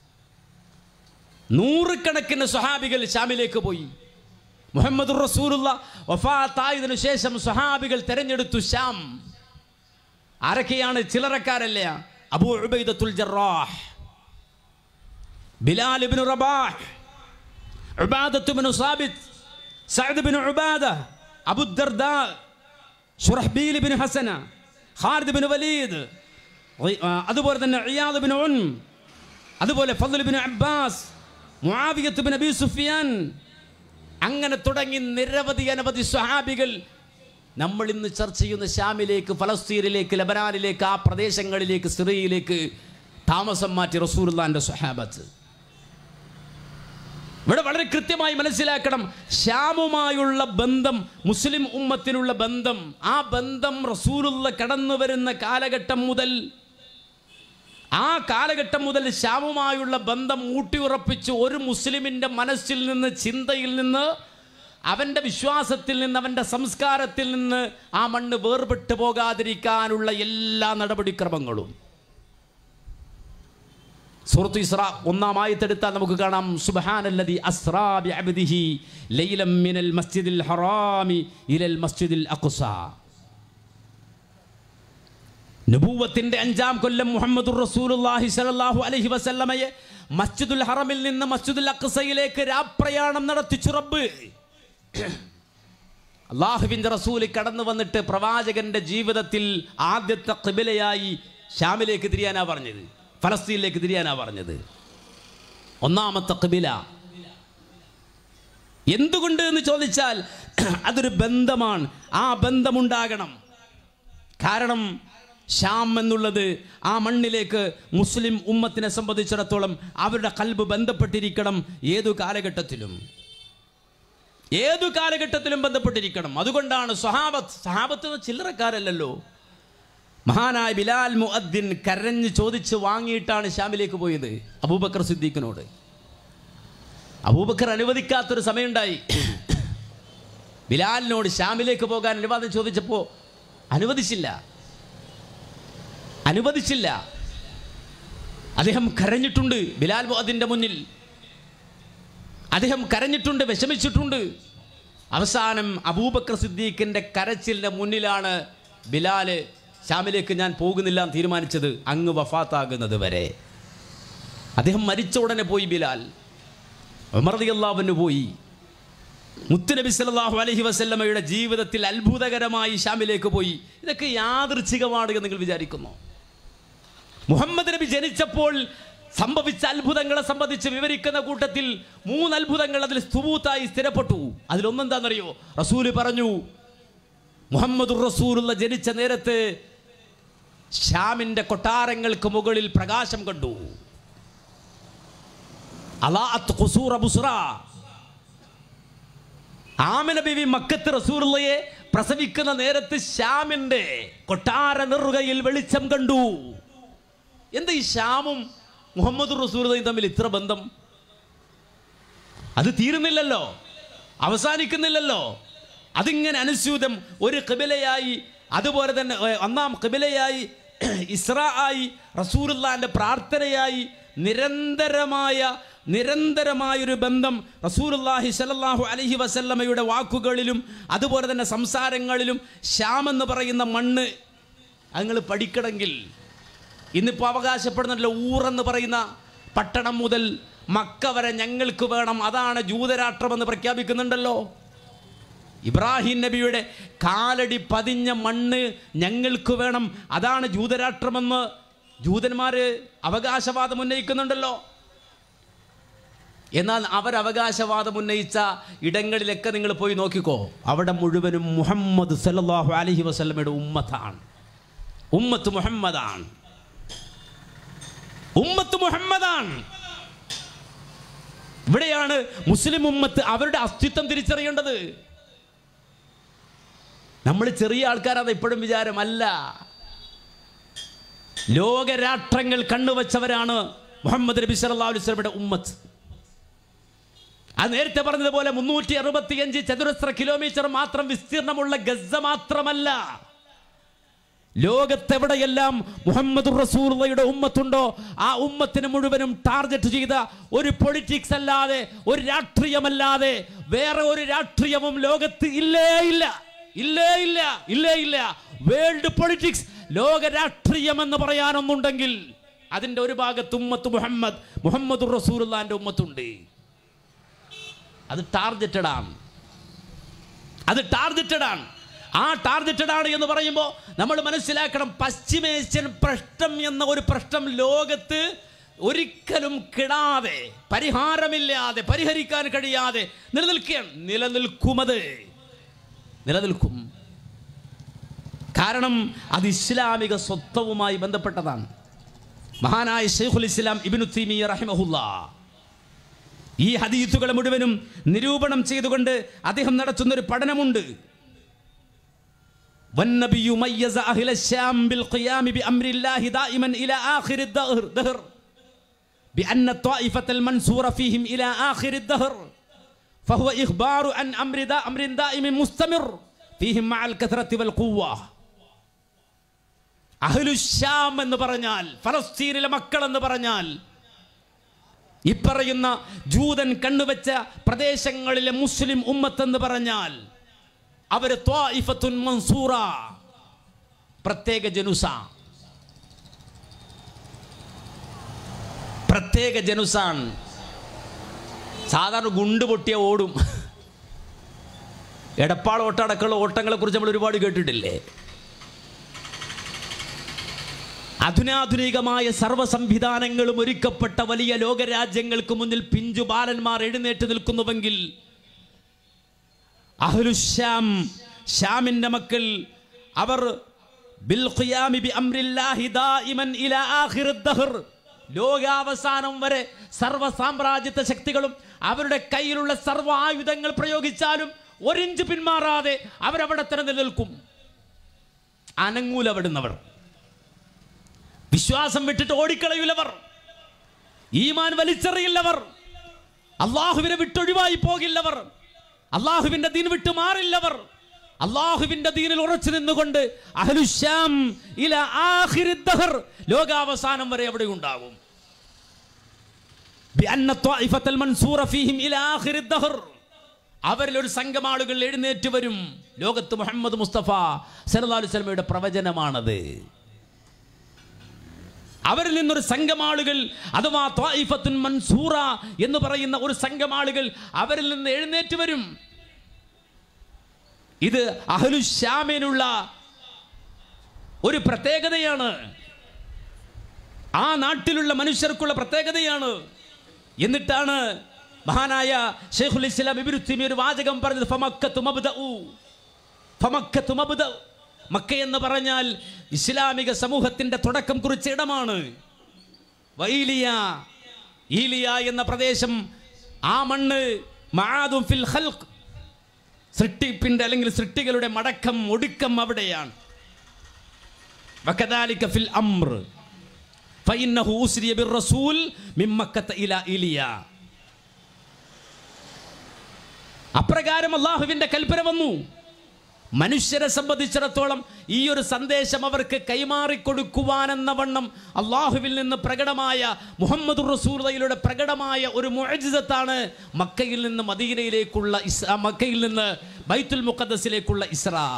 നൂറുകണക്കിന് സ്വഹാബികൾ ഷാമിലേക്ക് പോയി മുഹമ്മദ് റസൂലുള്ള വഫാത്തായതിനു ശേഷം സ്വഹാബികൾ തെരഞ്ഞെടുത്തു ഷാം ആരൊക്കെയാണ് ചിലറക്കാരല്ല അബൂ ഉബൈദത്തുൽ ജറാഹ് ബിലാൽ ഇബ്നു റബാഹ് ഉബാദത്ത് ബിനു സാബിത്ത് സഅദ് ബിനു Ubada Abu Darda Shurahbil bin Hasana Khalid bin Waleed ഉയ്- ആ, അതുപോലെ തന്നെ ഇയാദ് ബിൻ ഉൻ അതുപോലെ ഫضل bin Abbas Muawiyah bin Abi Sufyan അങ്ങനെ തുടങ്ങി നിരവധി അനവധി സ്വഹാബികൾ നമ്മൾ ഇന്ന് ചർച്ച ചെയ്യുന്ന ഷാമിലേക്ക് ഫലസ്തീനിലേക്ക് ലബനാനിലേക്ക് ആ പ്രദേശങ്ങളിലേക്ക് സിറിയയിലേക്ക് താമസം മാറ്റി റസൂലുള്ളാന്റെ സ്വഹാബത്ത് ഇവിടെ വളരെ കൃത്യമായി മനസ്സിലാക്കണം ഷ്യാമുമായുള്ള ബന്ധം മുസ്ലിം ഉമ്മത്തിനുള്ള ബന്ധം ആ ബന്ധം റസൂലുള്ള കടന്നു വരുന്ന കാലഘട്ടം മുതൽ ആ കാലഘട്ടം മുതൽ ശ്യാമുമായുള്ള ബന്ധം ഊട്ടിയുറപ്പിച്ച് ഒരു മുസ്ലിമിൻ്റെ മനസ്സിൽ നിന്ന് ചിന്തയിൽ നിന്ന് അവൻ്റെ വിശ്വാസത്തിൽ നിന്ന് അവൻ്റെ സംസ്കാരത്തിൽ നിന്ന് ആ മണ്ണ് വേർപെട്ട് പോകാതിരിക്കാനുള്ള എല്ലാ നടപടിക്രമങ്ങളും സൂറത്ത് ഇസ്ര ഒന്നാം ആയത്തെടുത്താൽ നമുക്ക് കാണാം സുബ്ഹാനല്ലദി അസ്റാ ബിഅബ്ദിഹി ലൈലം മിനൽ മസ്ജിദിൽ ഹറാമി ഇലൽ മസ്ജിദിൽ അഖ്സ നബൂവത്തിന്റെ അഞ്ചാം കൊല്ലം മുഹമ്മദുർ റസൂലുള്ളാഹി സ്വല്ലല്ലാഹു അലൈഹി വസല്ലമയെ മസ്ജിദുൽ ഹറമിൽ നിന്ന് മസ്ജിദുൽ അഖ്സയിലേക്ക് രാപ്രയാണം നടത്തിച്ചു റബ്ബ് അള്ളാഹുവിൻ്റെ റസൂല് കടന്നു വന്നിട്ട് പ്രവാചകന്റെ ജീവിതത്തിൽ ആദ്യത്തെ കിബിലയായി ഷാമിലേക്ക് തിരിയാനാ പറഞ്ഞത് ഫലസ്തീനിലേക്ക് തിരിയാനാ പറഞ്ഞത് ഒന്നാമത്തെ കിബില എന്തുകൊണ്ട് എന്ന് ചോദിച്ചാൽ അതൊരു ബന്ധമാണ് ആ ബന്ധമുണ്ടാകണം കാരണം ഷാം എന്നുള്ളത് ആ മണ്ണിലേക്ക് മുസ്ലിം ഉമ്മത്തിനെ സംബന്ധിച്ചിടത്തോളം അവരുടെ കൽബ് ബന്ധപ്പെട്ടിരിക്കണം ഏതു കാലഘട്ടത്തിലും ഏതു കാലഘട്ടത്തിലും ബന്ധപ്പെട്ടിരിക്കണം അതുകൊണ്ടാണ് സ്വഹാബത്ത് സ്വഹാബത്ത് എന്ന് ചില്ലറക്കാരല്ലല്ലോ മഹാനായ ബിലാൽ മുഅദ്ദിൻ കരഞ്ഞ് ചോദിച്ച് വാങ്ങിയിട്ടാണ് ഷാമിലേക്ക് പോയത് അബൂബക്കർ സിദ്ദീഖിനോട് അബൂബക്കർ അനുവദിക്കാത്തൊരു സമയമുണ്ടായി ബിലാലിനോട് ഷാമിലേക്ക് പോകാൻ അനുവാദം ചോദിച്ചപ്പോൾ അനുവദിച്ചില്ല അനുവദിച്ചില്ല അദ്ദേഹം കരഞ്ഞിട്ടുണ്ട് ബിലാൽ മുഅദ്ദിൻ്റെ മുന്നിൽ അദ്ദേഹം കരഞ്ഞിട്ടുണ്ട് വിഷമിച്ചിട്ടുണ്ട് അവസാനം അബൂബക്കർ സിദ്ദീഖിൻ്റെ കരച്ചിലിൻ്റെ മുന്നിലാണ് ബിലാല് ഷാമിലേക്ക് ഞാൻ പോകുന്നില്ല എന്ന് തീരുമാനിച്ചത് അങ്ങ് വഫാത്താകുന്നത് വരെ അദ്ദേഹം മരിച്ച ഉടനെ പോയി ബിലാൽ ഉമർദിയല്ലാവിന് പോയി മുത്തുനബി സല്ലല്ലാഹു അലൈഹി വസല്ലമയുടെ ജീവിതത്തിൽ അത്ഭുതകരമായി ഷാമിലേക്ക് പോയി ഇതൊക്കെ യാദൃച്ഛികമാണ് എന്ന് നിങ്ങൾ വിചാരിക്കുന്നു മുഹമ്മദ് നബി ജനിച്ചപ്പോൾ സംഭവിച്ച അത്ഭുതങ്ങളെ സംബന്ധിച്ച് വിവരിക്കുന്ന കൂട്ടത്തിൽ മൂന്ന് അത്ഭുതങ്ങൾ അതിൽ സ്തുബൂത്തായി സ്ഥിരപ്പെട്ടു അതിലൊന്നെന്താണെന്നറിയോ റസൂല് പറഞ്ഞു മുഹമ്മദ് റസൂലുള്ള ജനിച്ച നേരത്ത് ഷാമിന്റെ കൊട്ടാരങ്ങൾക്ക് മുകളിൽ പ്രകാശം കണ്ടു അലാഅത്ത് ഖുസൂറ ബുസ്റ ആമിന ബിവി മക്കത്ത് റസൂലുള്ളയെ പ്രസവിക്കുന്ന നേരത്ത് ഷാമിന്റെ കൊട്ടാര നെറുകയിൽ വെളിച്ചം കണ്ടു എന്താ ഈ ഷാമും മുഹമ്മദ് റസൂലയും തമ്മിൽ ഇത്ര ബന്ധം അത് തീരുന്നില്ലല്ലോ അവസാനിക്കുന്നില്ലല്ലോ അതിങ്ങനെ അനുസ്യൂതം ഒരു കിബിലയായി അതുപോലെ തന്നെ ഏ, ഒന്നാം കിബിലയായി ഇസ്ര ആയി റസൂലുള്ളാന്റെ പ്രാർത്ഥനയായി നിരന്തരമായ നിരന്തരമായൊരു ബന്ധം റസൂലുള്ളാഹി സ്വല്ലല്ലാഹു അലൈഹി വസല്ലമയുടെ വാക്കുകളിലും അതുപോലെ തന്നെ സംസാരങ്ങളിലും ശ്യാം എന്ന് പറയുന്ന മണ്ണ് അത് നിങ്ങൾ പഠിക്കണമെങ്കിൽ ഇന്നിപ്പോൾ അവകാശപ്പെടുന്നല്ലോ ഊറെന്ന് പറയുന്ന പട്ടണം മുതൽ മക്ക വരെ ഞങ്ങൾക്ക് വേണം അതാണ് ജൂതരാഷ്ട്രമെന്ന് പ്രഖ്യാപിക്കുന്നുണ്ടല്ലോ ഇബ്രാഹിം നബിയുടെ കാലടി പതിഞ്ഞ മണ്ണ് ഞങ്ങൾക്ക് വേണം അതാണ് ജൂതരാഷ്ട്രമെന്ന് ജൂതന്മാർ അവകാശവാദം ഉന്നയിക്കുന്നുണ്ടല്ലോ എന്നാൽ അവർ അവകാശവാദം ഉന്നയിച്ച ഇടങ്ങളിലൊക്കെ നിങ്ങൾ പോയി നോക്കിക്കോ അവിടെ മുഴുവനും മുഹമ്മദ് സല്ലല്ലാഹു അലൈഹി വസല്ലമയുടെ ഉമ്മത്താണ് ഉമ്മത്ത് മുഹമ്മദാണ് ഉമ്മത്ത് മുഹമ്മദാണ് ഇവിടെയാണ് മുസ്ലിം ഉമ്മത്ത് അവരുടെ അസ്തിത്വം തിരിച്ചറിയേണ്ടത് നമ്മൾ ചെറിയ ആൾക്കാരാണ് ഇപ്പോഴും വിചാരമല്ല ലോകരാഷ്ട്രങ്ങൾ കണ്ണുവച്ചവരാണ് മുഹമ്മദ് നബി സല്ലല്ലാഹു അലൈഹി വസല്ലമയുടെ ഉമ്മത്ത് അത് നേരത്തെ പറഞ്ഞതുപോലെ മുന്നൂറ്റി അറുപത്തിയഞ്ച് ചതുരശ്ര കിലോമീറ്റർ മാത്രം വിസ്തീർണമുള്ള ഗസ മാത്രമല്ല ലോകത്തെവിടെയെല്ലാം മുഹമ്മദ് റസൂലുള്ളയുടെ ഉമ്മത്തുണ്ടോ ആ ഉമ്മത്തിന് മുഴുവനും ടാർഗറ്റ് ചെയ്ത ഒരു പൊളിറ്റിക്സ് അല്ലാതെ ഒരു രാഷ്ട്രീയമല്ലാതെ വേറെ ഒരു രാഷ്ട്രീയവും ലോകത്ത് ഇല്ലേ ഇല്ല ഇല്ലേ ഇല്ല ഇല്ലേ ഇല്ല വേൾഡ് പൊളിറ്റിക്സ് ലോക രാഷ്ട്രീയം എന്ന് പറയാനൊന്നുണ്ടെങ്കിൽ അതിന്റെ ഒരു ഭാഗത്ത് ഉമ്മത്ത് മുഹമ്മദ് മുഹമ്മദ് റസൂലുള്ളാന്റെ ഉമ്മത്തുണ്ട് അത് ടാർഗറ്റഡ് ആണ് അത് ടാർഗറ്റഡ് ആണ് ആ ടാർഗറ്റഡ് ആണ് എന്ന് പറയുമ്പോൾ നമ്മൾ മനസ്സിലാക്കണം പശ്ചിമേഷ്യൻ പ്രശ്നം എന്ന ഒരു പ്രശ്നം ലോകത്ത് ഒരിക്കലും കിടാതെ പരിഹാരമില്ലാതെ പരിഹരിക്കാൻ കഴിയാതെ നിലനിൽക്കുകയാണ് നിലനിൽക്കുമത് നിലനിൽക്കും കാരണം അത് ഇസ്ലാമിക സ്വത്വവുമായി ബന്ധപ്പെട്ടതാണ് മഹാനായ ഷെയ്ഖുൽ ഇസ്ലാം ഇബ്നു തീമിയ റഹിമഹുല്ല ഈ ഹദീസുകൾ മുഴുവനും നിരൂപണം ചെയ്തുകൊണ്ട് അദ്ദേഹം നടത്തുന്ന ഒരു പഠനമുണ്ട് والنبي ميز أهل الشام بالقيام بأمر الله دائما إلى آخر الدهر دهر بأن الطائفة المنصورة فيهم إلى آخر الدهر فهو إخبار عن أمر دا أمر دائم مستمر فيهم مع الكثرة والقوة അഹ്ലു ഷ്യാം എന്ന് പറഞ്ഞാൽ ഫലസ്തീനിലെ മക്കൾ എന്ന് പറഞ്ഞാൽ ഇപ്പറയുന്ന ജൂതൻ കണ്ണുവെച്ച പ്രദേശങ്ങളിലെ മുസ്ലിം ഉമ്മത്തെന്ന് പറഞ്ഞാൽ അവര് ത്വാഇഫത്തുൻ മൻസൂറ പ്രത്യേക ജനുസ പ്രത്യേക ജനുസാണ് സാധാരണ ഗുണ്ട് പൊട്ടിയ ഓടും എടപ്പാൾ ഓട്ടടക്കമുള്ള ഓട്ടങ്ങളെ കുറിച്ച് നമ്മൾ ഒരുപാട് കേട്ടിട്ടില്ലേ അധുനാധുനികമായ സർവ്വ സംവിധാനങ്ങളും ഒരുക്കപ്പെട്ട വലിയ ലോകരാജ്യങ്ങൾക്ക് മുന്നിൽ പിഞ്ചു ബാലന്മാർ എഴുന്നേറ്റ് നിൽക്കുന്നുവെങ്കിൽ അഹ്ലുശ്യാം ഷ്യാമിന്റെ മക്കൾ അവർ ബിൽ ഖിയാമി ബി അംരില്ലാഹി ദായിമൻ ഇലാ ആഖിറിദ് ദഹർ ലോകാവസാനം വരെ സർവ്വ സാമ്രാജ്യത്വ ശക്തികളും അവരുടെ കയ്യിലുള്ള സർവ്വ ആയുധങ്ങൾ പ്രയോഗിച്ചാലും ഒരിഞ്ച് പിന്മാറാതെ അവരവിടെ തന്നെ നിലനിൽക്കും അനങ്ങൂലവിടുന്നവർ വിശ്വാസം വിട്ടിട്ട് ഓടിക്കളയില്ലവർ ഈമാൻ വലിച്ചെറിയില്ലവർ അള്ളാഹുവിനെ വിട്ടൊഴിവായി പോകില്ലവർ അള്ളാഹുവിന്റെ ദീൻ വിട്ടു മാറില്ലവർ അള്ളാഹുവിന്റെ ദീനിൽ ഉറച്ചു നിന്നുകൊണ്ട് അഹ്ലുശ്യാം ഇല ആഖിരി ദഹർ ലോകാവസാനം വരെ അവിടെ ഉണ്ടാകും ബിഅന്ന ത്വാഇഫത്തൽ മൻസൂറ ഫീഹിം ഇല ആഖിരി ദഹർ അവരിൽ ഒരു സംഘം ആളുകൾ എഴുന്നേറ്റ് വരും ലോകത്ത് മുഹമ്മദ് മുസ്തഫ സല്ലല്ലാഹു അലൈഹി വസല്ലമയുടെ പ്രവചനമാണത് അവരിൽ നിന്നൊരു സംഘം ആളുകൾ അഥവാ ത്വായിഫത്തുൻ മൻസൂറ എന്ന് പറയുന്ന ഒരു സംഘം ആളുകൾ അവരിൽ നിന്ന് എഴുന്നേറ്റ് വരും ഇത് അഹ്ലു ശ്യാമിനുള്ള ഒരു പ്രത്യേകതയാണ് ആ നാട്ടിലുള്ള മനുഷ്യർക്കുള്ള പ്രത്യേകതയാണ് എന്നിട്ടാണ് മഹാനായ ഷെയ്ഖുൽ ഇസ്ലാം ഇബ്നു തൈമിയ്യ ഒരു വാചകം പറഞ്ഞത് ഫമക്കത്തു മബ്ദഉ ഫമക്കത്തു മബ്ദഉ മക്ക എന്ന് പറഞ്ഞാൽ ഇസ്ലാമിക സമൂഹത്തിന്റെ തുടക്കം കുറിച്ച ഇടമാണ് വൈലിയ ഈലിയ എന്ന പ്രദേശം ആ മണ്ണ് മആദും ഫിൽ ഖൽഖ് സൃഷ്ടിപ്പിന്റെ അല്ലെങ്കിൽ സൃഷ്ടികളുടെ മടക്കം ഒടുക്കം അവിടെയാണ് വകദാലിക ഫിൽ അംർ ഫഇന്നഹു ഉസ്രിയ ബിർറസൂൽ മിൻ മക്കത്ത ഇലാ ഇലിയ അപ്രകാരം അള്ളാഹുവിന്റെ കൽപ്പന വന്നു മനുഷ്യരെ സംബന്ധിച്ചിടത്തോളം ഈ ഒരു സന്ദേശം അവർക്ക് കൈമാറിക്കൊടുക്കുവാനെന്ന വണ്ണം അള്ളാഹുവിൽ നിന്ന് പ്രകടമായ മുഹമ്മദ് റസൂലയുടെ പ്രകടമായ ഒരു മുഅജിസത്താണ് മക്കയിൽ നിന്ന് മദീനയിലേക്കുള്ള ഇസ് മക്കയിൽ നിന്ന് ബൈത്തുൽ മുഖദ്സിലേക്കുള്ള ഇസ്രാ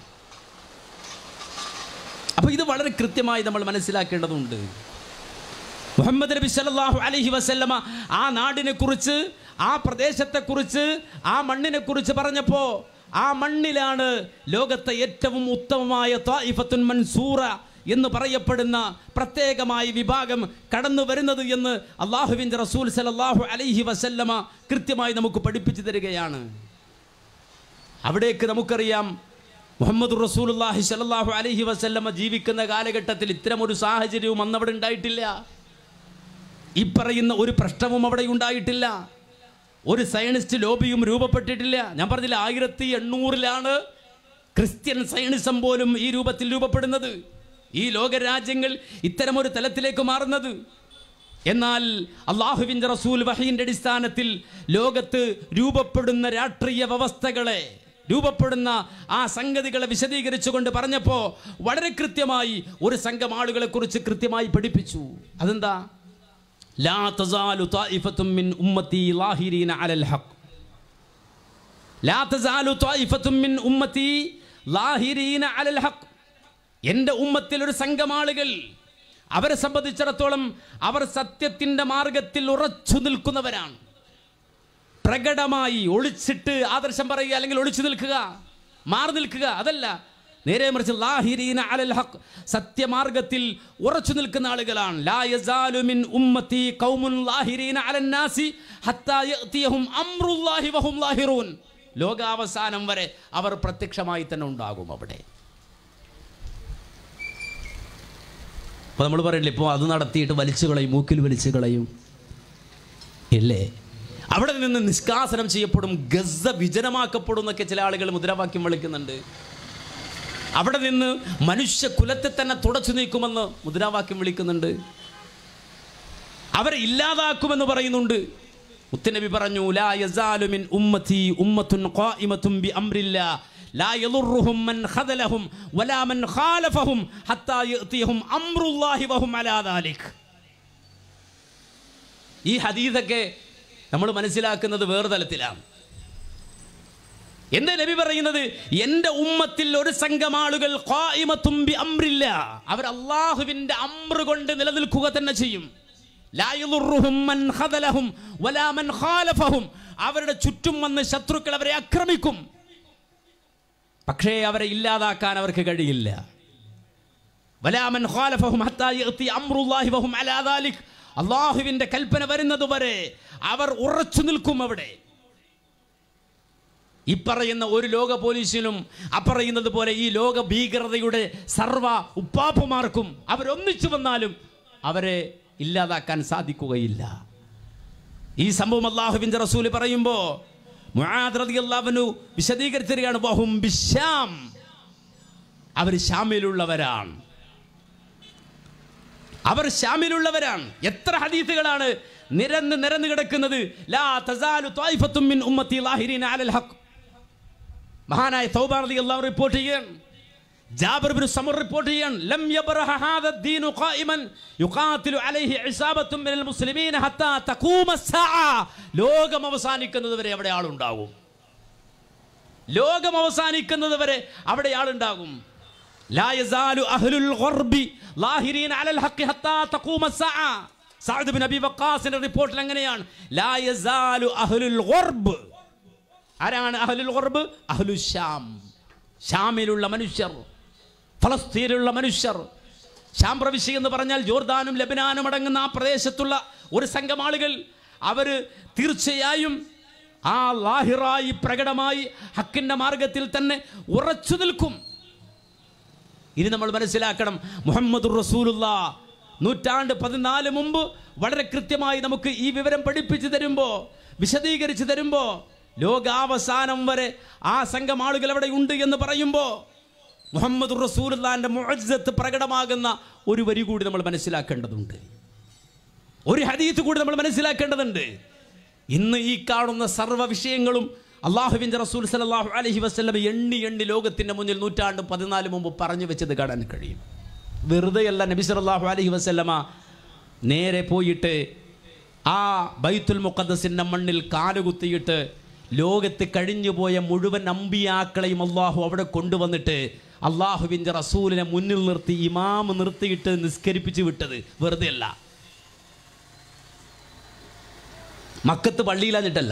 അപ്പോൾ ഇത് വളരെ കൃത്യമായി നമ്മൾ മനസ്സിലാക്കേണ്ടതുണ്ട് മുഹമ്മദ് നബി സല്ലല്ലാഹു അലൈഹി വസല്ലമ ആ നാടിനെ കുറിച്ച് ആ പ്രദേശത്തെ കുറിച്ച് ആ മണ്ണിനെ കുറിച്ച് പറഞ്ഞപ്പോ ആ മണ്ണിലാണ് ലോകത്തെ ഏറ്റവും ഉത്തമമായ ത്വായിഫത്തുൻ മൻസൂറ എന്ന് പറയപ്പെടുന്ന പ്രത്യേകമായ വിഭാഗം കടന്നു വരുന്നത് എന്ന് അള്ളാഹുവിൻ്റെ റസൂൽ സല്ലല്ലാഹു അലൈഹി വസല്ലമ കൃത്യമായി നമുക്ക് പഠിപ്പിച്ചു തരികയാണ് അവിടേക്ക് നമുക്കറിയാം മുഹമ്മദ് റസൂലുള്ളാഹി സ്വല്ലല്ലാഹു അലൈഹി വസല്ലമ ജീവിക്കുന്ന കാലഘട്ടത്തിൽ ഇത്തരമൊരു സാഹചര്യവും അന്നവിടെ ഉണ്ടായിട്ടില്ല ഈ പറയുന്ന ഒരു പ്രശ്നവും അവിടെ ഉണ്ടായിട്ടില്ല ഒരു സയനിസ്റ്റ് ലോബിയും രൂപപ്പെട്ടിട്ടില്ല ഞാൻ പറഞ്ഞില്ല ആയിരത്തി എണ്ണൂറിലാണ് ക്രിസ്ത്യൻ സയനിസം പോലും ഈ രൂപത്തിൽ രൂപപ്പെടുന്നത് ഈ ലോകരാജ്യങ്ങൾ ഇത്തരമൊരു തലത്തിലേക്ക് മാറുന്നത് എന്നാൽ അള്ളാഹുവിൻ്റെ റസൂൽ വഹീൻ്റെ അടിസ്ഥാനത്തിൽ ലോകത്ത് രൂപപ്പെടുന്ന രാഷ്ട്രീയ വ്യവസ്ഥകളെ രൂപപ്പെടുന്ന ആ സംഗതികളെ വിശദീകരിച്ചുകൊണ്ട് പറഞ്ഞപ്പോൾ വളരെ കൃത്യമായി ഒരു സംഘം ആളുകളെ കുറിച്ച് കൃത്യമായി പഠിപ്പിച്ചു അതെന്താ ലാ തസാലു തായിഫത്തും മിൻ ഉമ്മത്തി ലാഹിരീന അലൽ ഹഖ് ലാ തസാലു തായിഫത്തും മിൻ ഉമ്മത്തി ലാഹിരീന അലൽ ഹഖ് എൻ്റെ ഉമ്മത്തിൽ ഒരു സംഘം ആളുകൾ അവരെ സംബന്ധിച്ചിടത്തോളം അവർ സത്യത്തിൻ്റെ മാർഗത്തിൽ ഉറച്ചു നിൽക്കുന്നവരാണ് പ്രകടമായി ഒളിച്ചിട്ട് ആദർശം പറയുക അല്ലെങ്കിൽ ഒളിച്ചു നിൽക്കുക മാറി നിൽക്കുക അതല്ല നേരെ മറിച്ച് ലാഹിരീന അലൽ ഹഖ് സത്യമാർഗത്തിൽ ഉറച്ചു നിൽക്കുന്ന ആളുകളാണ് ലാ യസാലു മിൻ ഉമ്മത്തി ഖൗമുൻ ലാഹിരീന അലൻ നാസി ഹത്താ യഅതിയഹും അംറുല്ലാഹി വഹും ലാഹിറൂൻ ലോകാവസാനം വരെ അവർ പ്രത്യക്ഷമായി തന്നെ ഉണ്ടാകും അവിടെ അപ്പോൾ നമ്മൾ പറയില്ലേ ഇപ്പോൾ അത് നടത്തിയിട്ട് വലിച്ചു കളയും മൂക്കിൽ വലിച്ചു കളയും ഇല്ലേ അവിടെ നിന്ന് നിഷ്കാസനം ചെയ്യപ്പെടും ഗസ വിജനമാക്കപ്പെടും എന്നൊക്കെ ചില ആളുകൾ മുദ്രാവാക്യം വിളിക്കുന്നുണ്ട് അവിടെ നിന്ന് മനുഷ്യ കുലത്തെ തന്നെ തുടച്ചു നീക്കുമെന്ന് മുദ്രാവാക്യം വിളിക്കുന്നുണ്ട് അവരെ ഇല്ലാതാക്കുമെന്ന് പറയുന്നുണ്ട് മുത്തനബി പറഞ്ഞു ലാ യസാലു മിൻ ഉമ്മത്തി ഉമ്മത്തുൻ ഖായിമത്തുൻ ബി അംരില്ലാ ലാ യളുറുഹും മൻ ഖദലഹും വലാ മൻ ഖാലഫഹും ഹത്താ യഅതിയഹും അംറുല്ലാഹി വഹും അലാ ദാലിക് ഈ ഹദീദൊക്കെ നമ്മൾ മനസ്സിലാക്കുന്നത് വേറെ തലത്തിലാണ് എന്താ നബി പറയുന്നത് എൻ്റെ ഉമ്മത്തിൽ ഒരു സംഘം ആളുകൾ ഖായിമത്തും ബി അംറില്ല അവർ അള്ളാഹുവിൻ്റെ അമ്ര കൊണ്ട് നിലനിൽക്കുക തന്നെ ചെയ്യും ലാ യദുർറുഹും മൻ ഖദലഹും വലാ മൻ ഖാലഫഹും അവരുടെ ചുറ്റും വന്ന് ശത്രുക്കൾ അവരെ ആക്രമിക്കും പക്ഷേ അവരെ ഇല്ലാതാക്കാൻ അവർക്ക് കഴിയില്ല വലാമൻ ഖാലഫഹും ഹത്താ യഅതി അംറുല്ലാഹി വഹും അലാ ദാലിക് അള്ളാഹുവിൻ്റെ കൽപ്പന വരുന്നത് വരെ അവർ ഉറച്ചു നിൽക്കും അവിടെ ഈ പറയുന്ന ഒരു ലോക പോലീസിനും അപ്പറയുന്നത് പോലെ ഈ ലോക ഭീകരതയുടെ സർവ ഉപ്പാപ്പുമാർക്കും അവരൊന്നിച്ചു വന്നാലും അവരെ ഇല്ലാതാക്കാൻ സാധിക്കുകയില്ല ഈ സംഭവം അള്ളാഹുവിൻ്റെ റസൂല് പറയുമ്പോൾ മുആദ്റതിയല്ലാവനു വിശദീകരിച്ചു തരികയാണ് ബഹും ബിശ്യാം അവർ ഷാമിലുള്ളവരാണ് അവർ ഷാമിലുള്ളവരാണ് എത്ര ഹദീസുകളാണ് നിരന്ന് നിരന്ന് കിടക്കുന്നത് ലാ തസാലു ത്വായിഫത്തും മിൻ ഉമ്മത്തി ലാഹിരീന അലൽ ഹഖ് മഹാനായ തൗബാർ റളിയല്ലാഹു റിപ്പോർട്ട് ചെയ്യാണ് ജാബിർ ബിൻ സമുർ റിപ്പോർട്ട് ചെയ്യാൻ ലം യബ്റഹ ഹാദ ദീനു ഖായിമൻ യുഖാതിലു അലൈഹി ഇസാബത്തും മിനൽ മുസ്ലിമീന ഹത്താ തഖൂമ സ്സാഅ ലോകം അവസാനിക്കുന്നത് വരെ അവിടെ ആളുണ്ടാകും ലോകം അവസാനിക്കുന്നത് വരെ അവിടെ ആളുണ്ടാകും ലാ യസാലു അഹ്ലുൽ ഗർബി ലാഹിരീന അലൽ ഹഖ് ഹത്താ തഖൂമ സ്സാഅ സഅദ് ബിൻ അബി വഖാസിന്റെ റിപ്പോർട്ടിൽ അങ്ങനെയാണ് ലാ യസാലു അഹ്ലുൽ ഗർബ് ആരാണ് അഹ്ലുൽ ഗർബ് അഹ്ലു ഷാം ഷാമിലുള്ള മനുഷ്യർ ഫലസ്തീനിലുള്ള മനുഷ്യർ ഷാം പ്രവിശ്യ എന്ന് പറഞ്ഞാൽ ജോർദാനും ലബനാനും അടങ്ങുന്ന ആ പ്രദേശത്തുള്ള ഒരു സംഘം ആളുകൾ അവർ തീർച്ചയായും ആ ലാഹിറായി പ്രകടമായി ഹക്കിൻ്റെ മാർഗത്തിൽ തന്നെ ഉറച്ചു നിൽക്കും ഇനി നമ്മൾ മനസ്സിലാക്കണം മുഹമ്മദ് റസൂലുള്ള നൂറ്റാണ്ട് പതിനാല് മുമ്പ് വളരെ കൃത്യമായി നമുക്ക് ഈ വിവരം പഠിപ്പിച്ചു തരുമ്പോൾ വിശദീകരിച്ചു തരുമ്പോൾ ലോകാവസാനം വരെ ആ സംഘം ആളുകൾ അവിടെ ഉണ്ട് എന്ന് പറയുമ്പോൾ മുഹമ്മദ് റസൂലുള്ളാന്റെ മുഅജ്ജത്ത് പ്രകടമാകുന്ന ഒരു വരി കൂടി നമ്മൾ മനസ്സിലാക്കേണ്ടതുണ്ട് ഒരു ഹദീത്ത് കൂടി നമ്മൾ മനസ്സിലാക്കേണ്ടതുണ്ട് ഇന്ന് ഈ കാണുന്ന സർവ്വ വിഷയങ്ങളും അള്ളാഹുവിൻ്റെ റസൂൽ സല്ലല്ലാഹു അലൈഹി വസല്ലം എണ്ണി എണ്ണി ലോകത്തിൻ്റെ മുന്നിൽ നൂറ്റാണ്ട് പതിനാല് മുമ്പ് പറഞ്ഞു വെച്ചത് കാണാൻ കഴിയും വെറുതെയല്ല നബി സല്ലല്ലാഹു അലൈഹി വസല്ലമ നേരെ പോയിട്ട് ആ ബൈത്തുൽ മുഖദ്ദസിൻ്റെ മണ്ണിൽ കാലുകുത്തിയിട്ട് ലോകത്ത് കഴിഞ്ഞുപോയ മുഴുവൻ അമ്പിയാക്കളെയും അള്ളാഹു അവിടെ കൊണ്ടുവന്നിട്ട് അള്ളാഹുവിൻ്റെ റസൂലിനെ മുന്നിൽ നിർത്തി ഇമാമ് നിർത്തിയിട്ട് നിസ്കരിപ്പിച്ച് വിട്ടത് വെറുതെ അല്ല മക്കത്ത് പള്ളിയിലാഞ്ഞിട്ടല്ല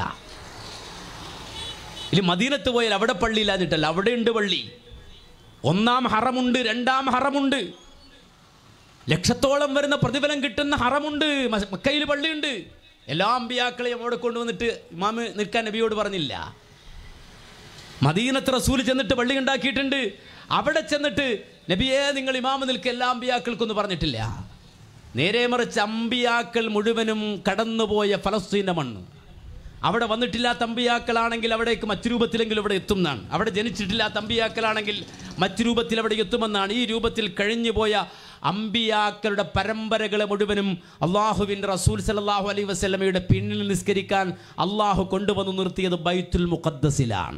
ഇനി മദീനത്ത് പോയാൽ അവിടെ പള്ളിയിലാഞ്ഞിട്ടല്ല അവിടെ ഉണ്ട് പള്ളി ഒന്നാം ഹറമുണ്ട് രണ്ടാം ഹറമുണ്ട് ലക്ഷത്തോളം വരുന്ന പ്രതിഫലം കിട്ടുന്ന ഹറമുണ്ട് മ- മക്കയിൽ പള്ളിയുണ്ട് എല്ലാ അമ്പിയാക്കളെയും അവിടെ കൊണ്ടുവന്നിട്ട് ഇമാമ് നിൽക്കാൻ നബിയോട് പറഞ്ഞില്ല മദീനത്ത് റസൂൽ ചെന്നിട്ട് പള്ളി ഉണ്ടാക്കിയിട്ടുണ്ട് അവിടെ ചെന്നിട്ട് നബിയെ നിങ്ങൾ ഇമാമ് നിൽക്കുക എല്ലാ അമ്പിയാക്കൾക്കൊന്നും പറഞ്ഞിട്ടില്ല നേരെ മറിച്ച് അമ്പിയാക്കൾ മുഴുവനും കടന്നുപോയ ഫലസ്തീൻ്റെ മണ്ണ് അവിടെ വന്നിട്ടില്ലാത്ത അമ്പിയാക്കളാണെങ്കിൽ അവിടേക്ക് മറ്റു രൂപത്തിലെങ്കിലും അവിടെ എത്തും എന്നാണ് അവിടെ ജനിച്ചിട്ടില്ലാത്ത അമ്പിയാക്കളാണെങ്കിൽ മറ്റു രൂപത്തിൽ അവിടെ എത്തുമെന്നാണ് ഈ രൂപത്തിൽ കഴിഞ്ഞുപോയ അമ്പിയാക്കളുടെ പരമ്പരകളെ മുഴുവനും അള്ളാഹുവിൻ്റെ റസൂൽ സല്ലല്ലാഹു അലൈഹി വസല്ലമയുടെ പിന്നിൽ നിസ്കരിക്കാൻ അള്ളാഹു കൊണ്ടുവന്ന് നിർത്തിയത് ബൈത്തുൽ മുഖദ്ദസിലാണ്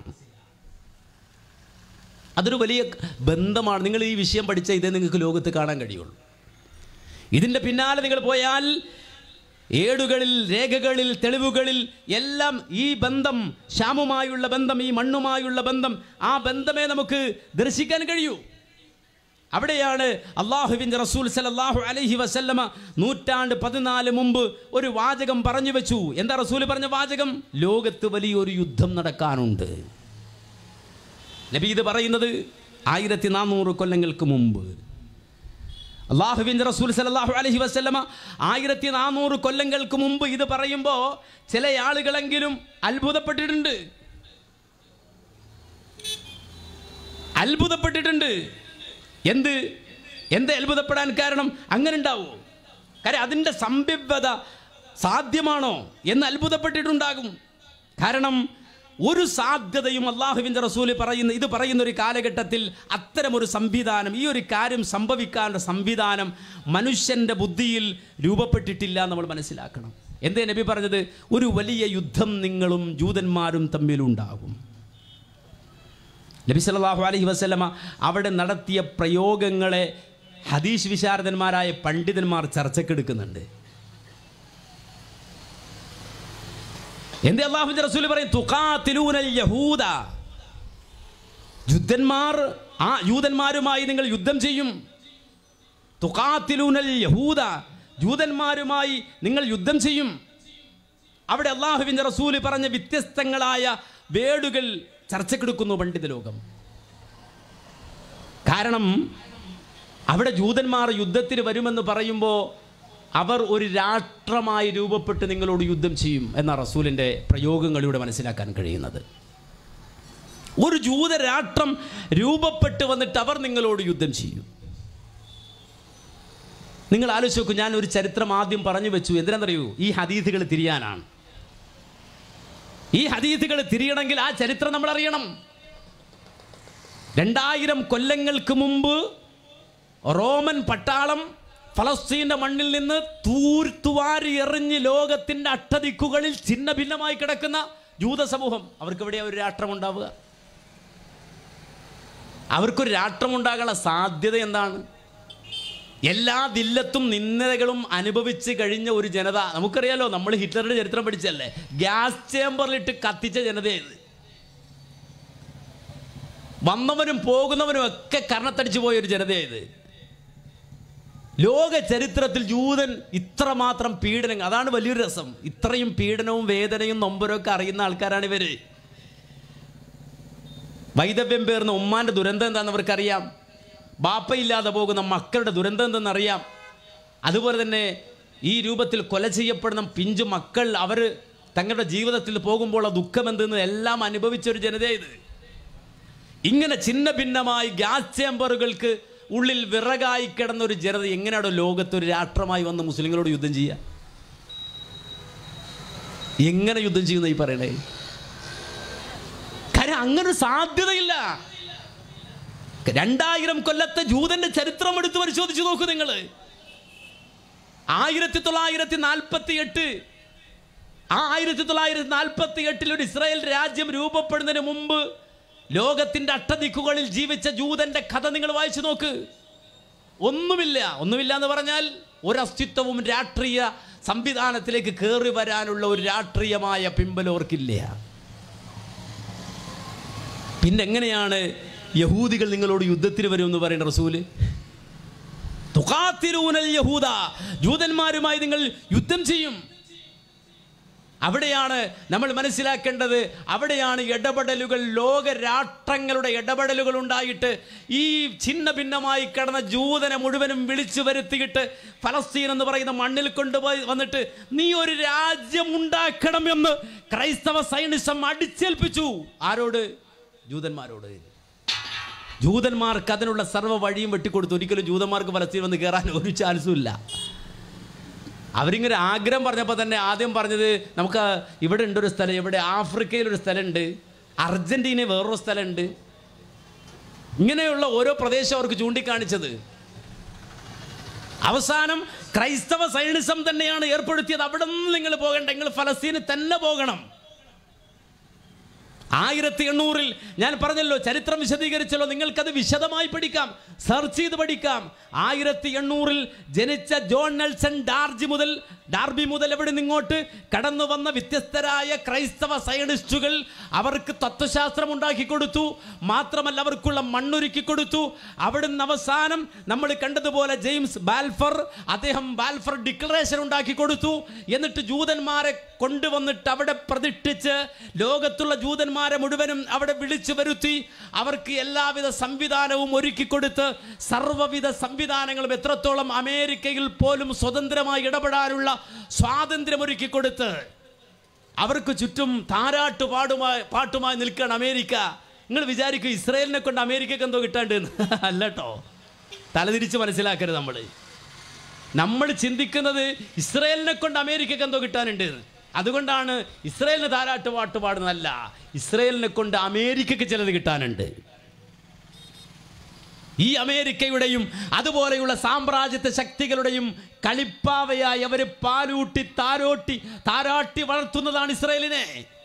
അതൊരു വലിയ ബന്ധമാണ് നിങ്ങൾ ഈ വിഷയം പഠിച്ച ഇതേ നിങ്ങൾക്ക് ലോകത്ത് കാണാൻ കഴിയുള്ളൂ ഇതിൻ്റെ പിന്നാലെ നിങ്ങൾ പോയാൽ ഏടുകളിൽ രേഖകളിൽ തെളിവുകളിൽ എല്ലാം ഈ ബന്ധം ശ്യാമുമായുള്ള ബന്ധം ഈ മണ്ണുമായുള്ള ബന്ധം ആ ബന്ധമേ നമുക്ക് ദർശിക്കാൻ കഴിയൂ അവിടെയാണ് അള്ളാഹുവിൻ്റെ റസൂൽ സലല്ലാഹു അലൈഹി വസല്ലമ നൂറ്റാണ്ട് പതിനാല് മുമ്പ് ഒരു വാചകം പറഞ്ഞു വെച്ചു എന്താ റസൂൽ പറഞ്ഞ വാചകം ലോകത്ത് വലിയൊരു യുദ്ധം നടക്കാനുണ്ട് നബി ഇത് പറയുന്നത് ആയിരത്തി നാനൂറ് കൊല്ലങ്ങൾക്ക് മുമ്പ് അള്ളാഹുവിൻ്റെ റസൂൽ സലല്ലാഹു അലൈഹി വസല്ലമ ആയിരത്തി നാനൂറ് കൊല്ലങ്ങൾക്ക് മുമ്പ് ഇത് പറയുമ്പോൾ ചില ആളുകളെങ്കിലും അത്ഭുതപ്പെട്ടിട്ടുണ്ട് അത്ഭുതപ്പെട്ടിട്ടുണ്ട് എന്ത് എന്ത് അത്ഭുതപ്പെടാൻ കാരണം അങ്ങനെ ഉണ്ടാവോ കാര്യം അതിൻ്റെ സംഭവ്യത സാധ്യമാണോ എന്ന് അത്ഭുതപ്പെട്ടിട്ടുണ്ടാകും കാരണം ഒരു സാധ്യതയും അള്ളാഹുവിൻ്റെ റസൂല് പറയുന്ന ഇത് പറയുന്ന ഒരു കാലഘട്ടത്തിൽ അത്തരമൊരു സംവിധാനം ഈ ഒരു കാര്യം സംഭവിക്കാനുള്ള സംവിധാനം മനുഷ്യൻ്റെ ബുദ്ധിയിൽ രൂപപ്പെട്ടിട്ടില്ല എന്ന് നമ്മൾ മനസ്സിലാക്കണം എന്തേ നബി പറഞ്ഞത് ഒരു വലിയ യുദ്ധം നിങ്ങളും ജൂതന്മാരും തമ്മിലുണ്ടാകും നബി സല്ലല്ലാഹു അലൈഹി വസല്ലമ അവിടെ നടത്തിയ പ്രയോഗങ്ങളെ ഹദീഷ് വിശാരദന്മാരായ പണ്ഡിതന്മാർ ചർച്ചക്കെടുക്കുന്നുണ്ട് എന്തേ അള്ളാഹുവിന്റെ റസൂൽ പറയും തുഖാത്തിലൂനൽ യഹൂദ യുദ്ധന്മാർ ആ യൂതന്മാരുമായി നിങ്ങൾ യുദ്ധം ചെയ്യും തുഖാത്തിലൂനൽ യഹൂദ ജൂതന്മാരുമായി നിങ്ങൾ യുദ്ധം ചെയ്യും അവിടെ അള്ളാഹുവിൻ്റെ റസൂല് പറഞ്ഞ വ്യത്യസ്തങ്ങളായ വേടുകൾ ചർച്ചക്കെടുക്കുന്നു പണ്ഡിത ലോകം കാരണം അവിടെ ജൂതന്മാർ യുദ്ധത്തിന് വരുമെന്ന് പറയുമ്പോൾ അവർ ഒരു രാഷ്ട്രമായി രൂപപ്പെട്ട് നിങ്ങളോട് യുദ്ധം ചെയ്യും എന്ന റസൂലിൻ്റെ പ്രയോഗങ്ങളിലൂടെ മനസ്സിലാക്കാൻ കഴിയുന്നത് ഒരു ജൂതരാഷ്ട്രം രൂപപ്പെട്ട് വന്നിട്ട് അവർ നിങ്ങളോട് യുദ്ധം ചെയ്യും നിങ്ങൾ ആലോചിച്ച് നോക്കൂ ഞാൻ ഒരു ചരിത്രം ആദ്യം പറഞ്ഞു വെച്ചു എന്തിനാണെന്നറിയൂ ഈ ഹദീസുകൾ തിരിയാനാണ് ഈ ഹദീസുകൾ തിരിയണമെങ്കിൽ ആ ചരിത്രം നമ്മൾ അറിയണം രണ്ടായിരം കൊല്ലങ്ങൾക്ക് മുമ്പ് റോമൻ പട്ടാളം ഫലസ്തീൻ്റെ മണ്ണിൽ നിന്ന് തൂർത്തുവാരി എറിഞ്ഞ് ലോകത്തിൻ്റെ അട്ടദിക്കുകളിൽ ഛിന്ന ഭിന്നമായി കിടക്കുന്ന ജൂത സമൂഹം അവർക്ക് എവിടെയാ ഒരു രാഷ്ട്രം ഉണ്ടാവുക അവർക്കൊരു രാഷ്ട്രം ഉണ്ടാകാനുള്ള സാധ്യത എന്താണ് എല്ലാ ദില്ലത്തും നിന്ദകളും അനുഭവിച്ച് കഴിഞ്ഞ ഒരു ജനത നമുക്കറിയാലോ നമ്മൾ ഹിറ്റ്ലറുടെ ചരിത്രം പഠിച്ചല്ലേ ഗ്യാസ് ചേമ്പറിലിട്ട് കത്തിച്ച ജനതയത് വന്നവനും പോകുന്നവനും ഒക്കെ കർണത്തടിച്ചു പോയ ഒരു ജനതയത് ലോക ചരിത്രത്തിൽ ജൂതൻ ഇത്രമാത്രം പീഡനം അതാണ് വലിയൊരു രസം ഇത്രയും പീഡനവും വേദനയും നൊമ്പരവും ഒക്കെ അറിയുന്ന ആൾക്കാരാണ് ഇവര് വൈദവ്യം പേർന്ന ഉമ്മാന്റെ ദുരന്തം എന്താണെന്ന് അവർക്കറിയാം ബാപ്പയില്ലാതെ പോകുന്ന മക്കളുടെ ദുരന്തം എന്തെന്നറിയാം അതുപോലെ തന്നെ ഈ രൂപത്തിൽ കൊല ചെയ്യപ്പെടുന്ന പിഞ്ചു മക്കൾ അവർ തങ്ങളുടെ ജീവിതത്തിൽ പോകുമ്പോൾ ആ ദുഃഖം എന്തെന്ന് എല്ലാം അനുഭവിച്ച ഒരു ജനതയത് ഇങ്ങനെ ചിന്ന ഭിന്നമായി ഗ്യാസ് ചേമ്പറുകൾക്ക് ഉള്ളിൽ വിറകായി കിടന്ന ഒരു ജനത എങ്ങനെയാണോ ലോകത്ത് ഒരു രാഷ്ട്രമായി വന്ന് മുസ്ലിങ്ങളോട് യുദ്ധം ചെയ്യുക എങ്ങനെ യുദ്ധം ചെയ്യുന്ന ഈ പറയണേ കാര്യം അങ്ങനെ ഒരു സാധ്യതയില്ല രണ്ടായിരം കൊല്ലത്തെ ജൂതന്റെ ചരിത്രം എടുത്ത് പരിശോധിച്ച് നോക്കൂ നിങ്ങൾ ആയിരത്തി തൊള്ളായിരത്തി നാൽപ്പത്തി എട്ട് ആ ആയിരത്തി തൊള്ളായിരത്തി നാൽപ്പത്തി എട്ടിൽ ഒരു ഇസ്രായേൽ രാജ്യം രൂപപ്പെടുന്നതിന് മുമ്പ് ലോകത്തിന്റെ അട്ടദിക്കുകളിൽ ജീവിച്ച ജൂതന്റെ കഥ നിങ്ങൾ വായിച്ചു നോക്ക് ഒന്നുമില്ല ഒന്നുമില്ല എന്ന് പറഞ്ഞാൽ ഒരസ്തിത്വവും രാഷ്ട്രീയ സംവിധാനത്തിലേക്ക് കയറി വരാനുള്ള ഒരു രാഷ്ട്രീയമായ പിമ്പലോർക്കില്ല പിന്നെ എങ്ങനെയാണ് യഹൂദികൾ നിങ്ങളോട് യുദ്ധത്തിന് വരുമെന്ന് പറയുന്ന റസൂല് തുഖാത്തിലൂനൽ യഹൂദ ജൂതന്മാരുമായി നിങ്ങൾ യുദ്ധം ചെയ്യും അവിടെയാണ് നമ്മൾ മനസ്സിലാക്കേണ്ടത് അവിടെയാണ് ഇടപെടലുകൾ ലോക രാഷ്ട്രങ്ങളുടെ ഇടപെടലുകൾ ഉണ്ടായിട്ട് ഈ ഛിന്ന ഭിന്നമായി കിടന്ന ജൂതനെ മുഴുവനും വിളിച്ചു വരുത്തിയിട്ട് ഫലസ്തീൻ എന്ന് പറയുന്ന മണ്ണിൽ കൊണ്ടുപോയി വന്നിട്ട് നീ ഒരു രാജ്യം ഉണ്ടാക്കണമെന്ന് ക്രൈസ്തവ സൈനിസം അടിച്ചേൽപ്പിച്ചു ആരോട് ജൂതന്മാരോട് ജൂതന്മാർക്ക് അതിനുള്ള സർവ്വ വഴിയും വെട്ടിക്കൊടുത്തു ഒരിക്കലും ജൂതന്മാർക്ക് ഫലസ്തീൻ വന്ന് കയറാൻ ഒരു ചാൻസും ഇല്ല അവരിങ്ങനെ ആഗ്രഹം പറഞ്ഞപ്പോൾ തന്നെ ആദ്യം പറഞ്ഞത് നമുക്ക് ഇവിടെ ഉണ്ട് ഒരു സ്ഥലം ഇവിടെ ആഫ്രിക്കയിലൊരു സ്ഥലമുണ്ട് അർജൻറ്റീന വേറൊരു സ്ഥലമുണ്ട് ഇങ്ങനെയുള്ള ഓരോ പ്രദേശം അവർക്ക് ചൂണ്ടിക്കാണിച്ചത് അവസാനം ക്രൈസ്തവ സൈനിസം തന്നെയാണ് ഏർപ്പെടുത്തിയത് അവിടെ നിന്ന് നിങ്ങൾ പോകണ്ട നിങ്ങൾ ഫലസ്തീന് തന്നെ പോകണം ആയിരത്തി എണ്ണൂറിൽ ഞാൻ പറഞ്ഞല്ലോ ചരിത്രം വിശദീകരിച്ചല്ലോ നിങ്ങൾക്കത് വിശദമായി പഠിക്കാം സെർച്ച് ചെയ്ത് പഠിക്കാം ആയിരത്തി എണ്ണൂറിൽ ജനിച്ച ജോൺ നെൽസൺ ഡാർജി മുതൽ ഡാർബി മുതൽ എവിടെ നിങ്ങോട്ട് കടന്നു വന്ന വ്യത്യസ്തരായ ക്രൈസ്തവ സയനിസ്റ്റുകൾ അവർക്ക് തത്വശാസ്ത്രം ഉണ്ടാക്കി കൊടുത്തു മാത്രമല്ല അവർക്കുള്ള മണ്ണൊരുക്കി കൊടുത്തു അവിടുന്ന് അവസാനം നമ്മൾ കണ്ടതുപോലെ ജെയിംസ് ബാൽഫർ അദ്ദേഹം ബാൽഫർ ഡിക്ലറേഷൻ ഉണ്ടാക്കി കൊടുത്തു എന്നിട്ട് ജൂതന്മാരെ കൊണ്ടുവന്നിട്ട് അവിടെ പ്രതിഷ്ഠിച്ച് ലോകത്തുള്ള ജൂതന്മാരെ മുഴുവനും അവിടെ വിളിച്ചു വരുത്തി അവർക്ക് എല്ലാവിധ സംവിധാനവും ഒരുക്കി കൊടുത്ത് സർവ്വവിധ സംവിധാനങ്ങളും എത്രത്തോളം അമേരിക്കയിൽ പോലും സ്വതന്ത്രമായി ഇടപെടാനുള്ള സ്വാതന്ത്ര്യം ഒരുക്കി കൊടുത്ത് അവർക്ക് ചുറ്റും താരാട്ട് പാടുമായി പാട്ടുമായി നിൽക്കുകയാണ് അമേരിക്ക നിങ്ങൾ വിചാരിക്കും ഇസ്രയേലിനെ കൊണ്ട് അമേരിക്കക്ക് എന്തോ കിട്ടാണ്ട് എന്ന്. അല്ല കേട്ടോ തലതിരിച്ച് മനസ്സിലാക്കരുത് നമ്മൾ നമ്മൾ ചിന്തിക്കുന്നത് ഇസ്രയേലിനെ കൊണ്ട് അമേരിക്കക്ക് എന്തോ കിട്ടാനുണ്ട് എന്ന്. അതുകൊണ്ടാണ് ഇസ്രയേലിന് താരാട്ട് പാട്ട് പാടുന്നതല്ല ഇസ്രയേലിനെ കൊണ്ട് അമേരിക്കക്ക് ചിലത് കിട്ടാനുണ്ട് ഈ അമേരിക്കയുടെയും അതുപോലെയുള്ള സാമ്രാജ്യത്വ ശക്തികളുടെയും കളിപ്പാവയായി അവർ പാലൂട്ടി താരോട്ടി താരാട്ടി വളർത്തുന്നതാണ് ഇസ്രായേലിനെ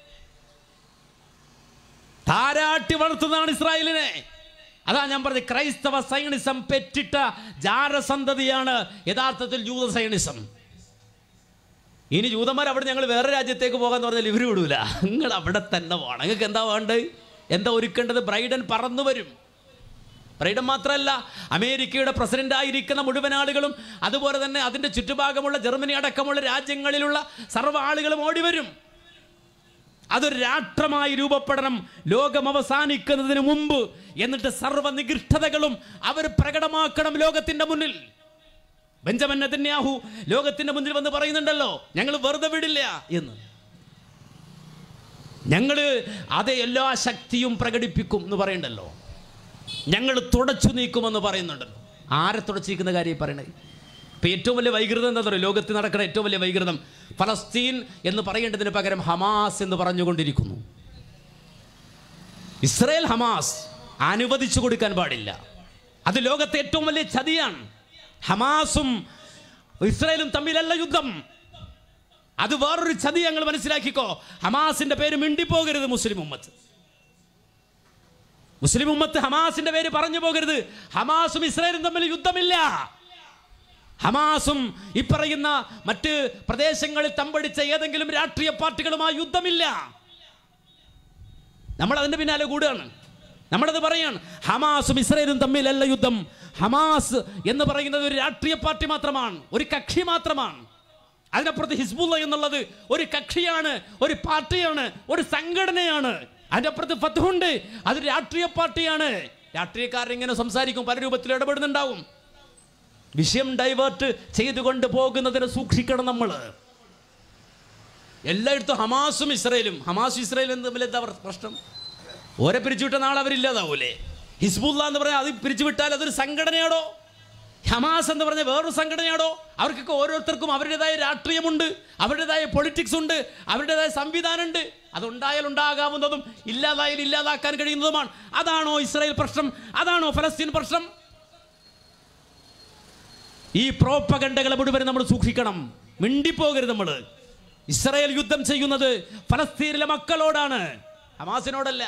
താരാട്ടി വളർത്തുന്നതാണ് ഇസ്രായേലിനെ അതാ ഞാൻ പറഞ്ഞത് ക്രൈസ്തവ സൈനിസം പെറ്റിട്ട ജാരസന്തതിയാണ് യഥാർത്ഥത്തിൽ ജൂത സൈനിസം ഇനി ജൂതന്മാർ അവിടെ ഞങ്ങൾ വേറെ രാജ്യത്തേക്ക് പോകാന്ന് പറഞ്ഞാൽ ഇവർ വിടൂല നിങ്ങൾ അവിടെ തന്നെ പോകണം നിങ്ങൾക്ക് എന്താ വേണ്ടത് എന്താ ഒരുക്കേണ്ടത് ബ്രൈഡൻ പറന്നു വരും ബ്രൈഡൻ മാത്രമല്ല അമേരിക്കയുടെ പ്രസിഡന്റ് ആയിരിക്കുന്ന മുഴുവൻ ആളുകളും അതുപോലെ തന്നെ അതിൻ്റെ ചുറ്റുഭാഗമുള്ള ജർമ്മനി അടക്കമുള്ള രാജ്യങ്ങളിലുള്ള സർവ്വ ആളുകളും ഓടി വരും അതൊരു രാഷ്ട്രമായി രൂപപ്പെടണം ലോകം അവസാനിക്കുന്നതിന് മുമ്പ് എന്നിട്ട് സർവ്വ നികൃഷ്ടതകളും അവർ പ്രകടമാക്കണം ലോകത്തിന്റെ മുന്നിൽ ബെഞ്ചമിൻ നെതന്യാഹു ലോകത്തിന്റെ മുന്നിൽ വന്ന് പറയുന്നുണ്ടല്ലോ ഞങ്ങൾ വെറുതെ വിടില്ല എന്ന് ഞങ്ങൾ അതേ എല്ലാ ശക്തിയും പ്രകടിപ്പിക്കും എന്ന് പറയണ്ടല്ലോ ഞങ്ങൾ തുടച്ചു നീക്കുമെന്ന് പറയുന്നുണ്ടല്ലോ ആരെ തുടച്ചു നീക്കുന്ന കാര്യം ഈ പറയണേ ഇപ്പം ഏറ്റവും വലിയ വൈകൃതം എന്താ പറയുക ലോകത്ത് നടക്കുന്ന ഏറ്റവും വലിയ വൈകൃതം ഫലസ്തീൻ എന്ന് പറയേണ്ടതിന് പകരം ഹമാസ് എന്ന് പറഞ്ഞുകൊണ്ടിരിക്കുന്നു ഇസ്രയേൽ ഹമാസ് അനുവദിച്ചു കൊടുക്കാൻ പാടില്ല അത് ലോകത്തെ ഏറ്റവും വലിയ ചതിയാണ് ഹമാസും ഇസ്രയേലും തമ്മിലല്ല യുദ്ധം അത് വേറൊരു ചതി ഞങ്ങൾ മനസ്സിലാക്കിക്കോ ഹമാസിന്റെ പേര് മിണ്ടിപ്പോകരുത് മുസ്ലിം ഉമ്മത്ത് മുസ്ലിം ഉമ്മത്ത് ഹമാസിന്റെ പേര് പറഞ്ഞു പോകരുത് ഹമാസും ഇസ്രായേലും തമ്മിൽ യുദ്ധമില്ല ഹമാസും ഈ പറയുന്ന മറ്റ് പ്രദേശങ്ങളിൽ തമ്പടിച്ച ഏതെങ്കിലും രാഷ്ട്രീയ പാർട്ടികളുമായി യുദ്ധമില്ല നമ്മൾ അതിന്റെ പിന്നാലെ കൂടുകയാണ് നമ്മളത് പറയാണ് ഹമാസും ഇസ്രയേലും തമ്മിലല്ല യുദ്ധം ഹമാസ് എന്ന് പറയുന്നത് ഒരു രാഷ്ട്രീയ പാർട്ടി മാത്രമാണ് ഒരു കക്ഷി മാത്രമാണ് അതിനപ്പുറത്ത് ഹിസ്ബുള്ള എന്നുള്ളത് ഒരു കക്ഷിയാണ് ഒരു പാർട്ടിയാണ് ഒരു സംഘടനയാണ് അതിൻ്റെ അപ്പുറത്ത് ഫത്തുണ്ട് അതൊരു രാഷ്ട്രീയ പാർട്ടിയാണ് രാഷ്ട്രീയക്കാരിങ്ങനെ സംസാരിക്കും പല രൂപത്തിൽ ഇടപെടുന്നുണ്ടാവും വിഷയം ഡൈവേർട്ട് ചെയ്തുകൊണ്ട് പോകുന്നതിനെ സൂക്ഷിക്കണം നമ്മൾ എല്ലായിടത്തും ഹമാസും ഇസ്രയേലും ഹമാസും ഇസ്രയേലും തമ്മിൽ എന്താ പ്ര- പ്രശ്നം ഓരെ പിരിച്ചുവിട്ട നാളെ അവരില്ലാതാവൂലേ ഹിസ്ബുല്ല എന്ന് പറഞ്ഞാൽ അത് പിരിച്ചുവിട്ടാൽ അതൊരു സംഘടനയാണോ ഹമാസ് എന്ന് പറഞ്ഞ വേറൊരു സംഘടനയാണോ അവർക്കൊക്കെ ഓരോരുത്തർക്കും അവരുടേതായ രാഷ്ട്രീയമുണ്ട് അവരുടേതായ പൊളിറ്റിക്സ് ഉണ്ട് അവരുടേതായ സംവിധാനമുണ്ട് അതുണ്ടായാൽ ഉണ്ടാകാവുന്നതും ഇല്ലാതായാൽ ഇല്ലാതാക്കാൻ കഴിയുന്നതുമാണ് അതാണോ ഇസ്രായേൽ പ്രശ്നം അതാണോ ഫലസ്തീൻ പ്രശ്നം ഈ പ്രോപ്പകണ്ടകളെ മുഴുവൻ നമ്മൾ സൂക്ഷിക്കണം മിണ്ടിപ്പോകരുത് നമ്മൾ ഇസ്രായേൽ യുദ്ധം ചെയ്യുന്നത് ഫലസ്തീനിലെ മക്കളോടാണ് ഹമാസിനോടല്ല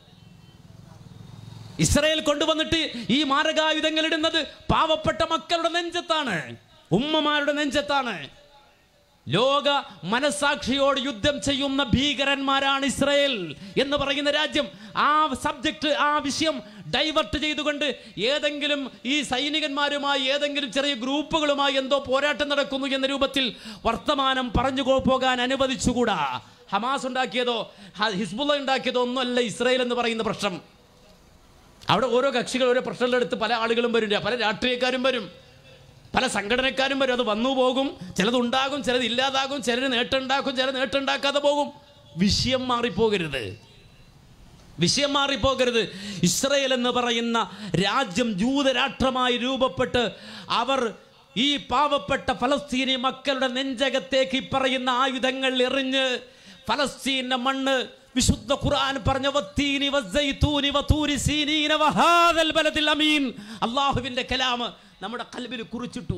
ഇസ്രായേൽ കൊണ്ടുവന്നിട്ട് ഈ മാരകായുധങ്ങൾ ഇടുന്നത് പാവപ്പെട്ട മക്കളുടെ നെഞ്ചത്താണ് ഉമ്മമാരുടെ നെഞ്ചത്താണ് ലോക മനസാക്ഷിയോട് യുദ്ധം ചെയ്യുന്ന ഭീകരന്മാരാണ് ഇസ്രായേൽ എന്ന് പറയുന്ന രാജ്യം ആ സബ്ജക്റ്റ് ആ വിഷയം ഡൈവർട്ട് ചെയ്തുകൊണ്ട് ഏതെങ്കിലും ഈ സൈനികന്മാരുമായി ഏതെങ്കിലും ചെറിയ ഗ്രൂപ്പുകളുമായി എന്തോ പോരാട്ടം നടക്കുന്നു എന്ന രൂപത്തിൽ വർത്തമാനം പറഞ്ഞു കൊ- പോകാൻ അനുവദിച്ചുകൂടാ ഹമാസ് ഉണ്ടാക്കിയതോ ഹ- ഹിസ്ബുള്ള ഉണ്ടാക്കിയതോ ഒന്നുമല്ല ഇസ്രായേൽ എന്ന് പറയുന്ന പ്രശ്നം അവിടെ ഓരോ കക്ഷികൾ ഓരോ പ്രശ്നങ്ങളെടുത്ത് പല ആളുകളും വരും പല രാഷ്ട്രീയക്കാരും വരും പല സംഘടനക്കാരും വരും അത് വന്നു പോകും ചിലത് ഉണ്ടാകും ചിലത് ഇല്ലാതാകും ചിലർ നേട്ടമുണ്ടാക്കും ചിലർ നേട്ടമുണ്ടാക്കാതെ പോകും വിഷയം മാറിപ്പോകരുത് വിഷയം മാറിപ്പോകരുത് ഇസ്രയേൽ എന്ന് പറയുന്ന രാജ്യം ജൂതരാഷ്ട്രമായി രൂപപ്പെട്ട് അവർ ഈ പാവപ്പെട്ട ഫലസ്തീനി മക്കളുടെ നെഞ്ചകത്തേക്ക് ഈ പറയുന്ന ആയുധങ്ങൾ എറിഞ്ഞ് ഫലസ്തീന്റെ മണ്ണ് വിശുദ്ധ ഖുർആൻ പറഞ്ഞ വത്തീനി വസ്സൈത്തൂനി വതൂരി സീനീന വഹാദൽ ബലദിൽ അമീൻ അല്ലാഹുവിന്റെ കലാം നമ്മുടെ കൽബിൽ കുറിച്ചിട്ടു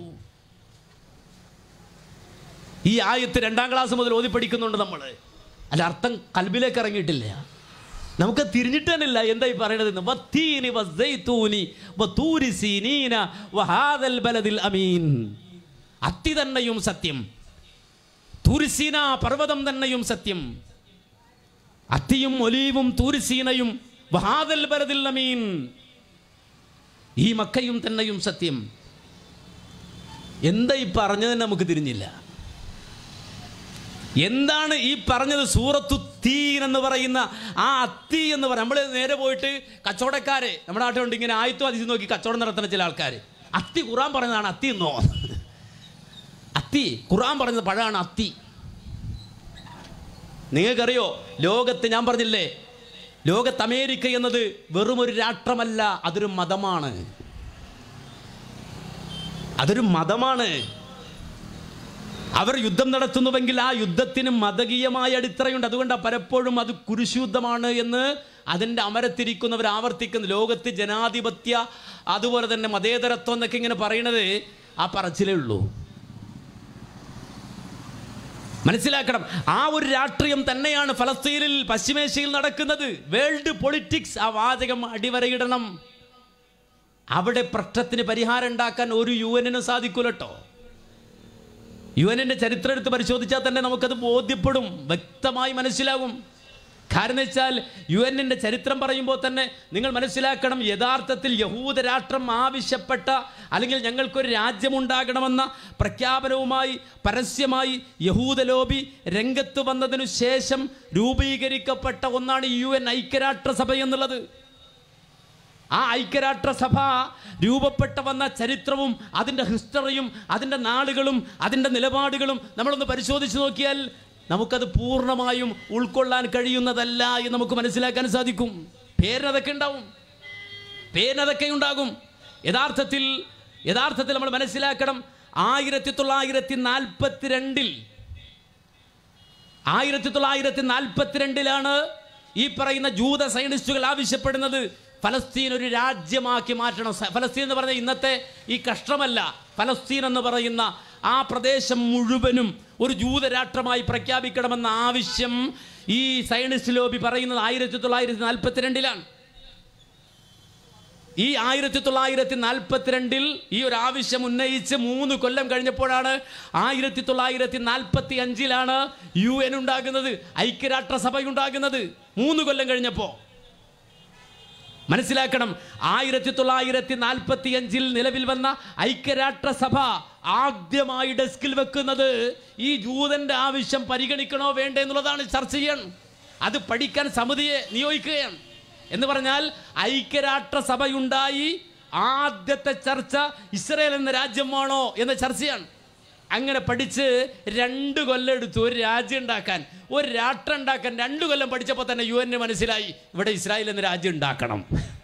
ഈ ആയത്ത് രണ്ടാം ക്ലാസ് മുതൽ ഓതി പഠിക്കുന്നുണ്ട് നമ്മൾ അല്ല അർത്ഥം കൽബിലേക്ക് ഇറങ്ങിയിട്ടില്ല നമുക്ക് തിരിഞ്ഞിട്ട് തന്നെ ഇല്ല എന്താ ഈ പറയണത് വത്തീനി വസ്സൈത്തൂനി വതൂരി സീനീന വഹാദൽ ബലദിൽ അമീൻ അത്തി തന്നെയും സത്യം തൂരിസീന പർവ്വതം തന്നെയും സത്യം അത്തിയും ഒലീവും തൂരിസീനയും വഹാദൽ ബലദിൽ അമീൻ ഈ മക്കയും തന്നെയും സത്യം എന്താ ഈ പറഞ്ഞതെന്ന് നമുക്ക് തിരിഞ്ഞില്ല എന്താണ് ഈ പറഞ്ഞത് സൂറത്തു തീൻ എന്ന് പറയുന്ന ആ അത്തി എന്ന് പറ നമ്മൾ നേരെ പോയിട്ട് കച്ചവടക്കാരെ നമ്മുടെ നാട്ടിലുണ്ട് ഇങ്ങനെ ആയത്തും അതിഥി നോക്കി കച്ചവടം നടത്തുന്ന ചില ആൾക്കാർ അത്തി ഖുറാൻ പറഞ്ഞതാണ് അത്തി എന്നോ അത്തി ഖുറാൻ പറഞ്ഞത് പഴമാണ് അത്തി നിങ്ങൾക്കറിയോ ലോകത്ത് ഞാൻ പറഞ്ഞില്ലേ ലോകത്ത് അമേരിക്ക എന്നത് വെറും ഒരു രാഷ്ട്രമല്ല അതൊരു മതമാണ് അതൊരു മതമാണ് അവർ യുദ്ധം നടത്തുന്നുവെങ്കിൽ ആ യുദ്ധത്തിന് മതകീയമായ അടിത്തറയുണ്ട് അതുകൊണ്ടാണ് പലപ്പോഴും അത് കുരിശുദ്ധമാണ് എന്ന് അതിൻ്റെ അമരത്തിരിക്കുന്നവർ ആവർത്തിക്കുന്നു ലോകത്ത് ജനാധിപത്യ അതുപോലെ തന്നെ മതേതരത്വം എന്നൊക്കെ ഇങ്ങനെ പറയണത് ആ പറച്ചിലേ ഉള്ളൂ മനസ്സിലാക്കണം ആ ഒരു രാഷ്ട്രീയം തന്നെയാണ് ഫലസ്തീനിൽ പശ്ചിമേഷ്യയിൽ നടക്കുന്നത് വേൾഡ് പൊളിറ്റിക്സ് ആ വാചകം അടിവരയിടണം അവിടെ പ്രശ്നത്തിന് പരിഹാരം ഉണ്ടാക്കാൻ ഒരു യു എന്നിനും സാധിക്കൂലട്ടോ യു എന്നിൻ്റെ ചരിത്രം എടുത്ത് പരിശോധിച്ചാൽ തന്നെ നമുക്കത് ബോധ്യപ്പെടും വ്യക്തമായി മനസ്സിലാകും കാരണം വെച്ചാൽ യു എന്നിൻ്റെ ചരിത്രം പറയുമ്പോൾ തന്നെ നിങ്ങൾ മനസ്സിലാക്കണം യഥാർത്ഥത്തിൽ യഹൂദ രാഷ്ട്രം ആവശ്യപ്പെട്ട അല്ലെങ്കിൽ ഞങ്ങൾക്കൊരു രാജ്യമുണ്ടാകണമെന്ന പ്രഖ്യാപനവുമായി പരസ്യമായി യഹൂദ ലോബി രംഗത്ത് വന്നതിനു ശേഷം രൂപീകരിക്കപ്പെട്ട ഒന്നാണ് യു എൻ ഐക്യരാഷ്ട്രസഭ എന്നുള്ളത് ആ ഐക്യരാഷ്ട്രസഭ രൂപപ്പെട്ട വന്ന ചരിത്രവും അതിൻ്റെ ഹിസ്റ്ററിയും അതിൻ്റെ നാളുകളും അതിൻ്റെ നിലപാടുകളും നമ്മളൊന്ന് പരിശോധിച്ച് നോക്കിയാൽ നമുക്കത് പൂർണ്ണമായും ഉൾക്കൊള്ളാൻ കഴിയുന്നതല്ല എന്ന് നമുക്ക് മനസ്സിലാക്കാൻ സാധിക്കും പേരിനതൊക്കെ ഉണ്ടാവും പേരിനതൊക്കെ ഉണ്ടാകും യഥാർത്ഥത്തിൽ യഥാർത്ഥത്തിൽ നമ്മൾ മനസ്സിലാക്കണം ആയിരത്തി തൊള്ളായിരത്തി നാൽപ്പത്തിരണ്ടിൽ ആയിരത്തി തൊള്ളായിരത്തി നാൽപ്പത്തിരണ്ടിലാണ് ഈ പറയുന്ന ജൂത സയനിസ്റ്റുകൾ ആവശ്യപ്പെടുന്നത് ഫലസ്തീൻ ഒരു രാജ്യമാക്കി മാറ്റണം സ- ഫലസ്തീൻ എന്ന് പറഞ്ഞ ഇന്നത്തെ ഈ കഷ്ടമല്ല ഫലസ്തീൻ എന്ന് പറയുന്ന ആ പ്രദേശം മുഴുവനും ഒരു ജൂതരാഷ്ട്രമായി പ്രഖ്യാപിക്കണമെന്ന ആവശ്യം ഈ സയനിസ്റ്റ് ലോബി പറയുന്നത് ആയിരത്തി തൊള്ളായിരത്തി നാൽപ്പത്തിരണ്ടിലാണ് ഈ ആയിരത്തി തൊള്ളായിരത്തി നാൽപ്പത്തിരണ്ടിൽ ഈ ഒരു ആവശ്യം ഉന്നയിച്ച് മൂന്ന് കൊല്ലം കഴിഞ്ഞപ്പോഴാണ് ആയിരത്തി തൊള്ളായിരത്തി നാൽപ്പത്തി അഞ്ചിലാണ് യു എൻ ഉണ്ടാകുന്നത് ഐക്യരാഷ്ട്രസഭ ഉണ്ടാകുന്നത് മൂന്ന് കൊല്ലം കഴിഞ്ഞപ്പോൾ മനസ്സിലാക്കണം ആയിരത്തി തൊള്ളായിരത്തി നാൽപ്പത്തി അഞ്ചിൽ നിലവിൽ വന്ന ഐക്യരാഷ്ട്രസഭ ആദ്യമായി ഡെസ്കിൽ വെക്കുന്നത് ഈ ജൂതന്റെ ആവശ്യം പരിഗണിക്കണോ വേണ്ടേ എന്നുള്ളതാണ് ചർച്ച ചെയ്യാൻ അത് പഠിക്കാൻ സമിതിയെ നിയോഗിക്കുകയാണ് എന്ന് പറഞ്ഞാൽ ഐക്യരാഷ്ട്രസഭയുണ്ടായി ആദ്യത്തെ ചർച്ച ഇസ്രയേൽ എന്ന രാജ്യമാണോ എന്ന ചർച്ചയാണ് അങ്ങനെ പഠിച്ച് രണ്ട് കൊല്ലം എടുത്തു ഒരു രാജ്യം ഉണ്ടാക്കാൻ ഒരു രാഷ്ട്രം ഉണ്ടാക്കാൻ രണ്ട് കൊല്ലം പഠിച്ചപ്പോൾ തന്നെ യു എന് മനസ്സിലായി ഇവിടെ ഇസ്രായേൽ എന്ന രാജ്യം ഉണ്ടാക്കണം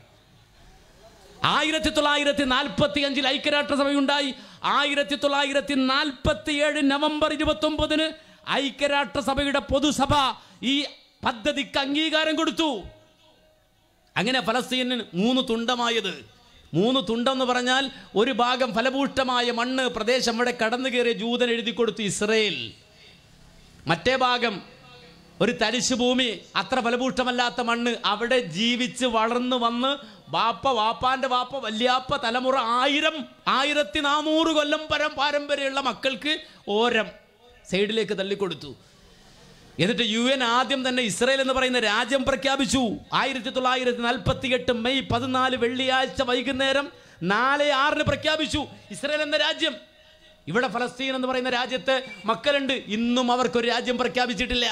ആയിരത്തി തൊള്ളായിരത്തി നാൽപ്പത്തി അഞ്ചിൽ ഐക്യരാഷ്ട്രസഭയുണ്ടായി ആയിരത്തി തൊള്ളായിരത്തി നാൽപ്പത്തി ഏഴ് നവംബർ ഇരുപത്തി ഒമ്പതിന് ഐക്യരാഷ്ട്രസഭയുടെ പൊതുസഭ ഈ പദ്ധതിക്ക് അംഗീകാരം കൊടുത്തു അങ്ങനെ ഫലസ്തീനിന് മൂന്ന് തുണ്ടമായത് മൂന്ന് തുണ്ടെന്ന് പറഞ്ഞാൽ ഒരു ഭാഗം ഫലഭൂഷ്ടമായ മണ്ണ് പ്രദേശം ഇവിടെ കടന്നു കയറിയ ജൂതൻ എഴുതി കൊടുത്തു ഇസ്രയേൽ മറ്റേ ഭാഗം ഒരു തരിശു ഭൂമി അത്ര ഫലഭൂഷ്ടമല്ലാത്ത മണ്ണ് അവിടെ ജീവിച്ച് വളർന്നു വന്ന് വാപ്പ വാപ്പാന്റെ വാപ്പ വല്യാപ്പ തലമുറ ആയിരം ആയിരത്തി നാനൂറ് കൊല്ലം പരം പാരമ്പര്യമുള്ള മക്കൾക്ക് ഓരം സൈഡിലേക്ക് തള്ളിക്കൊടുത്തു എന്നിട്ട് യു എൻ ആദ്യം തന്നെ ഇസ്രയേൽ എന്ന് പറയുന്ന രാജ്യം പ്രഖ്യാപിച്ചു ആയിരത്തി തൊള്ളായിരത്തി നാൽപ്പത്തി എട്ട് മെയ് പതിനാല് വെള്ളിയാഴ്ച വൈകുന്നേരം നാല് ആറിന് പ്രഖ്യാപിച്ചു ഇസ്രയേൽ എന്ന രാജ്യം ഇവിടെ ഫലസ്തീൻ എന്ന് പറയുന്ന രാജ്യത്ത് മക്കളുണ്ട് ഇന്നും അവർക്കൊരു രാജ്യം പ്രഖ്യാപിച്ചിട്ടില്ല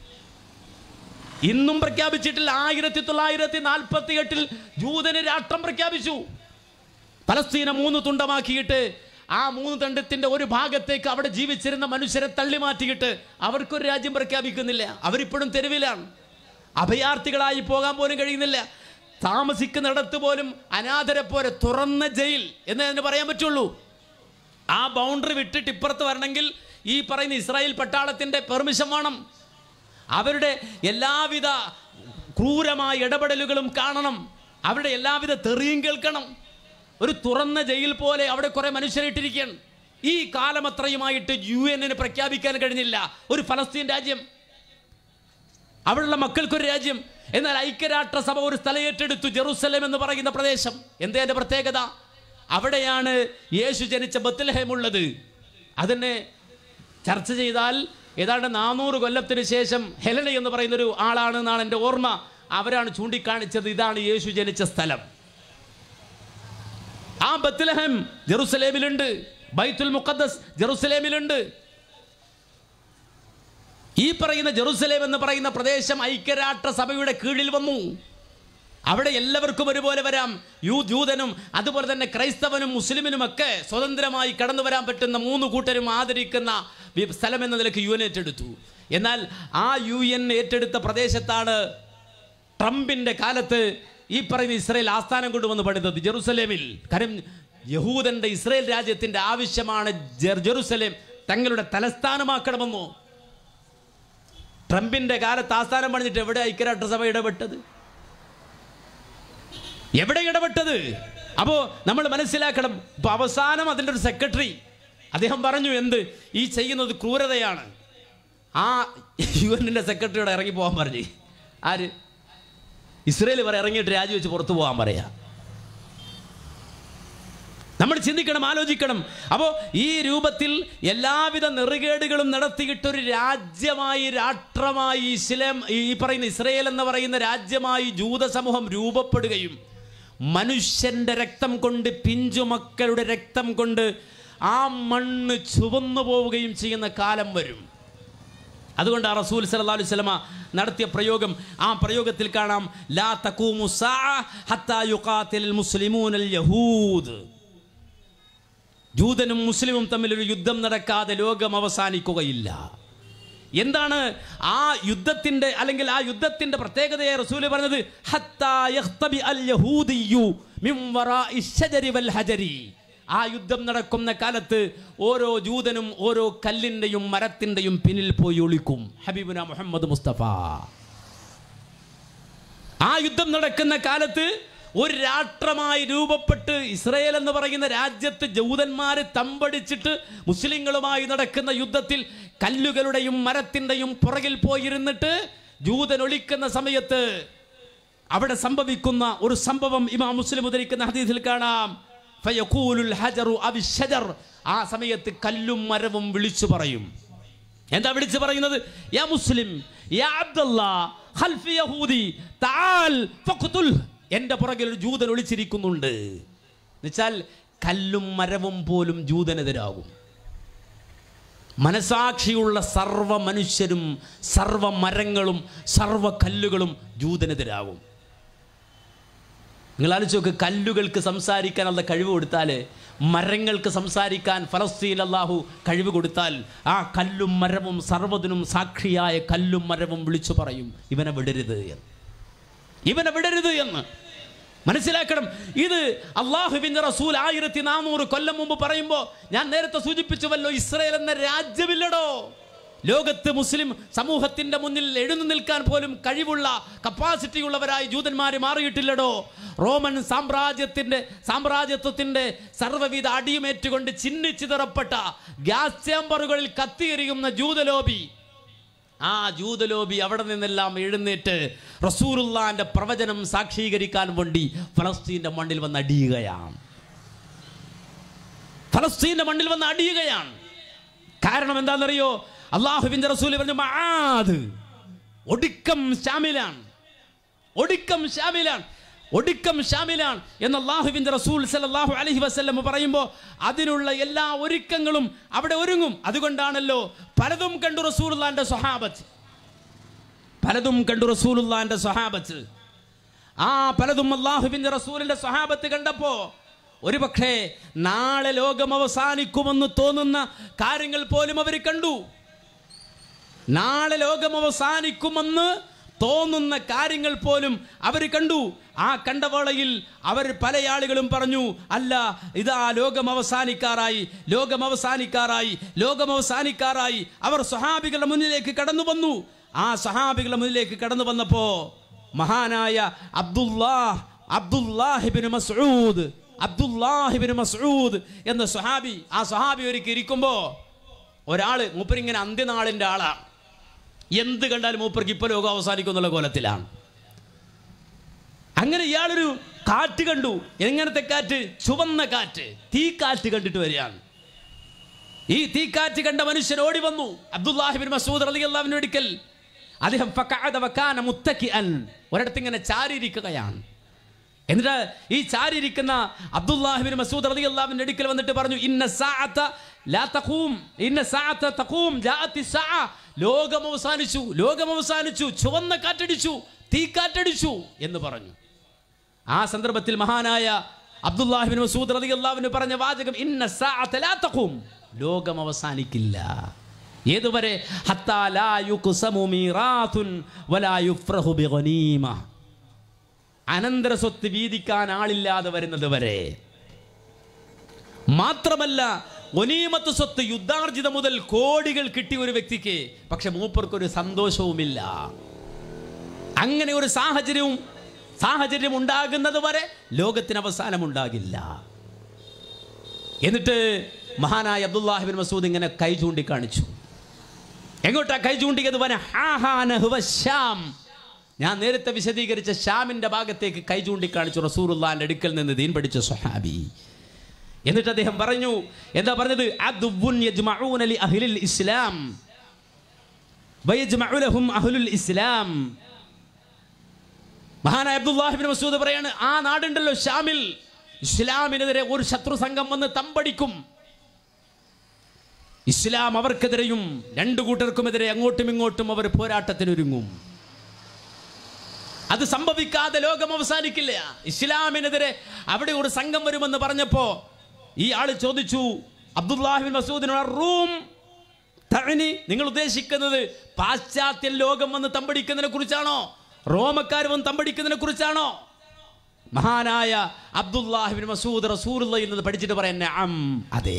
ഇന്നും പ്രഖ്യാപിച്ചിട്ടില്ല ആയിരത്തി തൊള്ളായിരത്തി നാൽപ്പത്തി എട്ടിൽ ജൂതന് രാഷ്ട്രം പ്രഖ്യാപിച്ചു പലസ്തീനെ മൂന്ന് തുണ്ടമാക്കിയിട്ട് ആ മൂന്ന് തണ്ടത്തിന്റെ ഒരു ഭാഗത്തേക്ക് അവിടെ ജീവിച്ചിരുന്ന മനുഷ്യരെ തള്ളി മാറ്റിയിട്ട് അവർക്കൊരു രാജ്യം പ്രഖ്യാപിക്കുന്നില്ല അവരിപ്പോഴും തെരുവിലാണ് അഭയാർത്ഥികളായി പോകാൻ പോലും കഴിയുന്നില്ല താമസിക്കുന്നിടത്ത് പോലും അനാഥരെ പോലെ തുറന്ന ജയിൽ എന്ന് അതിന് പറയാൻ പറ്റുള്ളൂ ആ ബൗണ്ടറി വിട്ടിട്ട് ഇപ്പുറത്ത് വരണമെങ്കിൽ ഈ പറയുന്ന ഇസ്രായേൽ പട്ടാളത്തിന്റെ പെർമിഷൻ വേണം അവരുടെ എല്ലാവിധ ക്രൂരമായ ഇടപെടലുകളും കാണണം അവരുടെ എല്ലാവിധ തെറിയും കേൾക്കണം ഒരു തുറന്ന ജയിൽ പോലെ അവിടെ കുറെ മനുഷ്യരിട്ടിരിക്കുകയാണ് ഈ കാലം അത്രയുമായിട്ട് യു എന്നിന് പ്രഖ്യാപിക്കാൻ കഴിഞ്ഞില്ല ഒരു ഫലസ്തീൻ രാജ്യം അവിടെയുള്ള മക്കൾക്കൊരു രാജ്യം എന്നാൽ ഐക്യരാഷ്ട്രസഭ ഒരു സ്ഥലം ഏറ്റെടുത്തു ജെറുസലേം എന്ന് പറയുന്ന പ്രദേശം എന്തേ അതിന്റെ പ്രത്യേകത അവിടെയാണ് യേശു ജനിച്ച ബത്ലഹേം ഉള്ളത് അതിനെ ചർച്ച ചെയ്താൽ ഏതാണ്ട് നാനൂറ് കൊല്ലത്തിന് ശേഷം ഹെലന എന്ന് പറയുന്ന ഒരു ആളാണ് എന്നാണ് എൻ്റെ ഓർമ്മ അവരാണ് ചൂണ്ടിക്കാണിച്ചത് ഇതാണ് യേശു ജനിച്ച സ്ഥലം ആ ബത്ലഹം ജെറുസലേമിലുണ്ട് ബൈത്തുൽ മുഖദ്ദസ് ജെറുസലേമിലുണ്ട് ഈ പറയുന്ന ജെറുസലേം എന്ന് പറയുന്ന പ്രദേശം ഐക്യരാഷ്ട്ര സഭയുടെ കീഴിൽ വന്നു അവിടെ എല്ലാവർക്കും ഒരുപോലെ വരാം യൂ ജൂതനും അതുപോലെ തന്നെ ക്രൈസ്തവനും മുസ്ലിമിനും ഒക്കെ സ്വതന്ത്രമായി കടന്നു വരാൻ പറ്റുന്ന മൂന്ന് കൂട്ടരും ആദരിക്കുന്ന വി- സ്ഥലം എന്ന നിലയ്ക്ക് യു എൻ ഏറ്റെടുത്തു എന്നാൽ ആ യു എൻ ഏറ്റെടുത്ത പ്രദേശത്താണ് ട്രംപിന്റെ കാലത്ത് ഈ പറയുന്ന ഇസ്രയേൽ ആസ്ഥാനം കൊണ്ടുവന്ന് പണിതത് ജെറുസലേമിൽ കാര്യം യഹൂദന്റെ ഇസ്രയേൽ രാജ്യത്തിന്റെ ആവശ്യമാണ് ജെർ- ജെറുസലേം തങ്ങളുടെ തലസ്ഥാനമാക്കണമെന്നോ ട്രംപിന്റെ കാലത്ത് ആസ്ഥാനം പണിഞ്ഞിട്ട് എവിടെ ഐക്യരാഷ്ട്രസഭ ഇടപെട്ടത് എവിടെ ഇടപെട്ടത് അപ്പോൾ നമ്മൾ മനസ്സിലാക്കണം ഇപ്പൊ അവസാനം അതിൻ്റെ ഒരു സെക്രട്ടറി അദ്ദേഹം പറഞ്ഞു എന്ത് ഈ ചെയ്യുന്നത് ക്രൂരതയാണ് ആ യു എന്നിൻ്റെ സെക്രട്ടറിയോട് ഇറങ്ങി പോകാൻ പറഞ്ഞു ആര് ഇസ്രയേൽ പറ ഇറങ്ങിയിട്ട് രാജിവെച്ച് പുറത്തു പോകാൻ പറയാ നമ്മൾ നമ്മൾ ചിന്തിക്കണം ആലോചിക്കണം അപ്പോൾ ഈ രൂപത്തിൽ എല്ലാവിധ നെറുകേടുകളും നടത്തിയിട്ടൊരു രാജ്യമായി രാഷ്ട്രമായി ഇസ്ലാം ഈ പറയുന്ന ഇസ്രയേൽ എന്ന് പറയുന്ന രാജ്യമായി ജൂത സമൂഹം രൂപപ്പെടുകയും മനുഷ്യന്റെ രക്തം കൊണ്ട് പിഞ്ചുമക്കളുടെ രക്തം കൊണ്ട് ആ മണ്ണ് ചുവന്നു പോവുകയും ചെയ്യുന്ന കാലം വരും അതുകൊണ്ട് ആ റസൂൽ സല്ലല്ലാഹു അലൈഹി വസല്ലമ നടത്തിയ പ്രയോഗം ആ പ്രയോഗത്തിൽ കാണാം ലാ തഖൂമു സാഅ ഹത്താ യുഖാതിൽ മുസ്ലിമൂനൽ യഹൂദ് ജൂതനും മുസ്ലിമും തമ്മിൽ ഒരു യുദ്ധം നടക്കാതെ ലോകം അവസാനിക്കുകയില്ല എന്താണ് ആ യുദ്ധത്തിന്റെ അല്ലെങ്കിൽ ആ യുദ്ധത്തിന്റെ പ്രത്യേകതയെ റസൂല് പറഞ്ഞത് ഹത്താ യഖ്തബി അൽ യഹൂദിയ്യു മിൻ വറാഇ ശജരി വൽ ഹജരി ആ യുദ്ധം നടക്കുന്ന കാലത്ത് ഓരോ ജൂതനും ഓരോ കല്ലിന്റെയും മരത്തിന്റെയും പിന്നിൽ പോയി ഒളിക്കും ഹബീബുന മുഹമ്മദ് മുസ്തഫ ആ യുദ്ധം നടക്കുന്ന കാലത്ത് ഒരു രാഷ്ട്രമായി രൂപപ്പെട്ട് ഇസ്രയേൽ എന്ന് പറയുന്ന രാജ്യത്ത് ജൂതന്മാരെ തമ്പടിച്ചിട്ട് മുസ്ലിങ്ങളുമായി നടക്കുന്ന യുദ്ധത്തിൽ കല്ലുകളുടെയും മരത്തിൻ്റെയും പുറകിൽ പോയിരുന്നിട്ട് ജൂതൻ ഒളിക്കുന്ന സമയത്ത് അവിടെ സംഭവിക്കുന്ന ഒരു സംഭവം ഇമാം മുസ്ലിം ഉദ്ധരിക്കുന്ന ഹദീസിൽ കാണാം ഫയഖൂലുൽ ഹജറു അവി ഷജർ ആ സമയത്ത് കല്ലും മരവും വിളിച്ചു പറയും എന്താ വിളിച്ചു പറയുന്നത് യാ മുസ്ലിം യാ അബ്ദുല്ലാ ഖൽഫി യഹൂദി തആൽ ഫഖ്തുൽ എൻ്റെ പുറകിൽ ഒരു ജൂതൻ ഒളിച്ചിരിക്കുന്നുണ്ട് എന്നുവെച്ചാൽ കല്ലും മരവും പോലും ജൂതനെതിരാകും മനസാക്ഷിയുള്ള സർവ മനുഷ്യരും സർവ മരങ്ങളും സർവ കല്ലുകളും ജൂതനെതിരാകും നിങ്ങൾ ആലോചിച്ച് നോക്ക് കല്ലുകൾക്ക് സംസാരിക്കാനുള്ള കഴിവ് കൊടുത്താൽ മരങ്ങൾക്ക് സംസാരിക്കാൻ ഫലസ്തീൻ അള്ളാഹു കഴിവ് കൊടുത്താൽ ആ കല്ലും മരവും സർവ്വതിനും സാക്ഷിയായ കല്ലും മരവും വിളിച്ചു പറയും ഇവനെ വിടരുത് എന്ന് ഇവനെ വിടരുത് എന്ന് മനസ്സിലാക്കണം ഇത് അള്ളാഹുവിൻ്റെ റസൂൽ ആയിരത്തി നാനൂറ് കൊല്ലം മുമ്പ് പറയുമ്പോൾ ഞാൻ നേരത്തെ സൂചിപ്പിച്ചുവല്ലോ ഇസ്രയേൽ എന്ന രാജ്യമില്ലടോ ലോകത്ത് മുസ്ലിം സമൂഹത്തിന്റെ മുന്നിൽ എഴുന്നു നിൽക്കാൻ പോലും കഴിവുള്ള കപ്പാസിറ്റി ഉള്ളവരായി ജൂതന്മാർ മാറിയിട്ടില്ലടോ റോമൻ സാമ്രാജ്യത്തിന്റെ സാമ്രാജ്യത്വത്തിന്റെ സർവ്വവിധ അടിയുമേറ്റുകൊണ്ട് ചിന്നിച്ചിതറപ്പെട്ട ഗ്യാസ് ചേമ്പറുകളിൽ കത്തിയെറിയുന്ന ജൂതലോബി ആ ജൂതലോബി അവിടെ നിന്നെല്ലാം എഴുന്നേറ്റ് റസൂറുല്ലാന്റെ പ്രവചനം സാക്ഷീകരിക്കാൻ വേണ്ടി ഫലസ്തീന്റെ മണ്ണിൽ വന്ന് അടിയുകയാണ് ഫലസ്തീന്റെ മണ്ണിൽ വന്ന് അടിയുകയാണ് കാരണം എന്താണെന്നറിയോ അള്ളാഹുവിന്റെ റസൂൽ പറഞ്ഞു മആദ് ഒടുക്കം ശാമിലാണ് ഒടുക്കം ശാമിലാണ് ഒടുക്കം ശാമിലാണ് എന്ന് അള്ളാഹുവിന്റെ റസൂൽ സല്ലല്ലാഹു അലൈഹി വസല്ലം പറയുമ്പോൾ അതിനുള്ള എല്ലാ ഒരുക്കങ്ങളും അവിടെ ഒരുങ്ങും അതുകൊണ്ടാണല്ലോ പലതും കണ്ടു റസൂലുള്ളാന്റെ സ്വഹാബത്ത് പലതും കണ്ടു റസൂലുള്ളാന്റെ സ്വഹാബത്ത് ആ പലതും അള്ളാഹുവിന്റെ റസൂലിന്റെ സ്വഹാബത്ത് കണ്ടപ്പോ ഒരു പക്ഷേ നാളെ ലോകം അവസാനിക്കുമെന്ന് തോന്നുന്ന കാര്യങ്ങൾ പോലും അവർ കണ്ടു നാളെ ലോകം അവസാനിക്കുമെന്ന് തോന്നുന്ന കാര്യങ്ങൾ പോലും അവർ കണ്ടു ആ കണ്ട വേളയിൽ അവർ പല ആളുകളും പറഞ്ഞു അല്ല ഇതാ ലോകം അവസാനിക്കാറായി ലോകം അവസാനിക്കാറായി ലോകം അവസാനിക്കാറായി അവർ സ്വഹാബികളുടെ മുന്നിലേക്ക് കടന്നു വന്നു ആ സ്വഹാബികളുടെ മുന്നിലേക്ക് കടന്നു വന്നപ്പോ മഹാനായ അബ്ദുല്ലാഹ് അബ്ദുല്ലാഹിബിൻ മസ്ഊദ് അബ്ദുല്ലാഹിബിൻ മസ്ഊദ് എന്ന സ്വഹാബി ആ സ്വഹാബി ഒരുക്കി ഇരിക്കുമ്പോ ഒരാള് മൂപ്പരിങ്ങനെ അന്ത്യനാളിന്റെ ആളാണ് എന്ത് കണ്ടാലും മൂപ്പർക്ക് ഇപ്പൊ ലോകം അവസാനിക്കും എന്നുള്ള കോലത്തിലാണ് അങ്ങനെ ഇയാളൊരു കാറ്റ് കണ്ടു എങ്ങനത്തെ കാറ്റ് ചുവന്ന കാറ്റ് തീക്കാറ്റ് കണ്ടിട്ട് വരികയാണ് ഈ തീക്കാറ്റ് കണ്ട മനുഷ്യൻ ഓടി വന്നു അബ്ദുല്ലാഹിബിൻ മസൂദ് റളിയല്ലാഹുവിന്റെ അടുക്കൽ അദ്ദേഹം ഫഖഅദ വകാന മുത്തക്കിഅൻ ഒരിടത്ത് ഇങ്ങനെ ചാരിയിരിക്കുകയാണ് എന്നിട്ട് ഈ ചാരിയിരിക്കുന്ന അബ്ദുല്ലാഹിബിൻ മസൂദ് റളിയല്ലാഹുവിന്റെ അടുക്കൽ വന്നിട്ട് പറഞ്ഞു ഇന്ന സാഅത ലാ തഖൂം ഇന്ന സാഅത തഖൂം ജാഅത്തി സാഅ ലോകം അവസാനിച്ചു ലോകം അവസാനിച്ചു ചുവന്ന കാറ്റടിച്ചു തീക്കാറ്റടിച്ചു എന്ന് പറഞ്ഞു ആ സന്ദർഭത്തിൽ മഹാനായ അബ്ദുല്ലാഹിബിൻ മസൂദ് റളിയല്ലാഹുവിന് പറഞ്ഞ വാചകം ഇന്ന സാഅത ലാ തഖൂം ലോകം അവസാനിക്കില്ല ഏതുവരെ ഹത്താ ലാ യുഖ്സമു മീറാത്തുൻ വലാ യുഫ്രഹു ബിഗനീമ അനന്തര സ്വത്ത് വീതിക്കാൻ ആളില്ലാതെ വരുന്നത് വരെ മാത്രമല്ല ഒനീമത്ത് സ്വത്ത് യുദ്ധാർജിത മുതൽ കോടികൾ കിട്ടിയ ഒരു വ്യക്തിക്ക് പക്ഷെ മൂപ്പർക്കൊരു സന്തോഷവുമില്ല അങ്ങനെ ഒരു സാഹചര്യവും സാഹചര്യം ഉണ്ടാകുന്നത് വരെ ലോകത്തിന് അവസാനം ഉണ്ടാകില്ല എന്നിട്ട് മഹാനായ അബ്ദുല്ലാഹിബിൻ മസൂദ് ഇങ്ങനെ കൈ ചൂണ്ടിക്കാണിച്ചു എങ്ങോട്ടാ കൈ ചൂണ്ടിയത് വന ഹാഹാന ഹുവ ശ്യാം ഞാൻ നേരത്തെ വിശദീകരിച്ച ഷ്യാമിന്റെ ഭാഗത്തേക്ക് കൈ ചൂണ്ടിക്കാണിച്ചു റസൂറുല്ലാന്റെ അടുക്കൽ നിന്ന് ദീൻ പഠിച്ച സ്വഹാബി എന്നിട്ട് അദ്ദേഹം പറഞ്ഞു എന്താ പറഞ്ഞത് അദ്വുൻ യജ്മഊന ലി അഹ്ലിൽ ഇസ്ലാം വയജ്മഉ ലഹും അഹ്ലുൽ ഇസ്ലാം മഹാനായ അബ്ദുല്ലാഹിബിൻ മസൂദ് പറയാണ് ആ നാടുണ്ടല്ലോ ഷാമിൽ ഇസ്ലാമിനെതിരെ ഒരു ശത്രു സംഘം വന്ന് തമ്പടിക്കും ഇസ്ലാം അവർക്കെതിരെയും രണ്ടു കൂട്ടർക്കുമെതിരെ അങ്ങോട്ടും ഇങ്ങോട്ടും അവർ പോരാട്ടത്തിനൊരുങ്ങും അത് സംഭവിക്കാതെ ലോകം അവസാനിക്കില്ല ഇസ്ലാമിനെതിരെ അവിടെ ഒരു സംഘം വരുമെന്ന് പറഞ്ഞപ്പോ ഈ ആള് ചോദിച്ചു അബ്ദുല്ലാഹിബിൻ മസൂദിനോട് റൂം തഅനി നിങ്ങൾ ഉദ്ദേശിക്കുന്നത് പാശ്ചാത്യ ലോകം വന്ന് തമ്പടിക്കുന്നതിനെ കുറിച്ചാണോ റോമക്കാർ വന്ന് തമ്പടിക്കുന്നതിനെ കുറിച്ചാണോ മഹാനായ അബ്ദുല്ലാഹിബിൻ മസൂദ് റസൂലുള്ളയിൽ നിന്ന് പഠിച്ചിട്ട് പറയാൻ നഅം അതെ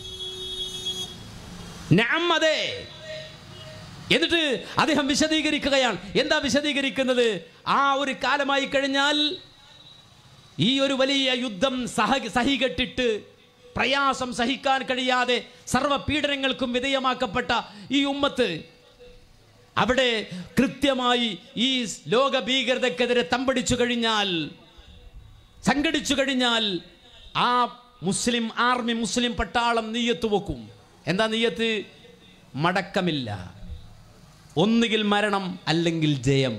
നഅം അതെ എന്നിട്ട് അദ്ദേഹം വിശദീകരിക്കുകയാണ് എന്താ വിശദീകരിക്കുന്നത് ആ ഒരു കാലമായി കഴിഞ്ഞാൽ ഈ ഒരു വലിയ യുദ്ധം സഹ സഹികെട്ടിട്ട് പ്രയാസം സഹിക്കാൻ കഴിയാതെ സർവ്വ പീഡനങ്ങൾക്കും വിധേയമാക്കപ്പെട്ട ഈ ഉമ്മത്ത് അവിടെ കൃത്യമായി ഈ ലോക ഭീകരതക്കെതിരെ തമ്പടിച്ചു കഴിഞ്ഞാൽ സംഘടിച്ചു കഴിഞ്ഞാൽ ആ മുസ്ലിം ആർമി മുസ്ലിം പട്ടാളം നീയത്ത് വെക്കും എന്താ നീയത്ത് മടക്കമില്ല ഒന്നുകിൽ മരണം അല്ലെങ്കിൽ ജയം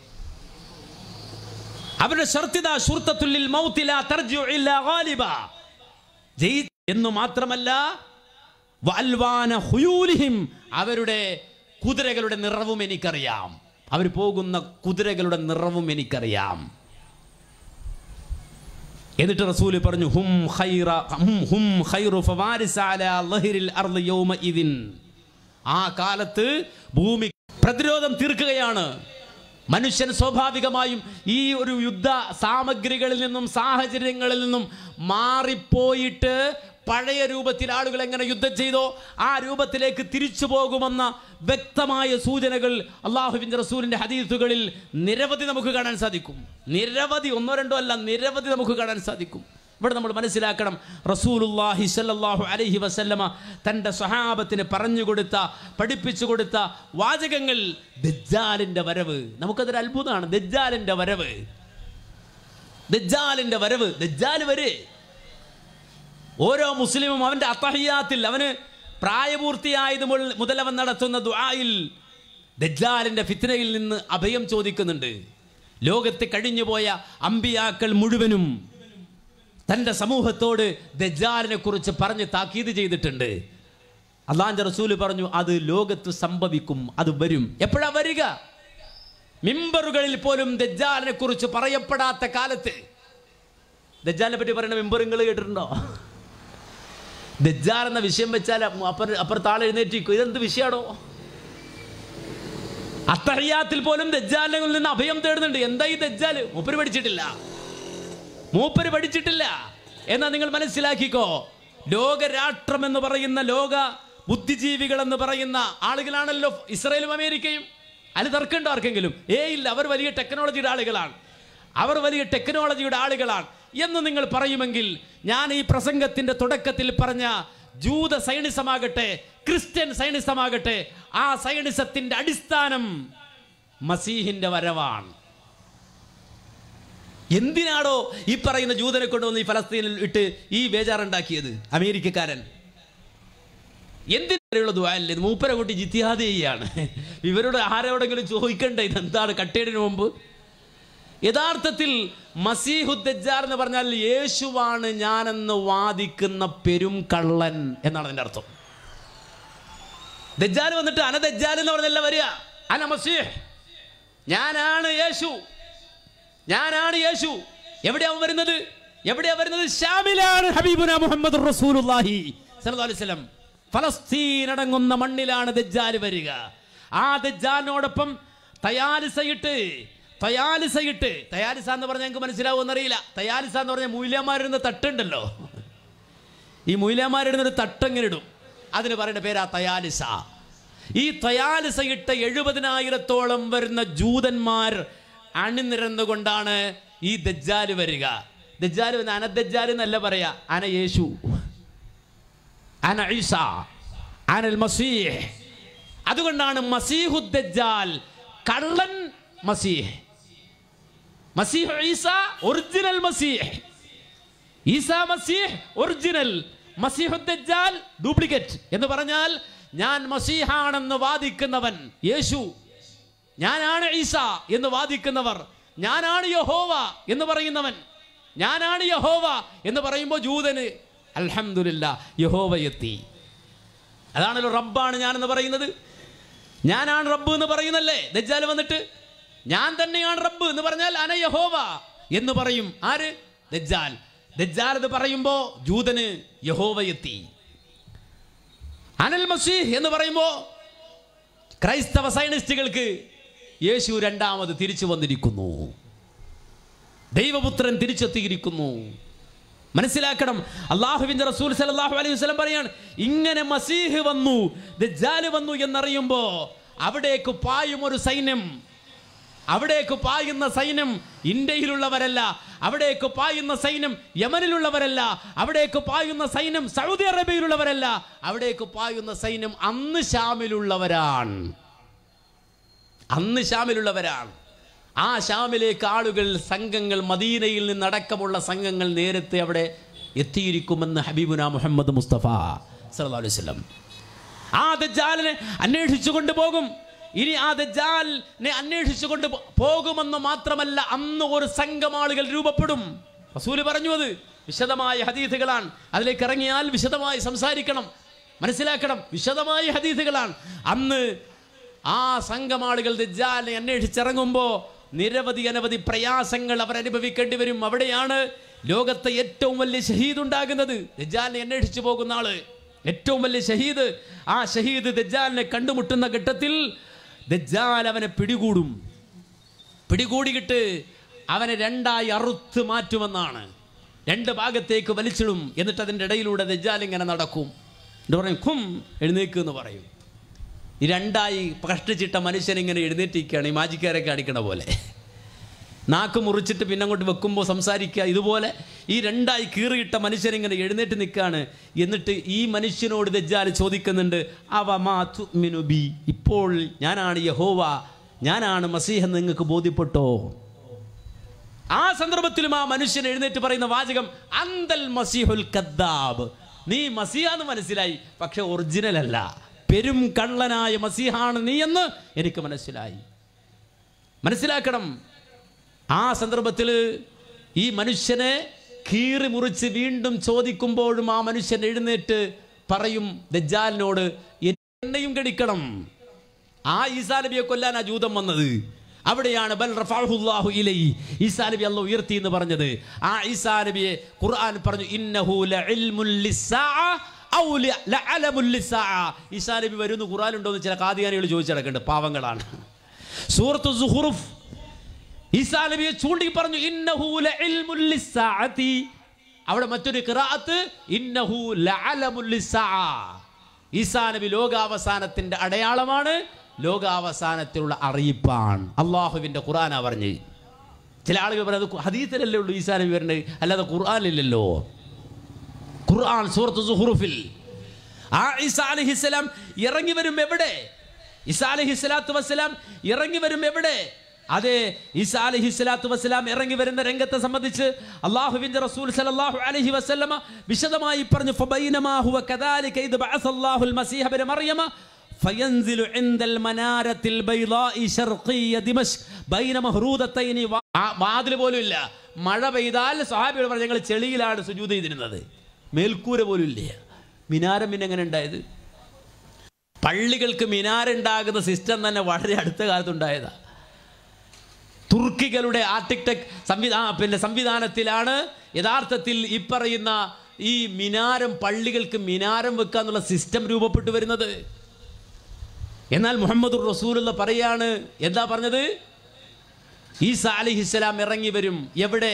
അവരുടെ ഷർത്തിത ശുർത്തത്തുല്ലിൽ മൗത്തില തർജിഉ ഇല്ലാ ഗാലിബ ജയി എന്ന് മാത്രമല്ല വൽവാന ഹുയൂലിഹിം അവരുടെ കുതിരകളുടെ നിറവും എനിക്കറിയാം അവർ പോകുന്ന കുതിരകളുടെ നിറവും എനിക്കറിയാം എന്നിട്ട് റസൂല് പറഞ്ഞു ഹും ഖൈറ ഹും ഹും ഖൈറു ഫവാരിസ അലാ ലഹരിൽ അർളി യൗമഇദിൻ ആ കാലത്ത് ഭൂമി പ്രതിരോധം തീർക്കുകയാണ് മനുഷ്യൻ സ്വാഭാവികമായും ഈ ഒരു യുദ്ധ സാമഗ്രികളിൽ നിന്നും സാഹചര്യങ്ങളിൽ നിന്നും മാറിപ്പോയിട്ട് പഴയ രൂപത്തിൽ ആളുകൾ എങ്ങനെ യുദ്ധം ചെയ്തോ ആ രൂപത്തിലേക്ക് തിരിച്ചു പോകുമെന്ന വ്യക്തമായ സൂചനകൾ അള്ളാഹുവിൻ്റെ റസൂലിൻ്റെ ഹദീസുകളിൽ നിരവധി നമുക്ക് കാണാൻ സാധിക്കും നിരവധി ഒന്നോ രണ്ടോ അല്ല നിരവധി നമുക്ക് കാണാൻ സാധിക്കും ഇവിടെ നമ്മൾ മനസ്സിലാക്കണം റസൂലുല്ലാഹി സല്ലല്ലാഹു അലൈഹി വസല്ലമ തൻ്റെ സ്വഹാബത്തിന് പറഞ്ഞു കൊടുത്ത പഠിപ്പിച്ചു കൊടുത്ത വാചകങ്ങൾ ദജ്ജാലിൻ്റെ വരവ് നമുക്കതൊരു അത്ഭുതമാണ് ദജ്ജാലിൻ്റെ വരവ് ദജ്ജാലിൻ്റെ വരവ് ദജ്ജാൽ വരെ ഓരോ മുസ്ലിമും അവൻ്റെ അത്തഹിയാത്തിൽ അവന് പ്രായപൂർത്തിയായത് മുതൽ- മുതൽ അവൻ നടത്തുന്ന ദുആയിൽ ദജ്ജാലിൻ്റെ ഫിത്നയിൽ നിന്ന് അഭയം ചോദിക്കുന്നുണ്ട് ലോകത്ത് കഴിഞ്ഞുപോയ അമ്പിയാക്കൾ മുഴുവനും തൻ്റെ സമൂഹത്തോട് ദജ്ജാലിനെ കുറിച്ച് പറഞ്ഞ് താക്കീത് ചെയ്തിട്ടുണ്ട് അള്ളാന്റെ റസൂല് പറഞ്ഞു അത് ലോകത്ത് സംഭവിക്കും അത് വരും എപ്പോഴാ വരിക മിമ്പറുകളിൽ പോലും ദജ്ജാലിനെ കുറിച്ച് പറയപ്പെടാത്ത കാലത്ത് ദജ്ജാലിനെ പറ്റി പറയുന്ന മിമ്പർ നിങ്ങൾ കേട്ടിട്ടുണ്ടോ ദജ്ജാൽ എന്ന വിഷയം വെച്ചാൽ അപ്പുറ അപ്പുറത്താൾ എഴുന്നേറ്റിരിക്കും ഇതെന്ത് വിഷയമാണോ അത്തഹയ്യാത്തിൽ പോലും ദജ്ജാലിൽ നിന്ന് അഭയം തേടുന്നുണ്ട് എന്താ ഈ ദജ്ജാല് മൂപ്പര് പഠിച്ചിട്ടില്ല മൂപ്പര് പഠിച്ചിട്ടില്ല എന്നാ നിങ്ങൾ മനസ്സിലാക്കിക്കോ ലോകരാഷ്ട്രം എന്ന് പറയുന്ന ലോക ബുദ്ധിജീവികൾ എന്ന് പറയുന്ന ആളുകളാണല്ലോ ഇസ്രായേലും അമേരിക്കയും അതിൽ തർക്കമുണ്ടോ ആർക്കെങ്കിലും ഏ ഇല്ല അവർ വലിയ ടെക്നോളജിയുടെ ആളുകളാണ് അവർ വലിയ ടെക്നോളജിയുടെ ആളുകളാണ് എന്ന് നിങ്ങൾ പറയുമെങ്കിൽ ഞാൻ ഈ പ്രസംഗത്തിന്റെ തുടക്കത്തിൽ പറഞ്ഞ ജൂത സൈനിസമാകട്ടെ ക്രിസ്ത്യൻ സൈനിസമാകട്ടെ ആ സൈനിസത്തിന്റെ അടിസ്ഥാനം മസീഹിന്റെ വരവാണ് എന്തിനാണോ ഈ പറയുന്ന ജൂതനെ കൊണ്ടുവന്ന് ഈ ഫലസ്തീനിൽ ഇട്ട് ഈ ബേജാറുണ്ടാക്കിയത് അമേരിക്കക്കാരൻ എന്തിനുള്ള ദുആല്ലേ ഇത് മൂപ്പരെ കൂട്ടി ജിത്തിഹാദ് ചെയ്യാണ് ഇവരോട് ആരോടെങ്കിലും ചോദിക്കണ്ടേ ഇതെന്താണ് കട്ടേടിന് മുമ്പ് യഥാർത്ഥത്തിൽ മസീഹുദ്ദാർ എന്ന് പറഞ്ഞാൽ യേശുവാണ് ഞാനെന്ന് വാദിക്കുന്ന പെരും കള്ളൻ എന്നാണ് അതിൻ്റെ അർത്ഥം ദജ്ജാൽ വന്നിട്ട് അന ദജ്ജാൽ എന്ന് പറഞ്ഞല്ല വരിക അന മസീഹ് ഞാനാണ് യേശു ഞാനാണ് യേശു എവിടെയാ വരുന്നത് എവിടെയാ വരുന്നത് ഷാമിലാണ് ഹബീബുന മുഹമ്മദ് റസൂലുള്ളാഹി സല്ലല്ലാഹു അലൈഹി വസല്ലം ഫലസ്തീൻ അടങ്ങുന്ന മണ്ണിലാണ് ദജ്ജാൽ വരിക ആ ദജ്ജാലിനോടൊപ്പം തയാലിസയിട്ട് തയാലിസയിട്ട് തയാലിസ എന്ന് പറഞ്ഞാൽ ഞങ്ങൾക്ക് മനസ്സിലാവുമെന്നറിയില്ല തയാലിസ എന്ന് പറഞ്ഞാൽ മൂല്യന്മാരിടുന്ന തട്ടുണ്ടല്ലോ ഈ മൂല്യന്മാരിടുന്ന ഒരു തട്ടങ്ങനെ ഇടും അതിന് പറയുന്ന പേരാ തയാലിസ ഈ തയാലിസ ഇട്ട എഴുപതിനായിരത്തോളം വരുന്ന ജൂതന്മാർ അണിനിരന്നുകൊണ്ടാണ് ഈ ദജ്ജാല് വരിക ദജ്ജാല് വന്ന അന ദജ്ജാല് എന്നല്ല പറയാ അന യേശു അന ഈസ അനൽ മസീഹ് അതുകൊണ്ടാണ് മസീഹു ദജ്ജാൽ കള്ളൻ മസീഹ് മസീഹ് ഈസ ഒറിജിനൽ മസീഹ് ഈസാ മസീഹ് ഒറിജിനൽ മസീഹുദ്ദാൽ ഡ്യൂപ്ലിക്കേറ്റ് എന്ന് പറഞ്ഞാൽ ഞാൻ മസീഹാണെന്ന് വാദിക്കുന്നവൻ യേശു ഞാനാണ് ഈസ എന്ന് വാദിക്കുന്നവർ ഞാനാണ് യഹോവ എന്ന് പറയുന്നവൻ ഞാനാണ് യഹോവ എന്ന് പറയുമ്പോൾ ജൂതന് അൽഹംദുലില്ല യഹോവ എത്തി അതാണല്ലോ റബ്ബാണ് ഞാനെന്ന് പറയുന്നത് ഞാനാണ് റബ്ബ് എന്ന് പറയുന്നല്ലേ ദജ്ജാൽ വന്നിട്ട് ഞാൻ തന്നെയാണ് റബ്ബ് എന്ന് പറഞ്ഞാൽ അന യഹോവ എന്ന് പറയും ആര് ദജ്ജാൽ ദജ്ജാൽ എന്ന് പറയുമ്പോ ജൂതന് യഹോവ എത്തി അനൽ മസീഹ് എന്ന് പറയുമ്പോ ക്രൈസ്തവ സയനിസ്റ്റുകൾക്ക് യേശു രണ്ടാമത് തിരിച്ചു വന്നിരിക്കുന്നു ദൈവപുത്രൻ തിരിച്ചെത്തിയിരിക്കുന്നു മനസ്സിലാക്കണം അള്ളാഹുവിന്റെ റസൂൽ സല്ലല്ലാഹു അലൈഹി വസല്ലം പറയാണ് ഇങ്ങനെ മസീഹ് വന്നു ദജ്ജാൽ വന്നു എന്നറിയുമ്പോൾ അവിടേക്ക് പായും ഒരു സൈന്യം അവിടേക്ക് പായുന്ന സൈന്യം ഇന്ത്യയിലുള്ളവരല്ല അവിടേക്ക് പായുന്ന സൈന്യം യമനിലുള്ളവരല്ല അവിടേക്ക് പായുന്ന സൈന്യം സൗദി അറേബ്യയിലുള്ളവരല്ല അവിടേക്ക് പായുന്ന സൈന്യം അന്ന് ഷാമിലുള്ളവരാണ് അന്ന് ഷാമിലുള്ളവരാണ് ആ ഷാമിലേക്ക് ആളുകൾ സംഘങ്ങൾ മദീനയിൽ നിന്നടക്കമുള്ള സംഘങ്ങൾ നേരത്തെ അവിടെ എത്തിയിരിക്കുമെന്ന് ഹബീബുന മുഹമ്മദ് മുസ്തഫ സല്ലല്ലാഹു അലൈഹി വസല്ലം ആ ദജ്ജാലിനെ അന്വേഷിച്ചു കൊണ്ടുപോകും ഇനി ആ ദജ്ജാലിനെ അന്വേഷിച്ചു കൊണ്ട് പോ- പോകുമെന്ന് മാത്രമല്ല അന്ന് ഒരു സംഘം ആളുകൾ രൂപപ്പെടും റസൂല് പറഞ്ഞു അത് വിശദമായ ഹദീഥുകളാണ് അതിലേക്ക് ഇറങ്ങിയാൽ വിശദമായി സംസാരിക്കണം മനസ്സിലാക്കണം വിശദമായ ഹദീഥുകളാണ് അന്ന് ആ സംഘം ആളുകൾ ദജ്ജാലിനെ അന്വേഷിച്ചിറങ്ങുമ്പോൾ നിരവധി അനവധി പ്രയാസങ്ങൾ അവർ അനുഭവിക്കേണ്ടി വരും അവിടെയാണ് ലോകത്തെ ഏറ്റവും വലിയ ഷഹീദ് ഉണ്ടാകുന്നത് ദജ്ജാലിനെ അന്വേഷിച്ചു പോകുന്ന ആള് ഏറ്റവും വലിയ ഷഹീദ് ആ ഷഹീദ് ദജ്ജാലിനെ കണ്ടുമുട്ടുന്ന ഘട്ടത്തിൽ ദജ്ജാൽ അവനെ പിടികൂടും പിടികൂടിയിട്ട് അവനെ രണ്ടായി അറുത്ത് മാറ്റുമെന്നാണ് രണ്ട് ഭാഗത്തേക്ക് വലിച്ചിടും എന്നിട്ട് അതിൻ്റെ ഇടയിലൂടെ ദജ്ജാൽ ഇങ്ങനെ നടക്കും എന്നിട്ട് പറയും ഖും എഴുന്നേക്ക് എന്ന് പറയും ഈ രണ്ടായി കഷ്ടിച്ചിട്ട മനുഷ്യൻ ഇങ്ങനെ എഴുന്നേറ്റിരിക്കുകയാണ് ഈ മാജിക്കാരെ കാണിക്കണ പോലെ നാക്ക് മുറിച്ചിട്ട് പിന്നെ അങ്ങോട്ട് വെക്കുമ്പോൾ സംസാരിക്കുക ഇതുപോലെ ഈ രണ്ടായി കീറിയിട്ട മനുഷ്യൻ ഇങ്ങനെ എഴുന്നേറ്റ് നിൽക്കുകയാണ് എന്നിട്ട് ഈ മനുഷ്യനോട് ദജ്ജാൽ ചോദിക്കുന്നുണ്ട് അവ മാ തുഅ്മിനു ബി ഇപ്പോൾ ഞാനാണ് യഹോവ ഞാനാണ് മസീഹ് എന്ന് നിങ്ങൾക്ക് ബോധ്യപ്പെട്ടോ ആ സന്ദർഭത്തിലും ആ മനുഷ്യൻ എഴുന്നേറ്റ് പറയുന്ന വാചകം അന്തൽ മസീഹുൽ കദ്ദാബ് നീ മസീഹാന്ന് മനസ്സിലായി പക്ഷെ ഒറിജിനൽ അല്ല പെരും കള്ളനായ മസീഹാണ് നീ എന്ന് എനിക്ക് മനസ്സിലായി മനസ്സിലാക്കണം ആ സന്ദർഭത്തിൽ ഈ മനുഷ്യനെ കീറി മുറിച്ച് വീണ്ടും ചോദിക്കുമ്പോഴും ആ മനുഷ്യൻ എഴുന്നേറ്റ് പറയും ദജ്ജാലിനോട് എന്നെയും കടിക്കണം ആ ഈസാ നബിയെ കൊല്ലാൻ ആ ജൂതം വന്നത് അവിടെയാണ് ബൽ റഫഅഹുല്ലാഹു ഇലൈ ഈസാ നബി അല്ലാഹു ഉയർത്തി എന്ന് പറഞ്ഞത് ആ ഈസാ നബിയെ ഖുർആൻ പറഞ്ഞു ഇന്നഹു ലഇൽമുൽ ലിസ്സാഅ ഔ ല- ലഅലമുൽ ലിസ്സാഅ ഈസാ നബി വരുന്നു ഖുർആൻ ഉണ്ടോ എന്ന് ചില കാദിയാനികൾ ചോദിച്ചിടക്കുന്നുണ്ട് പാവങ്ങളാണ് സൂറത്ത് സുഹുറുഫ് ഈസാ നബിയെ ചൂണ്ടി പറഞ്ഞു ഇന്നഹു ലഇൽമുൽ ലിസ്സാഅതി അവിടെ മറ്റൊരു ഖിറാഅത്ത് ഇന്നഹു ലഅലമുൽ ലിസ്സാഅ ഈസാ നബി ലോകാവസാനത്തിന്റെ അടയാളമാണ് ലോകാവസാനത്തിലുള്ള അറിയിപ്പാണ് അള്ളാഹുവിന്റെ ഖുർആനാ പറഞ്ഞ് ചില ആളുകൾ പറയുന്നത് ഹദീസിലല്ലേ ഉള്ളൂ ഈസാ നബി വരുന്നത് അല്ലാതെ ഖുർആനില്ലല്ലോ ഖുർആൻ സൂറത്ത് സുഹുറുഫിൽ ആ ഈസാ അലഹിസ്സലാം ഇറങ്ങി വരും എവിടെ ഈസാ അലഹി സ്വലാത്തു വസ്സലാം ഇറങ്ങി വരും എവിടെ അതെ ഈസാ അലഹി സ്വലാത്തു വസ്സലാം ഇറങ്ങി വരുന്ന രംഗത്തെ സംബന്ധിച്ച് അള്ളാഹുവിന്റെ റസൂൽ സല്ലല്ലാഹു അലൈഹി വസല്ലമ വിശദമായി പറഞ്ഞു ഫബൈനമാ ഹുവ കദാലിക ഇദ് ബഅസല്ലാഹുൽ മസീഹ ഇബ്ന മറിയമ فينزل عند المنارة البيضاء شرقية دمشق بين مهرودتين വാതിൽ പോലും ഇല്ല മഴ പെയ്താൽ സഹാബികൾ പറഞ്ഞു ഞങ്ങൾ ചെളിയിലാണ് സുജൂത് ചെയ്തിരുന്നത് മേൽക്കൂര പോലും ഇല്ല മിനാരം പിന്നെ എങ്ങനെ ഉണ്ടായത് പള്ളികൾക്ക് മിനാരുണ്ടാകുന്ന സിസ്റ്റം തന്നെ വളരെ അടുത്ത കാലത്തുണ്ടായതാ തുർക്കികളുടെ ആർട്ടിടെക് സംവിധാ പിന്നെ സംവിധാനത്തിലാണ് യഥാർത്ഥത്തിൽ ഈ പറയുന്ന ഈ മിനാരം പള്ളികൾക്ക് മിനാരം വെക്കാന്നുള്ള സിസ്റ്റം രൂപപ്പെട്ടു വരുന്നത് എന്നാൽ മുഹമ്മദ് റസൂലുള്ള പറയാണ് എന്താ പറഞ്ഞത് ഈസാ അലിഹിസ്സലാം ഇറങ്ങി വരും എവിടെ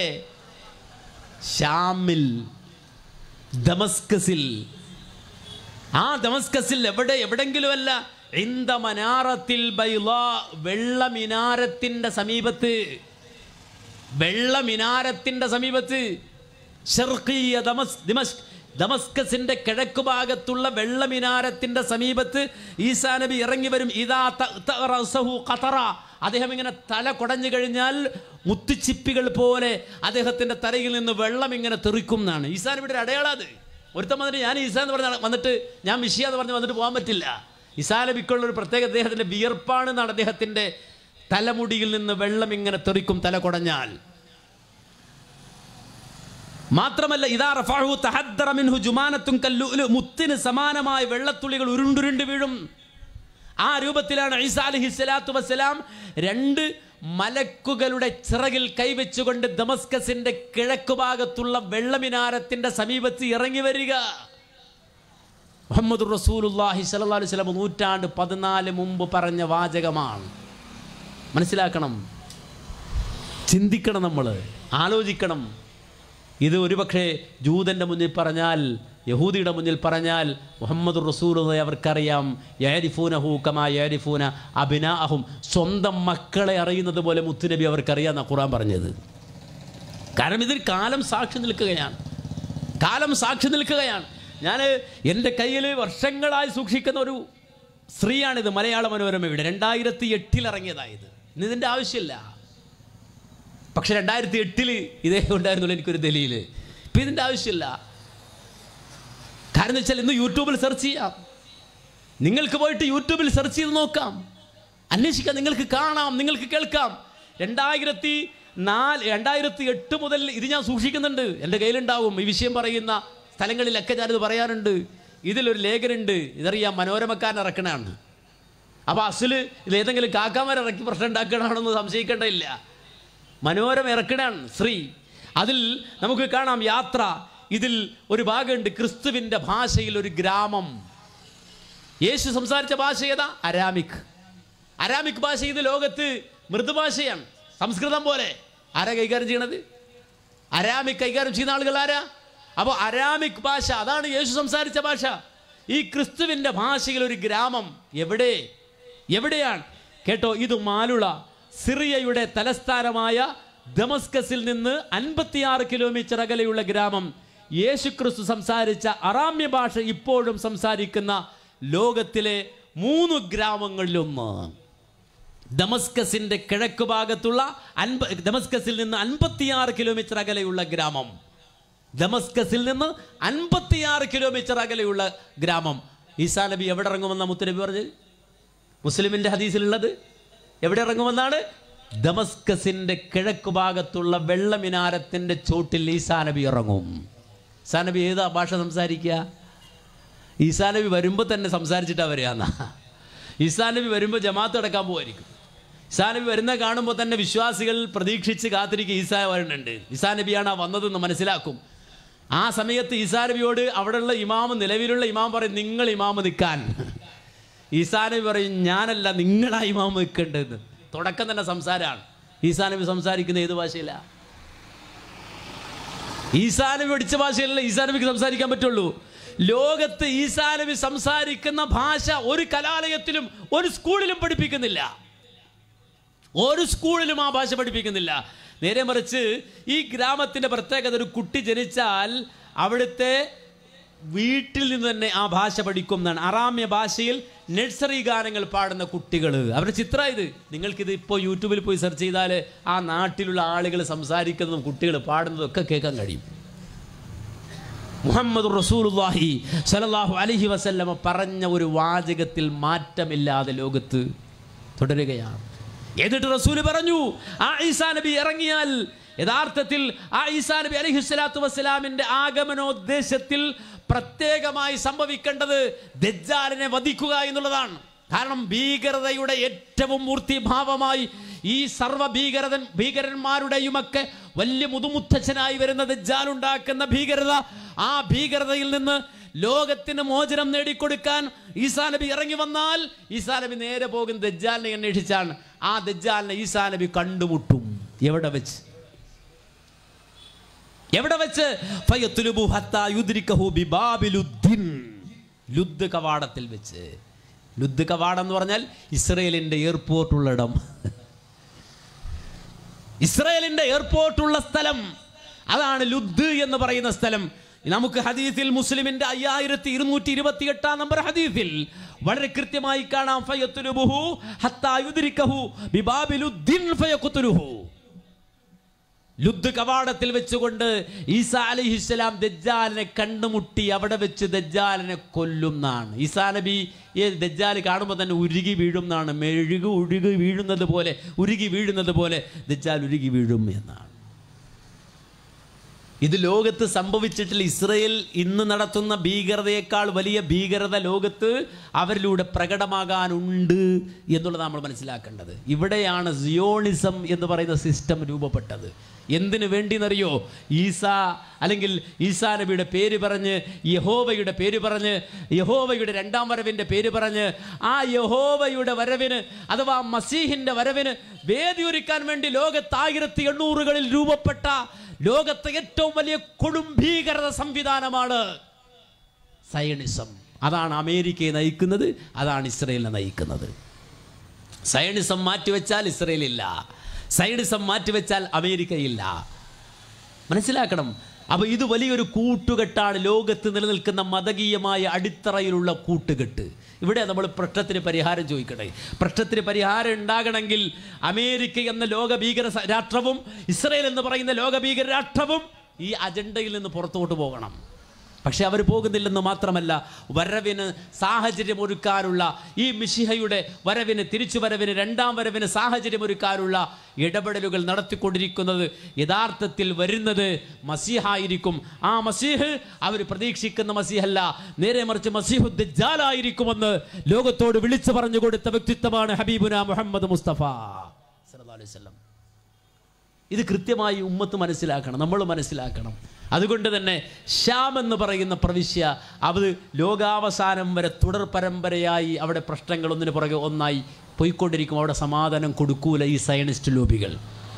ഷാമിൽ ദമസ്കസിൽ ആ ദമസ്കസിൽ എവിടെ എവിടെങ്കിലുമല്ല ഇന്ത മനാറത്തിൽ ബൈളാ വെള്ള മിനാരത്തിന്റെ സമീപത്ത് വെള്ള മിനാരത്തിന്റെ സമീപത്ത് ഷർഖീയ ദമസ് ദിമസ്ക് ദമസ്കസിന്റെ കിഴക്ക് ഭാഗത്തുള്ള വെള്ള മിനാരത്തിന്റെ സമീപത്ത് ഈസാ നബി ഇറങ്ങി വരും ഇതാ ത- ത- റസഹു ഖതറ അദ്ദേഹം ഇങ്ങനെ തല കുടഞ്ഞു കഴിഞ്ഞാൽ മുത്തുച്ചിപ്പികൾ പോലെ അദ്ദേഹത്തിന്റെ തലയിൽ നിന്ന് വെള്ളം ഇങ്ങനെ തെറിക്കും എന്നാണ് ഈസാൻ ഇവിടെ ഒരു അടയാളം അത് ഒരുത്തം വന്നിട്ട് ഞാൻ ഈസാൻ എന്ന് പറഞ്ഞ വന്നിട്ട് ഞാൻ മിഷിയ എന്ന് പറഞ്ഞ് വന്നിട്ട് പോകാൻ പറ്റില്ല ഈസാ നബിക്കുള്ള ഒരു പ്രത്യേക അദ്ദേഹത്തിന്റെ വിയർപ്പാണ് എന്നാണ് അദ്ദേഹത്തിന്റെ തലമുടിയിൽ നിന്ന് വെള്ളം ഇങ്ങനെ തെറിക്കും തല കുടഞ്ഞാൽ മാത്രമല്ല ഇതാ റഫഅഹു തഹദ്ദറ മിൻഹു ജുമാനത്തുൻ കല്ലുലു മുത്തിന് സമാനമായ വെള്ളത്തുള്ളികൾ ഉരുണ്ടുരുണ്ട് വീഴും ആ രൂപത്തിലാണ് ഈസാ അലൈഹി സ്വലാത്തു വസ്സലാം രണ്ട് മലക്കുകളുടെ ചിറകിൽ കൈവച്ചുകൊണ്ട് ദമസ്കസിന്റെ കിഴക്കു ഭാഗത്തുള്ള വെള്ളമിനാരത്തിന്റെ സമീപത്ത് ഇറങ്ങി വരിക മുഹമ്മദ് റസൂലുല്ലാഹി സല്ലല്ലാഹു അലൈഹി വസല്ലം നൂറ്റാണ്ട് പതിനാല് മുമ്പ് പറഞ്ഞ വാചകമാണ് മനസ്സിലാക്കണം ചിന്തിക്കണം നമ്മൾ ആലോചിക്കണം ഇത് ഒരുപക്ഷെ ജൂതൻ്റെ മുന്നിൽ പറഞ്ഞാൽ യഹൂദിയുടെ മുന്നിൽ പറഞ്ഞാൽ മുഹമ്മദ് റസൂൽ അവർക്കറിയാം യാരിഫൂനഹു കമാ യാരിഫൂന അഭിനാഹും സ്വന്തം മക്കളെ അറിയുന്നത് പോലെ മുത്തുനബി അവർക്കറിയാമെന്ന ഖുറാൻ പറഞ്ഞത് കാരണം ഇതിൽ കാലം സാക്ഷി നിൽക്കുകയാണ് കാലം സാക്ഷി നിൽക്കുകയാണ് ഞാൻ എൻ്റെ കയ്യിൽ വർഷങ്ങളായി സൂക്ഷിക്കുന്ന ഒരു സ്ത്രീയാണിത് മലയാള മനോരമയുടെ രണ്ടായിരത്തി എട്ടിൽ ഇറങ്ങിയതായത് ഇന്ന് ഇതിൻ്റെ ആവശ്യമില്ല പക്ഷെ രണ്ടായിരത്തി എട്ടിൽ ഇതേ ഉണ്ടായിരുന്നുള്ളൂ എനിക്കൊരു ദലിയിൽ ഇപ്പം ഇതിൻ്റെ ആവശ്യമില്ല കാരണം എന്ന് വെച്ചാൽ ഇന്ന് യൂട്യൂബിൽ സെർച്ച് ചെയ്യാം നിങ്ങൾക്ക് പോയിട്ട് യൂട്യൂബിൽ സെർച്ച് ചെയ്ത് നോക്കാം അന്വേഷിക്കാം നിങ്ങൾക്ക് കാണാം നിങ്ങൾക്ക് കേൾക്കാം രണ്ടായിരത്തി നാല് രണ്ടായിരത്തി എട്ട് മുതൽ ഇത് ഞാൻ സൂക്ഷിക്കുന്നുണ്ട് എൻ്റെ കയ്യിലുണ്ടാവും ഈ വിഷയം പറയുന്ന സ്ഥലങ്ങളിലൊക്കെ ഞാനിത് പറയാറുണ്ട് ഇതിലൊരു ലേഖനുണ്ട് ഇതറിയാം മനോരമക്കാരൻ ഇറക്കണതാണ് അപ്പോൾ അസല് ഇതിലേതെങ്കിലും കാക്കാമാരിറക്കി പ്രശ്നം ഉണ്ടാക്കണമെന്ന് സംശയിക്കേണ്ടതില്ല മനോരമ ഇറക്കണാണ് ശ്രീ അതിൽ നമുക്ക് കാണാം യാത്ര ഇതിൽ ഒരു ഭാഗമുണ്ട് ക്രിസ്തുവിൻ്റെ ഭാഷയിൽ ഒരു ഗ്രാമം യേശു സംസാരിച്ച ഭാഷ ഏതാ അരാമിക് അരാമിക് ഭാഷ ഇത് ലോകത്ത് മൃദുഭാഷയാണ് സംസ്കൃതം പോലെ ആരാ കൈകാര്യം ചെയ്യണത് അരാമിക് കൈകാര്യം ചെയ്യുന്ന ആളുകൾ ആരാ അപ്പോൾ അരാമിക് ഭാഷ അതാണ് യേശു സംസാരിച്ച ഭാഷ ഈ ക്രിസ്തുവിൻ്റെ ഭാഷയിൽ ഒരു ഗ്രാമം എവിടെ എവിടെയാണ് കേട്ടോ ഇത് മാലുള സിറിയയുടെ തലസ്ഥാനമായ ദമസ്കസിൽ നിന്ന് അൻപത്തിയാറ് കിലോമീറ്റർ അകലെയുള്ള ഗ്രാമം യേശു ക്രിസ്തു സംസാരിച്ച അറാമ്യ ഭാഷ ഇപ്പോഴും സംസാരിക്കുന്ന ലോകത്തിലെ മൂന്ന് ഗ്രാമങ്ങളിലൊന്ന് ദമസ്കസിന്റെ കിഴക്ക് ഭാഗത്തുള്ള അൻപ ദമസ്കസിൽ നിന്ന് അൻപത്തിയാറ് കിലോമീറ്റർ അകലെയുള്ള ഗ്രാമം ദമസ്കസിൽ നിന്ന് അൻപത്തിയാറ് കിലോമീറ്റർ അകലെയുള്ള ഗ്രാമം ഈസാ നബി എവിടെ ഇറങ്ങുമെന്ന മുത്തനബി പറഞ്ഞത് മുസ്ലിമിന്റെ ഹദീസിലുള്ളത് എവിടെ ഇറങ്ങുമെന്നാണ് ദമസ്കസിന്റെ കിഴക്ക് ഭാഗത്തുള്ള വെള്ളമിനാരത്തിന്റെ ചോട്ടിൽ ഈസാ നബി ഇറങ്ങും ഈസാ നബി ഏതാ ഭാഷ സംസാരിക്കുക ഈസാ നബി വരുമ്പോൾ തന്നെ സംസാരിച്ചിട്ടാ വരികയെന്നാ ഈസാ നബി വരുമ്പോൾ ജമാഅത്ത് അടക്കാൻ പോവായിരിക്കും ഈസാ നബി വരുന്ന കാണുമ്പോൾ തന്നെ വിശ്വാസികൾ പ്രതീക്ഷിച്ച് കാത്തിരിക്കുക ഈസാ വരുന്നുണ്ട് ഈസാ നബിയാണ് ആ വന്നതെന്ന് മനസ്സിലാക്കും ആ സമയത്ത് ഈസാ നബിയോട് അവിടെയുള്ള ഇമാമ് നിലവിലുള്ള ഇമാം പറയും നിങ്ങൾ ഇമാമ് നിൽക്കാൻ ഈസാ നബി പറയും ഞാനല്ല നിങ്ങളാ ഇമാമ് നിൽക്കേണ്ടതെന്ന് തുടക്കം തന്നെ സംസാരമാണ് ഈസാ നബി സംസാരിക്കുന്ന ഏത് ഭാഷയിലാണ് ഈസാ നബി പഠിച്ച ഭാഷയല്ല ഈസാ നബിക്ക് സംസാരിക്കാൻ പറ്റുള്ളൂ ലോകത്ത് ഈസാ നബി സംസാരിക്കുന്ന ഭാഷ ഒരു കലാലയത്തിലും ഒരു സ്കൂളിലും പഠിപ്പിക്കുന്നില്ല ഒരു സ്കൂളിലും ആ ഭാഷ പഠിപ്പിക്കുന്നില്ല നേരെ മറിച്ച് ഈ ഗ്രാമത്തിന്റെ പ്രത്യേകത ഒരു കുട്ടി ജനിച്ചാൽ അവിടുത്തെ വീട്ടിൽ നിന്ന് തന്നെ ആ ഭാഷ പഠിക്കും എന്നാണ് അറാമ്യ ഭാഷയിൽ നഴ്സറി ഗാനങ്ങൾ പാടുന്ന കുട്ടികൾ അവരുടെ ചിത്രം ഇത് നിങ്ങൾക്കിത് ഇപ്പോൾ യൂട്യൂബിൽ പോയി സെർച്ച് ചെയ്താൽ ആ നാട്ടിലുള്ള ആളുകൾ സംസാരിക്കുന്നതും കുട്ടികൾ പാടുന്നതും ഒക്കെ കേൾക്കാൻ കഴിയും മുഹമ്മദ് റസൂലുള്ളാഹി സല്ലല്ലാഹു അലൈഹി വസല്ലമ പറഞ്ഞ ഒരു വാചകത്തിൽ മാറ്റമില്ലാതെ ലോകത്ത് തുടരുകയാണ് എന്നിട്ട് റസൂല് പറഞ്ഞു ആ ഈസാ നബി ഇറങ്ങിയാൽ യഥാർത്ഥത്തിൽ ആ ഈസാ നബി അലൈഹി സ്വലാത്തു വസ്സലാമിന്റെ ആഗമനോദ്ദേശത്തിൽ പ്രത്യേകമായി സംഭവിക്കേണ്ടത് ദജ്ജാലിനെ വധിക്കുക എന്നുള്ളതാണ് കാരണം ഭീകരതയുടെ ഏറ്റവും മൂർത്തിഭാവമായി ഈ സർവ ഭീകരതൻ ഭീകരന്മാരുടെയുമൊക്കെ വലിയ മുതുമുത്തച്ഛനായി വരുന്ന ദജ്ജാൽ ഉണ്ടാക്കുന്ന ഭീകരത ആ ഭീകരതയിൽ നിന്ന് ലോകത്തിന് മോചനം നേടിക്കൊടുക്കാൻ ഈസാ നബി ഇറങ്ങി വന്നാൽ ഈസാ നബി നേരെ പോകും ദജ്ജാലിനെ അന്വേഷിച്ചാണ് ആ ദജ്ജാലിനെ ഈസാ നബി കണ്ടുമുട്ടും എവിടെ വെച്ച് എവിടെ വെച്ച് ഫയത്തുലുബു ഹത്താ യുദ്രിക്കഹു ബിബാബിലുദ്ദിൻ ലുദ് കവാടത്തിൽ വെച്ച് ലുദ് കവാടം എന്ന് പറഞ്ഞാൽ ഇസ്രയേലിന്റെ എയർപോർട്ട് ഉള്ള ഇടം ഇസ്രയേലിന്റെ എയർപോർട്ട് ഉള്ള സ്ഥലം അതാണ് ലുദ് എന്ന് പറയുന്ന സ്ഥലം നമുക്ക് ഹദീസിൽ മുസ്ലിമിന്റെ അയ്യായിരത്തി ഇരുന്നൂറ്റി ഇരുപത്തി എട്ടാം നമ്പർ ഹദീസിൽ വളരെ കൃത്യമായി കാണാം ഫയത്തുലുബുഹു ഹത്താ യുദ്രിക്കഹു ബിബാബിലുദ്ദിൻ ഫയഖുതുലുഹു ലുദ് കവാടത്തിൽ വെച്ചുകൊണ്ട് ഈസാ അലിഹിസ്സലാം ദജ്ജാലിനെ കണ്ടുമുട്ടി അവിടെ വെച്ച് ദജ്ജാലിനെ കൊല്ലുന്നാണ് ഈസാ നബി ഈ ദജ്ജാൽ കാണുമ്പോൾ തന്നെ ഉരുകി വീഴും എന്നാണ് മെഴുകു ഉരുകി വീഴുന്നത് പോലെ ഉരുകി വീഴുന്നത് പോലെ ദജ്ജാൽ ഉരുകി വീഴും എന്നാണ് ഇത് ലോകത്ത് സംഭവിച്ചിട്ടില്ല ഇസ്രയേൽ ഇന്ന് നടത്തുന്ന ഭീകരതയേക്കാൾ വലിയ ഭീകരത ലോകത്ത് അവരിലൂടെ പ്രകടമാകാനുണ്ട് എന്നുള്ളത് നമ്മൾ മനസ്സിലാക്കേണ്ടത് ഇവിടെയാണ് സിയോണിസം എന്ന് പറയുന്ന സിസ്റ്റം രൂപപ്പെട്ടത് എന്തിനു വേണ്ടിയെന്നറിയോ ഈസ അല്ലെങ്കിൽ ഈസാ നബിയുടെ പേര് പറഞ്ഞ് യഹോവയുടെ പേര് പറഞ്ഞ് യഹോവയുടെ രണ്ടാം വരവിൻ്റെ പേര് പറഞ്ഞ് ആ യഹോവയുടെ വരവിന് അഥവാ മസീഹിൻ്റെ വരവിന് വേദിയൊരുക്കാൻ വേണ്ടി ലോകത്ത് ആയിരത്തി എണ്ണൂറുകളിൽ രൂപപ്പെട്ട ലോകത്തെ ഏറ്റവും വലിയ കൊടുംഭീകരത സംവിധാനമാണ് സയണിസം അതാണ് അമേരിക്കയെ നയിക്കുന്നത് അതാണ് ഇസ്രയേലിനെ നയിക്കുന്നത് സയണിസം മാറ്റിവെച്ചാൽ ഇസ്രയേലില്ല സയണിസം മാറ്റിവെച്ചാൽ അമേരിക്കയില്ല മനസ്സിലാക്കണം അപ്പോൾ ഇത് വലിയൊരു കൂട്ടുകെട്ടാണ് ലോകത്ത് നിലനിൽക്കുന്ന മതകീയമായ അടിത്തറയിലുള്ള കൂട്ടുകെട്ട് ഇവിടെ നമ്മൾ പ്രശ്നത്തിന് പരിഹാരം ചോദിക്കണേ പ്രശ്നത്തിന് പരിഹാരം ഉണ്ടാകണമെങ്കിൽ അമേരിക്ക എന്ന ലോക ഭീകര സ- രാഷ്ട്രവും ഇസ്രയേൽ എന്ന് പറയുന്ന ലോക ഭീകര രാഷ്ട്രവും ഈ അജണ്ടയിൽ നിന്ന് പുറത്തോട്ട് പോകണം പക്ഷെ അവർ പോകുന്നില്ലെന്ന് മാത്രമല്ല വരവിന് സാഹചര്യം ഒരുക്കാനുള്ള ഈ മിഷിഹയുടെ വരവിന് തിരിച്ചു വരവിന് രണ്ടാം വരവിന് സാഹചര്യം ഒരുക്കാനുള്ള ഇടപെടലുകൾ നടത്തിക്കൊണ്ടിരിക്കുന്നത് യഥാർത്ഥത്തിൽ വരുന്നത് മസീഹായിരിക്കും ആ മസീഹ് അവർ പ്രതീക്ഷിക്കുന്ന മസീഹല്ല നേരെ മറിച്ച് മസീഹു ദജ്ജാലായിരിക്കുമെന്ന് ലോകത്തോട് വിളിച്ചു പറഞ്ഞു കൊടുത്ത വ്യക്തിത്വമാണ് ഹബീബുന മുഹമ്മദ് മുസ്തഫ സല്ലല്ലാഹു അലൈഹി വസല്ലം ഇത് കൃത്യമായി ഉമ്മത്ത് മനസ്സിലാക്കണം നമ്മൾ മനസ്സിലാക്കണം അതുകൊണ്ട് തന്നെ ശ്യാം എന്ന് പറയുന്ന പ്രവിശ്യ അത് ലോകാവസാനം വരെ തുടർ പരമ്പരയായി അവിടെ പ്രശ്നങ്ങൾ ഒന്നിന് പുറകെ ഒന്നായി പോയിക്കൊണ്ടിരിക്കും അവിടെ സമാധാനം കൊടുക്കൂല ഈ സയനിസ്റ്റ് ലോബികൾ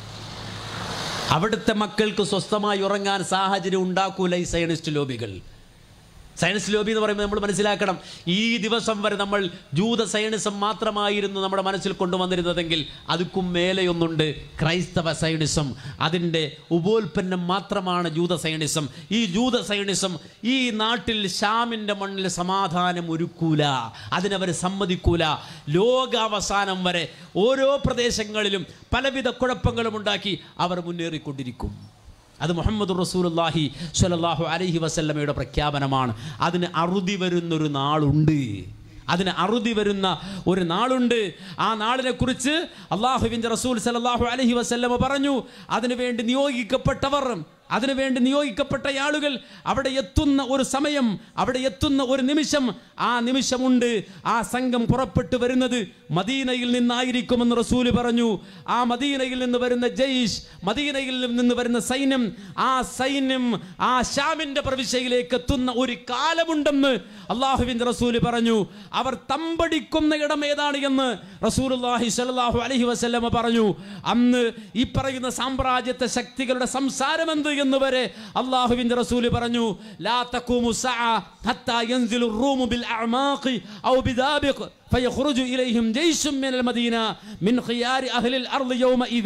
അവിടുത്തെ മക്കൾക്ക് സ്വസ്ഥമായി ഉറങ്ങാൻ സാഹചര്യം ഉണ്ടാക്കൂല ഈ സയനിസ്റ്റ് ലോബികൾ സയൻസ് ലോബി എന്ന് പറയുമ്പോൾ നമ്മൾ മനസ്സിലാക്കണം ഈ ദിവസം വരെ നമ്മൾ ജൂത സയനിസം മാത്രമായിരുന്നു നമ്മുടെ മനസ്സിൽ കൊണ്ടുവന്നിരുന്നതെങ്കിൽ അതുക്കും മേലെയൊന്നുണ്ട് ക്രൈസ്തവ സയനിസം അതിൻ്റെ ഉപോൽപ്പന്നം മാത്രമാണ് ജൂത സയനിസം ഈ ജൂത സയനിസം ഈ നാട്ടിൽ ഷാമിൻ്റെ മണ്ണിൽ സമാധാനം ഒരുക്കൂല അതിനവർ സമ്മതിക്കൂല ലോകാവസാനം വരെ ഓരോ പ്രദേശങ്ങളിലും പലവിധ കുഴപ്പങ്ങളും ഉണ്ടാക്കി അവർ മുന്നേറിക്കൊണ്ടിരിക്കും അത് മുഹമ്മദ് റസൂലുള്ളാഹി സ്വല്ലല്ലാഹു അലൈഹി വസല്ലമയുടെ പ്രഖ്യാപനമാണ് അതിന് അറുതി വരുന്നൊരു നാളുണ്ട് അതിന് അറുതി വരുന്ന ഒരു നാളുണ്ട് ആ നാളിനെ കുറിച്ച് അള്ളാഹുവിൻ്റെ റസൂൽ സല്ലല്ലാഹു അലൈഹി വസല്ലമ പറഞ്ഞു അതിനുവേണ്ടി നിയോഗിക്കപ്പെട്ടവർ അതിനുവേണ്ടി നിയോഗിക്കപ്പെട്ട ആളുകൾ അവിടെ എത്തുന്ന ഒരു സമയം അവിടെ എത്തുന്ന ഒരു നിമിഷം ആ നിമിഷമുണ്ട് ആ സംഘം പുറപ്പെട്ടു വരുന്നത് മദീനയിൽ നിന്നായിരിക്കുമെന്ന് റസൂല് പറഞ്ഞു ആ മദീനയിൽ നിന്ന് വരുന്ന ജയ്ഷ് മദീനയിൽ നിന്ന് വരുന്ന സൈന്യം ആ സൈന്യം ആ ഷാമിന്റെ പ്രവിശ്യയിലേക്ക് എത്തുന്ന ഒരു കാലമുണ്ടെന്ന് അള്ളാഹുവിന്റെ റസൂല് പറഞ്ഞു അവർ തമ്പടിക്കുന്ന ഇടം ഏതാണ് എന്ന് റസൂലുള്ളാഹി സ്വല്ലല്ലാഹു അലൈഹി വസല്ലമ പറഞ്ഞു അന്ന് ഈ പറയുന്ന സാമ്രാജ്യത്തെ ശക്തികളുടെ സംസാരം എന്ത് എന്ന് വരെ അള്ളാഹുവിന്റെ റസൂല് പറഞ്ഞു ലാ തഖൂമു സഅ ഹത്താ യൻസിലു الروم بالأعماق أو بذابق فيخرج إليهم جيش من المدينة من خيار أهل الأرض يومئذ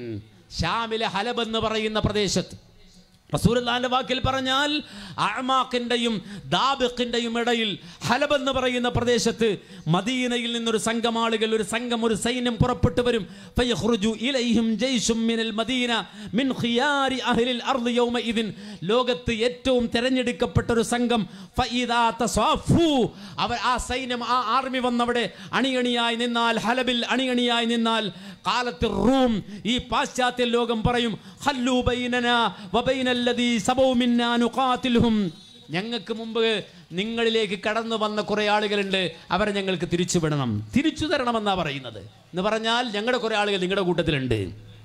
ഷാമിലെ ഹലബ് എന്ന് പറയുന്ന പ്രദേശത്ത് റസൂലുള്ളാഹിന്റെ വാക്കിൽ പറഞ്ഞാൽ അഅമാഖിന്റെയും ദാബിഖിന്റെയും ഇടയിൽ ഹലബ് എന്ന് പറയുന്ന പ്രദേശത്ത് മദീനയിൽ നിന്നൊരു സംഘം ആളുകൾ ഒരു സംഘം ഒരു സൈന്യം പുറപ്പെട്ടു വരും ഫയഖ്റുജു ഇലൈഹിം ജയ്ഷും മിനൽ മദീന മിൻ ഖിയാരി അഹ്ലിൽ അർദ് യൗമഇദിൻ ലോകത്ത് ഏറ്റവും തെരഞ്ഞെടുക്കപ്പെട്ട ഒരു സംഘം ഫഇദാ തസാഫു അവർ ആ സൈന്യം ആ ആർമി വന്നവിടെ അണിയണിയായി നിന്നാൽ ഹലബിൽ അണിയണിയായി നിന്നാൽ കാലത്ത് റൂം ഈ പാശ്ചാത്യ ലോകം പറയും ഹല്ലു ബൈനന വബൈനല്ലദീ സബൗ മിന്നാ നുഖാതിൽഹും ഞങ്ങൾക്ക് മുമ്പ് നിങ്ങളിലേക്ക് കടന്നു വന്ന കുറേ ആളുകളുണ്ട് അവരെ ഞങ്ങൾക്ക് തിരിച്ചു വിടണം തിരിച്ചു തരണമെന്നാ പറയുന്നത് എന്ന് പറഞ്ഞാൽ ഞങ്ങളുടെ കുറേ ആളുകൾ നിങ്ങളുടെ കൂട്ടത്തിലുണ്ട്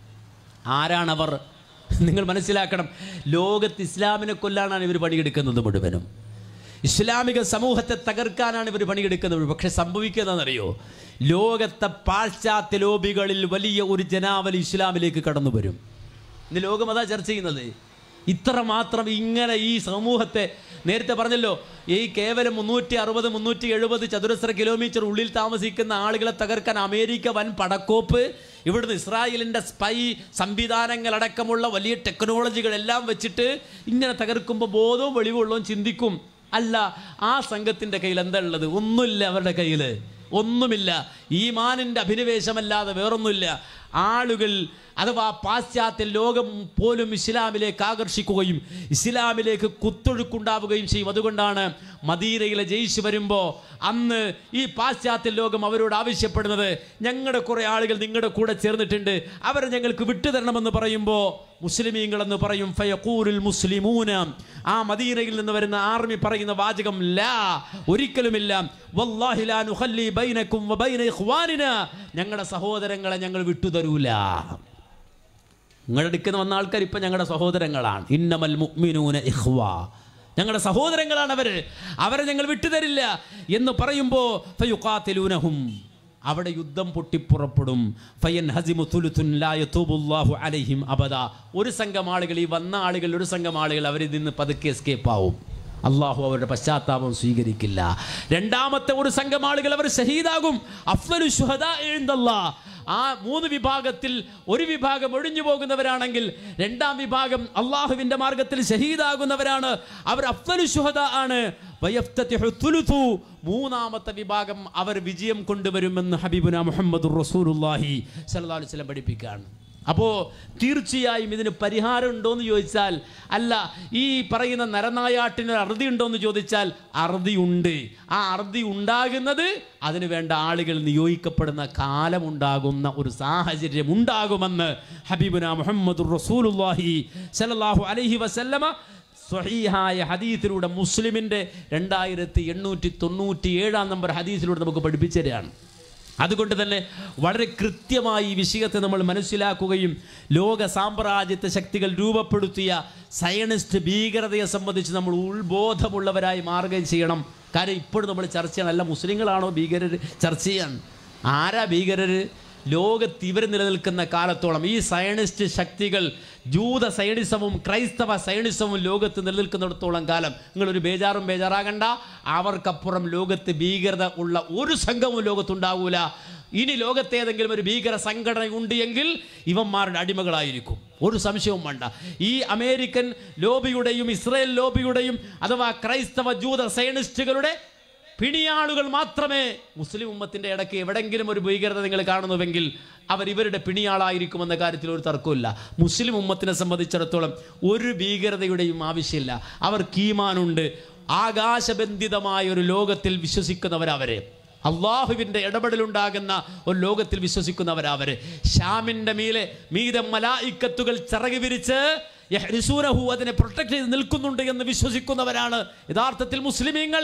ആരാണവർ നിങ്ങൾ മനസ്സിലാക്കണം ലോകത്ത് ഇസ്ലാമിനെ കൊല്ലാനാണ് ഇവർ പണിയെടുക്കുന്നത് മുഴുവനും ഇസ്ലാമിക സമൂഹത്തെ തകർക്കാനാണ് ഇവർ പണിയെടുക്കുന്നത് പക്ഷെ സംഭവിക്കുന്നതെന്നറിയോ ലോകത്തെ പാശ്ചാത്യ ലോബികളിൽ വലിയ ഒരു ജനാവലി ഇസ്ലാമിലേക്ക് കടന്നു വരും ഇന്ന് ലോകം അതാ ചർച്ച ചെയ്യുന്നത് ഇത്ര മാത്രം ഇങ്ങനെ ഈ സമൂഹത്തെ നേരത്തെ പറഞ്ഞല്ലോ ഈ കേവലം മുന്നൂറ്റി അറുപത് മുന്നൂറ്റി എഴുപത് ചതുരശ്ര കിലോമീറ്റർ ഉള്ളിൽ താമസിക്കുന്ന ആളുകളെ തകർക്കാൻ അമേരിക്ക വൻ പടക്കോപ്പ് ഇവിടുന്ന് ഇസ്രായേലിൻ്റെ സ്പൈ സംവിധാനങ്ങളടക്കമുള്ള വലിയ ടെക്നോളജികളെല്ലാം വെച്ചിട്ട് ഇങ്ങനെ തകർക്കുമ്പോൾ ബോധവും വെളിവുള്ളവും ചിന്തിക്കും അല്ല ആ സംഘത്തിൻ്റെ കയ്യിൽ എന്താ ഉള്ളത് ഒന്നുമില്ല അവരുടെ കയ്യിൽ ഒന്നുമില്ല ഈമാനിൻ്റെ അഭിനിവേശമല്ലാതെ വേറൊന്നുമില്ല ആളുകൾ അഥവാ പാശ്ചാത്യ ലോകം പോലും ഇസ്ലാമിലേക്ക് ആകർഷിക്കുകയും ഇസ്ലാമിലേക്ക് കുത്തൊഴുക്കുണ്ടാവുകയും ചെയ്യും അതുകൊണ്ടാണ് മദീനയിലെ ജയിച്ച് വരുമ്പോൾ അന്ന് ഈ പാശ്ചാത്യ ലോകം അവരോട് ആവശ്യപ്പെടുന്നത് ഞങ്ങളുടെ കുറേ ആളുകൾ നിങ്ങളുടെ കൂടെ ചേർന്നിട്ടുണ്ട് അവരെ ഞങ്ങൾക്ക് വിട്ടുതരണമെന്ന് പറയുമ്പോൾ മുസ്ലിമീങ്ങളെന്ന് പറയും ഫയഖൂലുൽ മുസ്ലിമൂന ആ മദീനയിൽ നിന്ന് വരുന്ന ആർമി പറയുന്ന വാചകം ലാ ഒരിക്കലുമില്ല വല്ലാഹി ലാ നുഖല്ലി ബൈനക്കും വബൈന ഇഖ്വാനിന ഞങ്ങളുടെ സഹോദരങ്ങളെ ഞങ്ങൾ വിട്ടുതരൂല നിങ്ങളുടെ അടുക്കുന്ന വന്ന ആൾക്കാർ ഇപ്പം ഞങ്ങളുടെ സഹോദരങ്ങളാണ് ഇന്നമൽ മുഅ്മിനൂന ഇഖ്വ ഞങ്ങളുടെ സഹോദരങ്ങളാണ് അവർ അവരെ ഞങ്ങൾ വിട്ടുതരില്ല എന്ന് പറയുമ്പോൾ ഫയുഖാത്തിലൂനഹും അവിടെ യുദ്ധം പൊട്ടിപ്പുറപ്പെടും ഫയൻ ഹസിമു തുലുത്തുൻ ലാ യതൂബുല്ലാഹു അലൈഹിം അബദ ഒരു സംഘം ആളുകൾ ഈ വന്ന ആളുകൾ ഒരു സംഘം ആളുകൾ അവരിൽ നിന്ന് പതുക്കെ എസ്കേപ്പ് ആവും അള്ളാഹു അവരുടെ പശ്ചാത്താപം സ്വീകരിക്കില്ല രണ്ടാമത്തെ ഒരു സംഘം ആളുകൾ അവർ ഷഹീദാകും അഫ്ലു ശുഹദ എഴുന്തല്ലാ ആ മൂന്ന് വിഭാഗത്തിൽ ഒരു വിഭാഗം ഒഴിഞ്ഞു പോകുന്നവരാണെങ്കിൽ രണ്ടാം വിഭാഗം അള്ളാഹുവിന്റെ മാർഗത്തിൽ ഷഹീദാകുന്നവരാണ് അവർ അഫ്ലു ശുഹദ ആണ് വയഫ്തതിഹു തുലുതു. മൂന്നാമത്തെ വിഭാഗം അവർ വിജയം കൊണ്ടുവരുമെന്ന് ഹബീബുന മുഹമ്മദ് റസൂലുല്ലാഹി സല്ലല്ലാഹു അലൈഹി വസല്ലം പഠിപ്പിക്കുകയാണ് അപ്പോൾ തീർച്ചയായും ഇതിന് പരിഹാരം ഉണ്ടോ എന്ന് ചോദിച്ചാൽ അല്ല ഈ പറയുന്ന നരനായാട്ടിന് അറുതി ഉണ്ടോ എന്ന് ചോദിച്ചാൽ അറുതിയുണ്ട് ആ അറുതി ഉണ്ടാകുന്നത് അതിന് വേണ്ട ആളുകൾ നിയോഗിക്കപ്പെടുന്ന കാലമുണ്ടാകുന്ന ഒരു സാഹചര്യം ഉണ്ടാകുമെന്ന് ഹബീബുന മുഹമ്മദ് റസൂലുല്ലാഹി സല്ലല്ലാഹു അലൈഹി വസല്ലമ സ്വഹീഹായ ഹദീസിലൂടെ മുസ്ലിമിൻ്റെ രണ്ടായിരത്തി എണ്ണൂറ്റി തൊണ്ണൂറ്റി ഏഴാം നമ്പർ ഹദീസിലൂടെ നമുക്ക് പഠിപ്പിച്ചു തരികയാണ് അതുകൊണ്ട് തന്നെ വളരെ കൃത്യമായി ഈ വിഷയത്തെ നമ്മൾ മനസ്സിലാക്കുകയും ലോക സാമ്രാജ്യത്തെ ശക്തികൾ രൂപപ്പെടുത്തിയ സയനിസ്റ്റ് ഭീകരതയെ സംബന്ധിച്ച് നമ്മൾ ഉൾബോധമുള്ളവരായി മാറുകയും ചെയ്യണം കാര്യം ഇപ്പോഴും നമ്മൾ ചർച്ച ചെയ്യണം അല്ല മുസ്ലിങ്ങളാണോ ഭീകരർ ചർച്ച ചെയ്യാൻ ആരാ ഭീകരർ ലോകത്ത് ഇവർ നിലനിൽക്കുന്ന കാലത്തോളം ഈ സയനിസ്റ്റ് ശക്തികൾ ജൂത സൈനിസവും ക്രൈസ്തവ സൈനിസവും ലോകത്ത് നിലനിൽക്കുന്നിടത്തോളം കാലം നിങ്ങളൊരു ബേജാറും ബേജാറാകണ്ട അവർക്കപ്പുറം ലോകത്ത് ഭീകരത ഉള്ള ഒരു സംഘവും ലോകത്തുണ്ടാവൂല ഇനി ലോകത്ത് ഏതെങ്കിലും ഒരു ഭീകര സംഘടന ഉണ്ട് എങ്കിൽ ഇവന്മാരുടെ അടിമകളായിരിക്കും ഒരു സംശയവും വേണ്ട ഈ അമേരിക്കൻ ലോബിയുടെയും ഇസ്രായേൽ ലോബിയുടെയും അഥവാ ക്രൈസ്തവ ജൂത സൈനിസ്റ്റുകളുടെ പിണിയാളുകൾ മാത്രമേ മുസ്ലിം ഉമ്മത്തിൻ്റെ ഇടയ്ക്ക് എവിടെങ്കിലും ഒരു ഭീകരത നിങ്ങൾ കാണുന്നുവെങ്കിൽ അവർ ഇവരുടെ പിണിയാളായിരിക്കുമെന്ന കാര്യത്തിൽ ഒരു തർക്കമില്ല മുസ്ലിം ഉമ്മത്തിനെ സംബന്ധിച്ചിടത്തോളം ഒരു ഭീകരതയുടെയും ആവശ്യമില്ല അവർ കീമാനുണ്ട് ആകാശബന്ധിതമായ ഒരു ലോകത്തിൽ വിശ്വസിക്കുന്നവരവരെ അള്ളാഹുവിൻ്റെ ഇടപെടലുണ്ടാകുന്ന ഒരു ലോകത്തിൽ വിശ്വസിക്കുന്നവരവര് ഷാമിൻ്റെ മീലെ മീതെ മലായിക്കത്തുകൾ ചിറകി വിരിച്ച് യഹ്രിസൂനഹു അതിനെ പ്രൊട്ടക്ട് ചെയ്ത് നിൽക്കുന്നുണ്ട് എന്ന് വിശ്വസിക്കുന്നവരാണ് യഥാർത്ഥത്തിൽ മുസ്ലിമീങ്ങൾ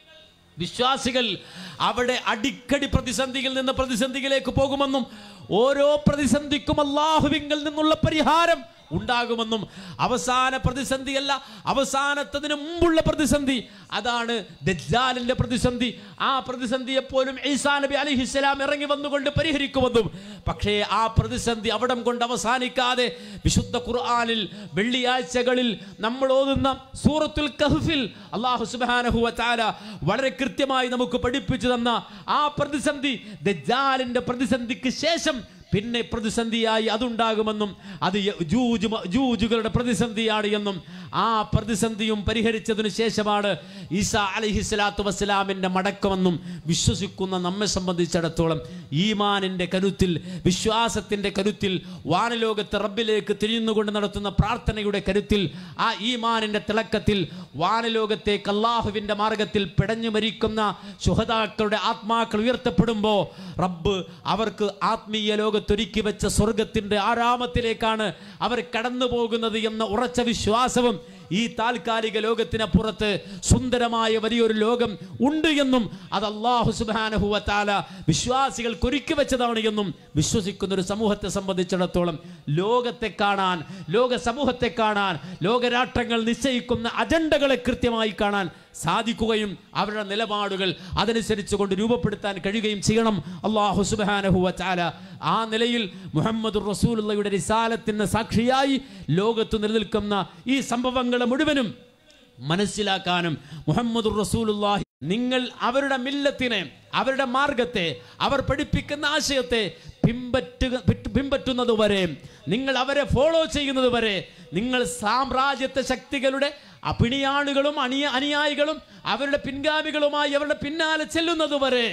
വിശ്വാസികൾ അവിടെ അടിക്കടി പ്രതിസന്ധിയിൽ നിന്ന് പ്രതിസന്ധിയിലേക്ക് പോകുമെന്നും ഓരോ പ്രതിസന്ധിക്കും അള്ളാഹുവിങ്കിൽ നിന്നുള്ള പരിഹാരം ഉണ്ടാകുമെന്നും അവസാന പ്രതിസന്ധിയല്ല അവസാനത്തതിന് മുമ്പുള്ള പ്രതിസന്ധി അതാണ് ദജ്ജാലിന്റെ പ്രതിസന്ധി ആ പ്രതിസന്ധിയെ പോലും ഈസാ നബി അലിഹിസ്സലാം ഇറങ്ങി വന്നുകൊണ്ട് പരിഹരിക്കുമെന്നും പക്ഷേ ആ പ്രതിസന്ധി അവിടം കൊണ്ട് അവസാനിക്കാതെ വിശുദ്ധ ഖുർആനിൽ വെള്ളിയാഴ്ചകളിൽ നമ്മൾ ഓതുന്ന സൂറത്തുൽ കഹ്ഫിൽ അള്ളാഹു സുബ്ഹാനഹു വതആല വളരെ കൃത്യമായി നമുക്ക് പഠിപ്പിച്ചു തന്ന ആ പ്രതിസന്ധി ദജ്ജാലിന്റെ പ്രതിസന്ധിക്ക് ശേഷം പിന്നെ പ്രതിസന്ധിയായി അതുണ്ടാകുമെന്നും അത് യജൂജ് മഅജൂജുകളുടെ പ്രതിസന്ധിയാണ് എന്നും ആ പ്രതിസന്ധിയും പരിഹരിച്ചതിനു ശേഷമാണ് ഈസാ അലഹിസ്ലാത്തു വസ്സലാമിൻ്റെ മടക്കമെന്നും വിശ്വസിക്കുന്ന നമ്മെ സംബന്ധിച്ചിടത്തോളം ഈമാനിൻ്റെ കരുത്തിൽ വിശ്വാസത്തിൻ്റെ കരുത്തിൽ വാനലോകത്ത് റബ്ബിലേക്ക് തിരിഞ്ഞുകൊണ്ട് നടത്തുന്ന പ്രാർത്ഥനയുടെ കരുത്തിൽ ആ ഈമാനിൻ്റെ തിളക്കത്തിൽ വാനലോകത്തേക്ക് അള്ളാഹുവിൻ്റെ മാർഗത്തിൽ പിടഞ്ഞു മരിക്കുന്ന ശുഹതാക്കളുടെ ആത്മാക്കൾ ഉയർത്തപ്പെടുമ്പോൾ റബ്ബ് അവർക്ക് ആത്മീയ ലോകത്തൊരുക്കി വെച്ച സ്വർഗത്തിൻ്റെ ആരാമത്തിലേക്കാണ് അവർ കടന്നു പോകുന്നത് എന്ന ഉറച്ച വിശ്വാസവും ഈ താൽക്കാലിക ലോകത്തിനപ്പുറത്ത് സുന്ദരമായ വലിയൊരു ലോകം ഉണ്ട് എന്നും അത് അള്ളാഹു സുബാനഹുവത്താല വിശ്വാസികൾക്ക് ഒരുക്കി വെച്ചതാണ് എന്നും വിശ്വസിക്കുന്ന ഒരു സമൂഹത്തെ സംബന്ധിച്ചിടത്തോളം ലോകത്തെ കാണാൻ ലോക സമൂഹത്തെ കാണാൻ ലോകരാഷ്ട്രങ്ങൾ നിശ്ചയിക്കുന്ന അജണ്ടകളെ കൃത്യമായി കാണാൻ സാധിക്കുകയും അവരുടെ നിലപാടുകൾ അതനുസരിച്ച് കൊണ്ട് രൂപപ്പെടുത്താൻ കഴിയുകയും ചെയ്യണം അള്ളാഹു സുബാനഹുവ ചാല ആ നിലയിൽ മുഹമ്മദ് റസൂലുള്ളയുടെ റിസാലത്തിന് സാക്ഷിയായി ലോകത്ത് നിലനിൽക്കുന്ന ഈ സംഭവങ്ങളെ മുഴുവനും മനസ്സിലാക്കാനും മുഹമ്മദ് റസൂലുള്ളാഹി നിങ്ങൾ അവരുടെ മില്ലത്തിനെ അവരുടെ മാർഗത്തെ അവർ പഠിപ്പിക്കുന്ന ആശയത്തെ പിമ്പറ്റുക പിറ്റ് പിൻപറ്റുന്നത് വരെ നിങ്ങൾ അവരെ ഫോളോ ചെയ്യുന്നത് വരെ നിങ്ങൾ സാമ്രാജ്യത്തെ ശക്തികളുടെ അപിണിയാളുകളും അണിയ അനുയായികളും അവരുടെ പിൻഗാമികളുമായി അവരുടെ പിന്നാലെ ചെല്ലുന്നത് വരെ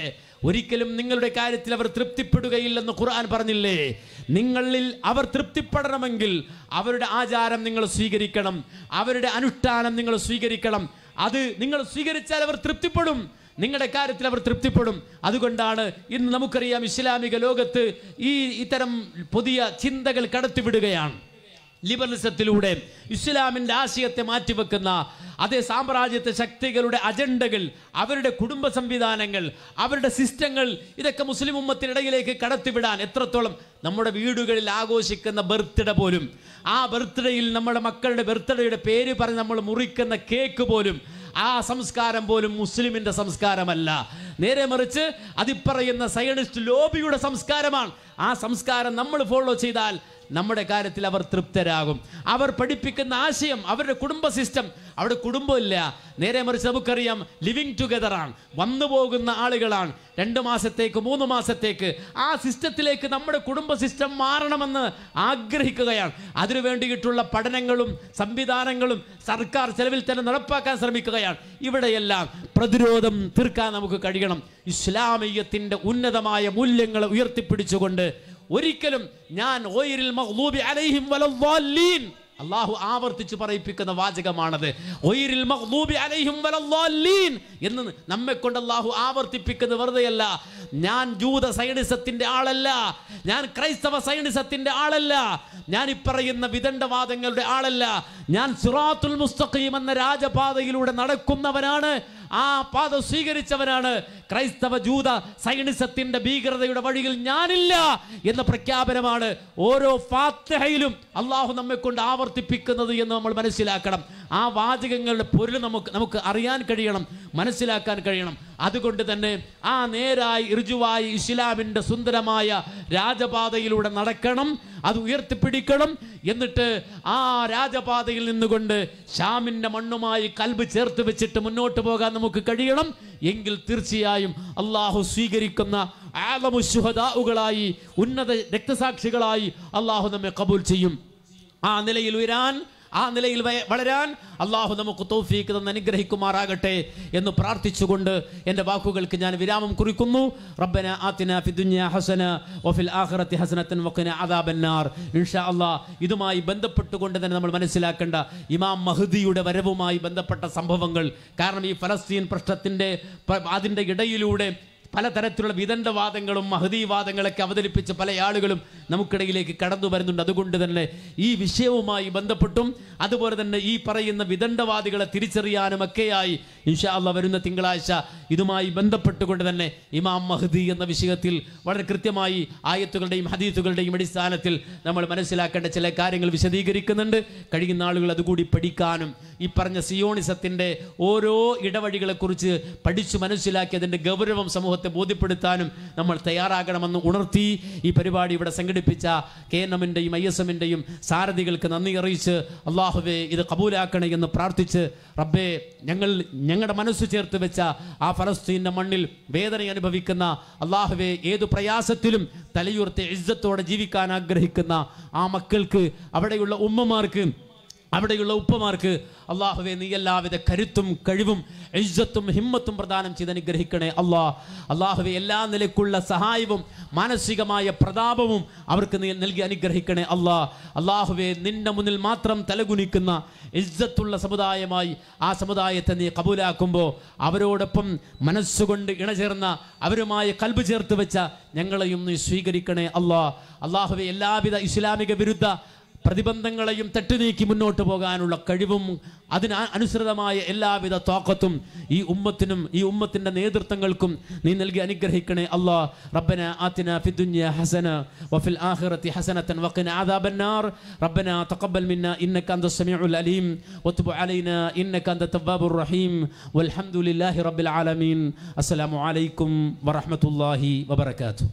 ഒരിക്കലും നിങ്ങളുടെ കാര്യത്തിൽ അവർ തൃപ്തിപ്പെടുകയില്ലെന്ന് ഖുർആൻ പറഞ്ഞില്ലേ നിങ്ങളിൽ അവർ തൃപ്തിപ്പെടണമെങ്കിൽ അവരുടെ ആചാരം നിങ്ങൾ സ്വീകരിക്കണം അവരുടെ അനുഷ്ഠാനം നിങ്ങൾ സ്വീകരിക്കണം അത് നിങ്ങൾ സ്വീകരിച്ചാൽ അവർ തൃപ്തിപ്പെടും നിങ്ങളുടെ കാര്യത്തിൽ അവർ തൃപ്തിപ്പെടും അതുകൊണ്ടാണ് ഇന്ന് നമുക്കറിയാം ഇസ്ലാമിക ലോകത്ത് ഈ ഇത്തരം പുതിയ ചിന്തകൾ കടത്തിവിടുകയാണ് ലിബറലിസത്തിലൂടെ ഇസ്ലാമിൻ്റെ ആശയത്തെ മാറ്റിവെക്കുന്ന അതേ സാമ്രാജ്യത്തെ ശക്തികളുടെ അജണ്ടകൾ അവരുടെ കുടുംബ സംവിധാനങ്ങൾ അവരുടെ സിസ്റ്റങ്ങൾ ഇതൊക്കെ മുസ്ലിം ഉമ്മത്തിനിടയിലേക്ക് കടത്തിവിടാൻ എത്രത്തോളം നമ്മുടെ വീടുകളിൽ ആഘോഷിക്കുന്ന ബർത്ത്ഡേ പോലും ആ ബർത്ത്ഡേയിൽ നമ്മുടെ മക്കളുടെ ബർത്ത്ഡേയുടെ പേര് പറഞ്ഞ് നമ്മൾ മുറിക്കുന്ന കേക്ക് പോലും ആ സംസ്കാരം പോലും മുസ്ലിമിന്റെ സംസ്കാരമല്ല നേരെ മറിച്ച് അതിപ്പറയുന്ന സയനിസ്റ്റ് ലോബിയുടെ സംസ്കാരമാണ് ആ സംസ്കാരം നമ്മൾ ഫോളോ ചെയ്താൽ നമ്മുടെ കാര്യത്തിൽ അവർ തൃപ്തരാകും അവർ പഠിപ്പിക്കുന്ന ആശയം അവരുടെ കുടുംബ സിസ്റ്റം അവിടെ കുടുംബമില്ല നേരെ മറിച്ച് നമുക്കറിയാം ലിവിങ് ടുഗദറാണ് വന്നു പോകുന്ന ആളുകളാണ് രണ്ട് മാസത്തേക്ക് മൂന്ന് മാസത്തേക്ക് ആ സിസ്റ്റത്തിലേക്ക് നമ്മുടെ കുടുംബ സിസ്റ്റം മാറണമെന്ന് ആഗ്രഹിക്കുകയാണ് അതിനു വേണ്ടിയിട്ടുള്ള പഠനങ്ങളും സംവിധാനങ്ങളും സർക്കാർ ചെലവിൽ തന്നെ നടപ്പാക്കാൻ ശ്രമിക്കുകയാണ് ഇവിടെയെല്ലാം പ്രതിരോധം തീർക്കാൻ നമുക്ക് കഴിയണം ഇസ്ലാമീയത്തിൻ്റെ ഉന്നതമായ മൂല്യങ്ങൾ ഉയർത്തിപ്പിടിച്ചുകൊണ്ട് ഒരിക്കലും ഞാൻ ഓയിരിൽ മഗ്ലൂബി അലൈഹിം വലദ്ദാല്ലീൻ അള്ളാഹു ആവർത്തിച്ച് പറയിപ്പിക്കുന്ന വാചകമാണത് ഒയിരിൽ മഗ്ലൂബി അലൈഹിം വലദ്ദാല്ലീൻ എന്ന് നമ്മെ കൊണ്ട് അള്ളാഹു ആവർത്തിപ്പിക്കുന്നത് വെറുതെയല്ല ഞാൻ ജൂത സൈനിസത്തിന്റെ ആളല്ല ഞാൻ ക്രൈസ്തവ സൈനിസത്തിന്റെ ആളല്ല ഞാൻ ഈ പറയുന്ന വിദണ്ഡവാദങ്ങളുടെ ആളല്ല ഞാൻ സിറാത്തുൽ മുസ്തഖീം എന്ന രാജപാതയിലൂടെ നടക്കുന്നവനാണ് ആ പാത സ്വീകരിച്ചവനാണ് ക്രൈസ്തവ ജൂത സൈനിസത്തിന്റെ ഭീകരതയുടെ വഴിയിൽ ഞാനില്ല എന്ന പ്രഖ്യാപനമാണ് ഓരോ ഫാത്തഹയിലും അള്ളാഹു നമ്മെ കൊണ്ട് ആവർത്തിപ്പിക്കുന്നത് എന്ന് നമ്മൾ മനസ്സിലാക്കണം ആ വാചകങ്ങളുടെ പൊരുൾ നമുക്ക് നമുക്ക് അറിയാൻ കഴിയണം മനസ്സിലാക്കാൻ കഴിയണം അതുകൊണ്ട് തന്നെ ആ നേരായി ഋജുവായി ഇസ്ലാമിൻ്റെ സുന്ദരമായ രാജപാതയിലൂടെ നടക്കണം അത് ഉയർത്തിപ്പിടിക്കണം എന്നിട്ട് ആ രാജപാതയിൽ നിന്നുകൊണ്ട് ഷാമിൻ്റെ മണ്ണുമായി കൽബ് ചേർത്ത് വെച്ചിട്ട് മുന്നോട്ട് പോകാൻ നമുക്ക് കഴിയണം എങ്കിൽ തീർച്ചയായും അള്ളാഹു സ്വീകരിക്കുന്ന ആലമുശുഹദാവുകളായി ഉന്നത രക്തസാക്ഷികളായി അള്ളാഹു നമ്മെ കബൂൽ ചെയ്യും ആ നിലയിൽ ഉയരാൻ ആ നിലയിൽ വയ- വളരാൻ അള്ളാഹു നമുക്ക് തൗഫീക്ക് തന്ന് അനുഗ്രഹിക്കുമാറാകട്ടെ എന്ന് പ്രാർത്ഥിച്ചുകൊണ്ട് എൻ്റെ വാക്കുകൾക്ക് ഞാൻ വിരാമം കുറിക്കുന്നു റബ്ബന ആത്തിന ഫിദുന്യ ഹസന വഫിൽ ആഖിറത്തി ഹസനത്തൻ വഖിന അദാബന്നാർ ഇൻഷാ അള്ളാഹ് ഇതുമായി ബന്ധപ്പെട്ടുകൊണ്ട് തന്നെ നമ്മൾ മനസ്സിലാക്കേണ്ട ഇമാം മഹദിയുടെ വരവുമായി ബന്ധപ്പെട്ട സംഭവങ്ങൾ കാരണം ഈ ഫലസ്തീൻ പ്രശ്നത്തിൻ്റെ പ- അതിൻ്റെ ഇടയിലൂടെ പലതരത്തിലുള്ള വിദണ്ഡവാദങ്ങളും മഹദീവാദങ്ങളൊക്കെ അവതരിപ്പിച്ച പല ആളുകളും നമുക്കിടയിലേക്ക് കടന്നു വരുന്നുണ്ട് അതുകൊണ്ട് തന്നെ ഈ വിഷയവുമായി ബന്ധപ്പെട്ടും അതുപോലെ തന്നെ ഈ പറയുന്ന വിദണ്ഡവാദികളെ തിരിച്ചറിയാനും ഒക്കെയായി ഇൻഷാ അള്ളാ വരുന്ന തിങ്കളാഴ്ച ഇതുമായി ബന്ധപ്പെട്ടുകൊണ്ട് തന്നെ ഇമാം മഹദി എന്ന വിഷയത്തിൽ വളരെ കൃത്യമായി ആയത്തുകളുടെയും ഹദീത്തുകളുടെയും അടിസ്ഥാനത്തിൽ നമ്മൾ മനസ്സിലാക്കേണ്ട ചില കാര്യങ്ങൾ വിശദീകരിക്കുന്നുണ്ട് കഴിയുന്ന ആളുകൾ അതുകൂടി പഠിക്കാനും ഈ പറഞ്ഞ സിയോണിസത്തിൻ്റെ ഓരോ ഇടവഴികളെക്കുറിച്ച് പഠിച്ചു മനസ്സിലാക്കി അതിൻ്റെ ഗൗരവം സമൂഹത്തെ ബോധ്യപ്പെടുത്താനും നമ്മൾ തയ്യാറാകണമെന്ന് ഉണർത്തി ഈ പരിപാടി ഇവിടെ സംഘടിപ്പിച്ച കെ എൻ എമ്മിൻ്റെയും ഐ എസ് എമ്മിൻ്റെയും സാരഥികൾക്ക് നന്ദി അറിയിച്ച് അള്ളാഹുവെ ഇത് കബൂലാക്കണേ എന്ന് പ്രാർത്ഥിച്ച് റബ്ബേ ഞങ്ങൾ ഞങ്ങളുടെ മനസ്സ് ചേർത്ത് വെച്ച ആ ഫലസ്തീൻ്റെ മണ്ണിൽ വേദന അനുഭവിക്കുന്ന അള്ളാഹുവെ ഏതു പ്രയാസത്തിലും തലയുയർത്തി ഇജ്ജത്തോടെ ജീവിക്കാൻ ആഗ്രഹിക്കുന്ന ആ മക്കൾക്ക് അവിടെയുള്ള ഉമ്മമാർക്ക് അവിടെയുള്ള ഉപ്പമാർക്ക് അള്ളാഹുവെ നീ എല്ലാവിധ കരുത്തും കഴിവും ഇജ്ജത്തും ഹിമ്മത്തും പ്രദാനം ചെയ്ത് അനുഗ്രഹിക്കണേ അള്ളാഹ് അള്ളാഹുവെ എല്ലാ നിലക്കുള്ള സഹായവും മാനസികമായ പ്രതാപവും അവർക്ക് നീ നൽകി അനുഗ്രഹിക്കണേ അള്ളാഹ് അള്ളാഹുവെ നിന്റെ മുന്നിൽ മാത്രം തലകുനിക്കുന്ന ഇജ്ജത്തുള്ള സമുദായമായി ആ സമുദായത്തെ നീ കബൂലാക്കുമ്പോൾ അവരോടൊപ്പം മനസ്സുകൊണ്ട് ഇണചേർന്ന അവരുമായി കൽബ് ചേർത്ത് വെച്ച ഞങ്ങളെയും നീ സ്വീകരിക്കണേ അള്ളാഹ് അള്ളാഹുവെ എല്ലാവിധ ഇസ്ലാമിക വിരുദ്ധ പ്രതിബന്ധങ്ങളെയും തട്ടുനീക്കി മുന്നോട്ട് പോകാനുള്ള കഴിവും അതിന് അനുസൃതമായ എല്ലാവിധ തോക്കത്തും ഈ ഉമ്മത്തിനും ഈ ഉമ്മത്തിൻ്റെ നേതൃത്വങ്ങൾക്കും നീ നൽകി അനുഗ്രഹിക്കണേ അല്ലാ റബ്ബന ആത്തിന ഫിദ്ദുനിയ ഹസന വഫിൽ ആഖിറതി ഹസനതൻ വഖിന അദാബന്നാർ റബ്ബന തഖബ്ബൽ മിന്ന ഇന്നക അന്ത സമീഉൽ അലീം വതുബ് അലൈനാ ഇന്നക അന്ത തവ്വാബുർ റഹീം വൽഹംദുലില്ലാഹി റബ്ബിൽ ആലമീൻ അസ്സലാമു അലൈക്കും വറഹ്മത്തുള്ളാഹി വബറകാതുഹു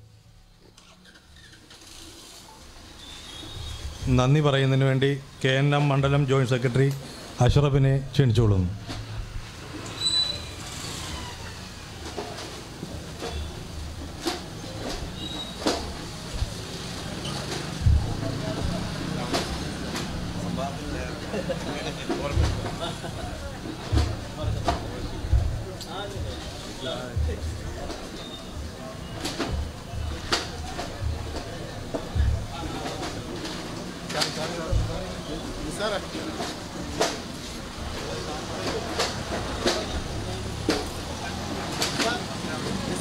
നന്ദി പറയുന്നതിന് വേണ്ടി കെ എൻ എം മണ്ഡലം ജോയിന്റ് സെക്രട്ടറി അഷ്റഫിനെ ക്ഷണിച്ചോളുന്നു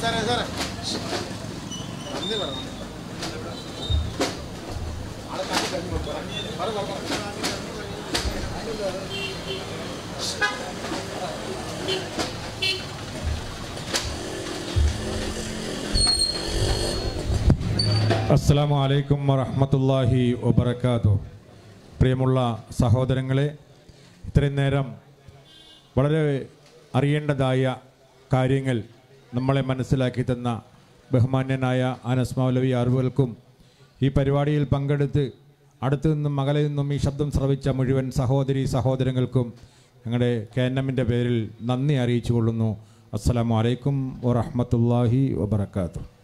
അസ്സാം വലൈക്കും വറഹമത്തല്ലാഹി വബർക്കാത്തു പ്രിയമുള്ള സഹോദരങ്ങളെ ഇത്രയും നേരം വളരെ അറിയേണ്ടതായ കാര്യങ്ങൾ നമ്മളെ മനസ്സിലാക്കി തന്ന ബഹുമാന്യനായ അനസ് മൗലവി അറിവുകൾക്കും ഈ പരിപാടിയിൽ പങ്കെടുത്ത് അടുത്തു നിന്നും മകളെ നിന്നും ഈ ശബ്ദം ശ്രവിച്ച മുഴുവൻ സഹോദരി സഹോദരങ്ങൾക്കും ഞങ്ങളുടെ കെ എൻ എമ്മിൻ്റെ പേരിൽ നന്ദി അറിയിച്ചു കൊള്ളുന്നു അസ്സലാമു അലൈക്കും വറഹമത്തല്ലാഹി വബർക്കാത്തു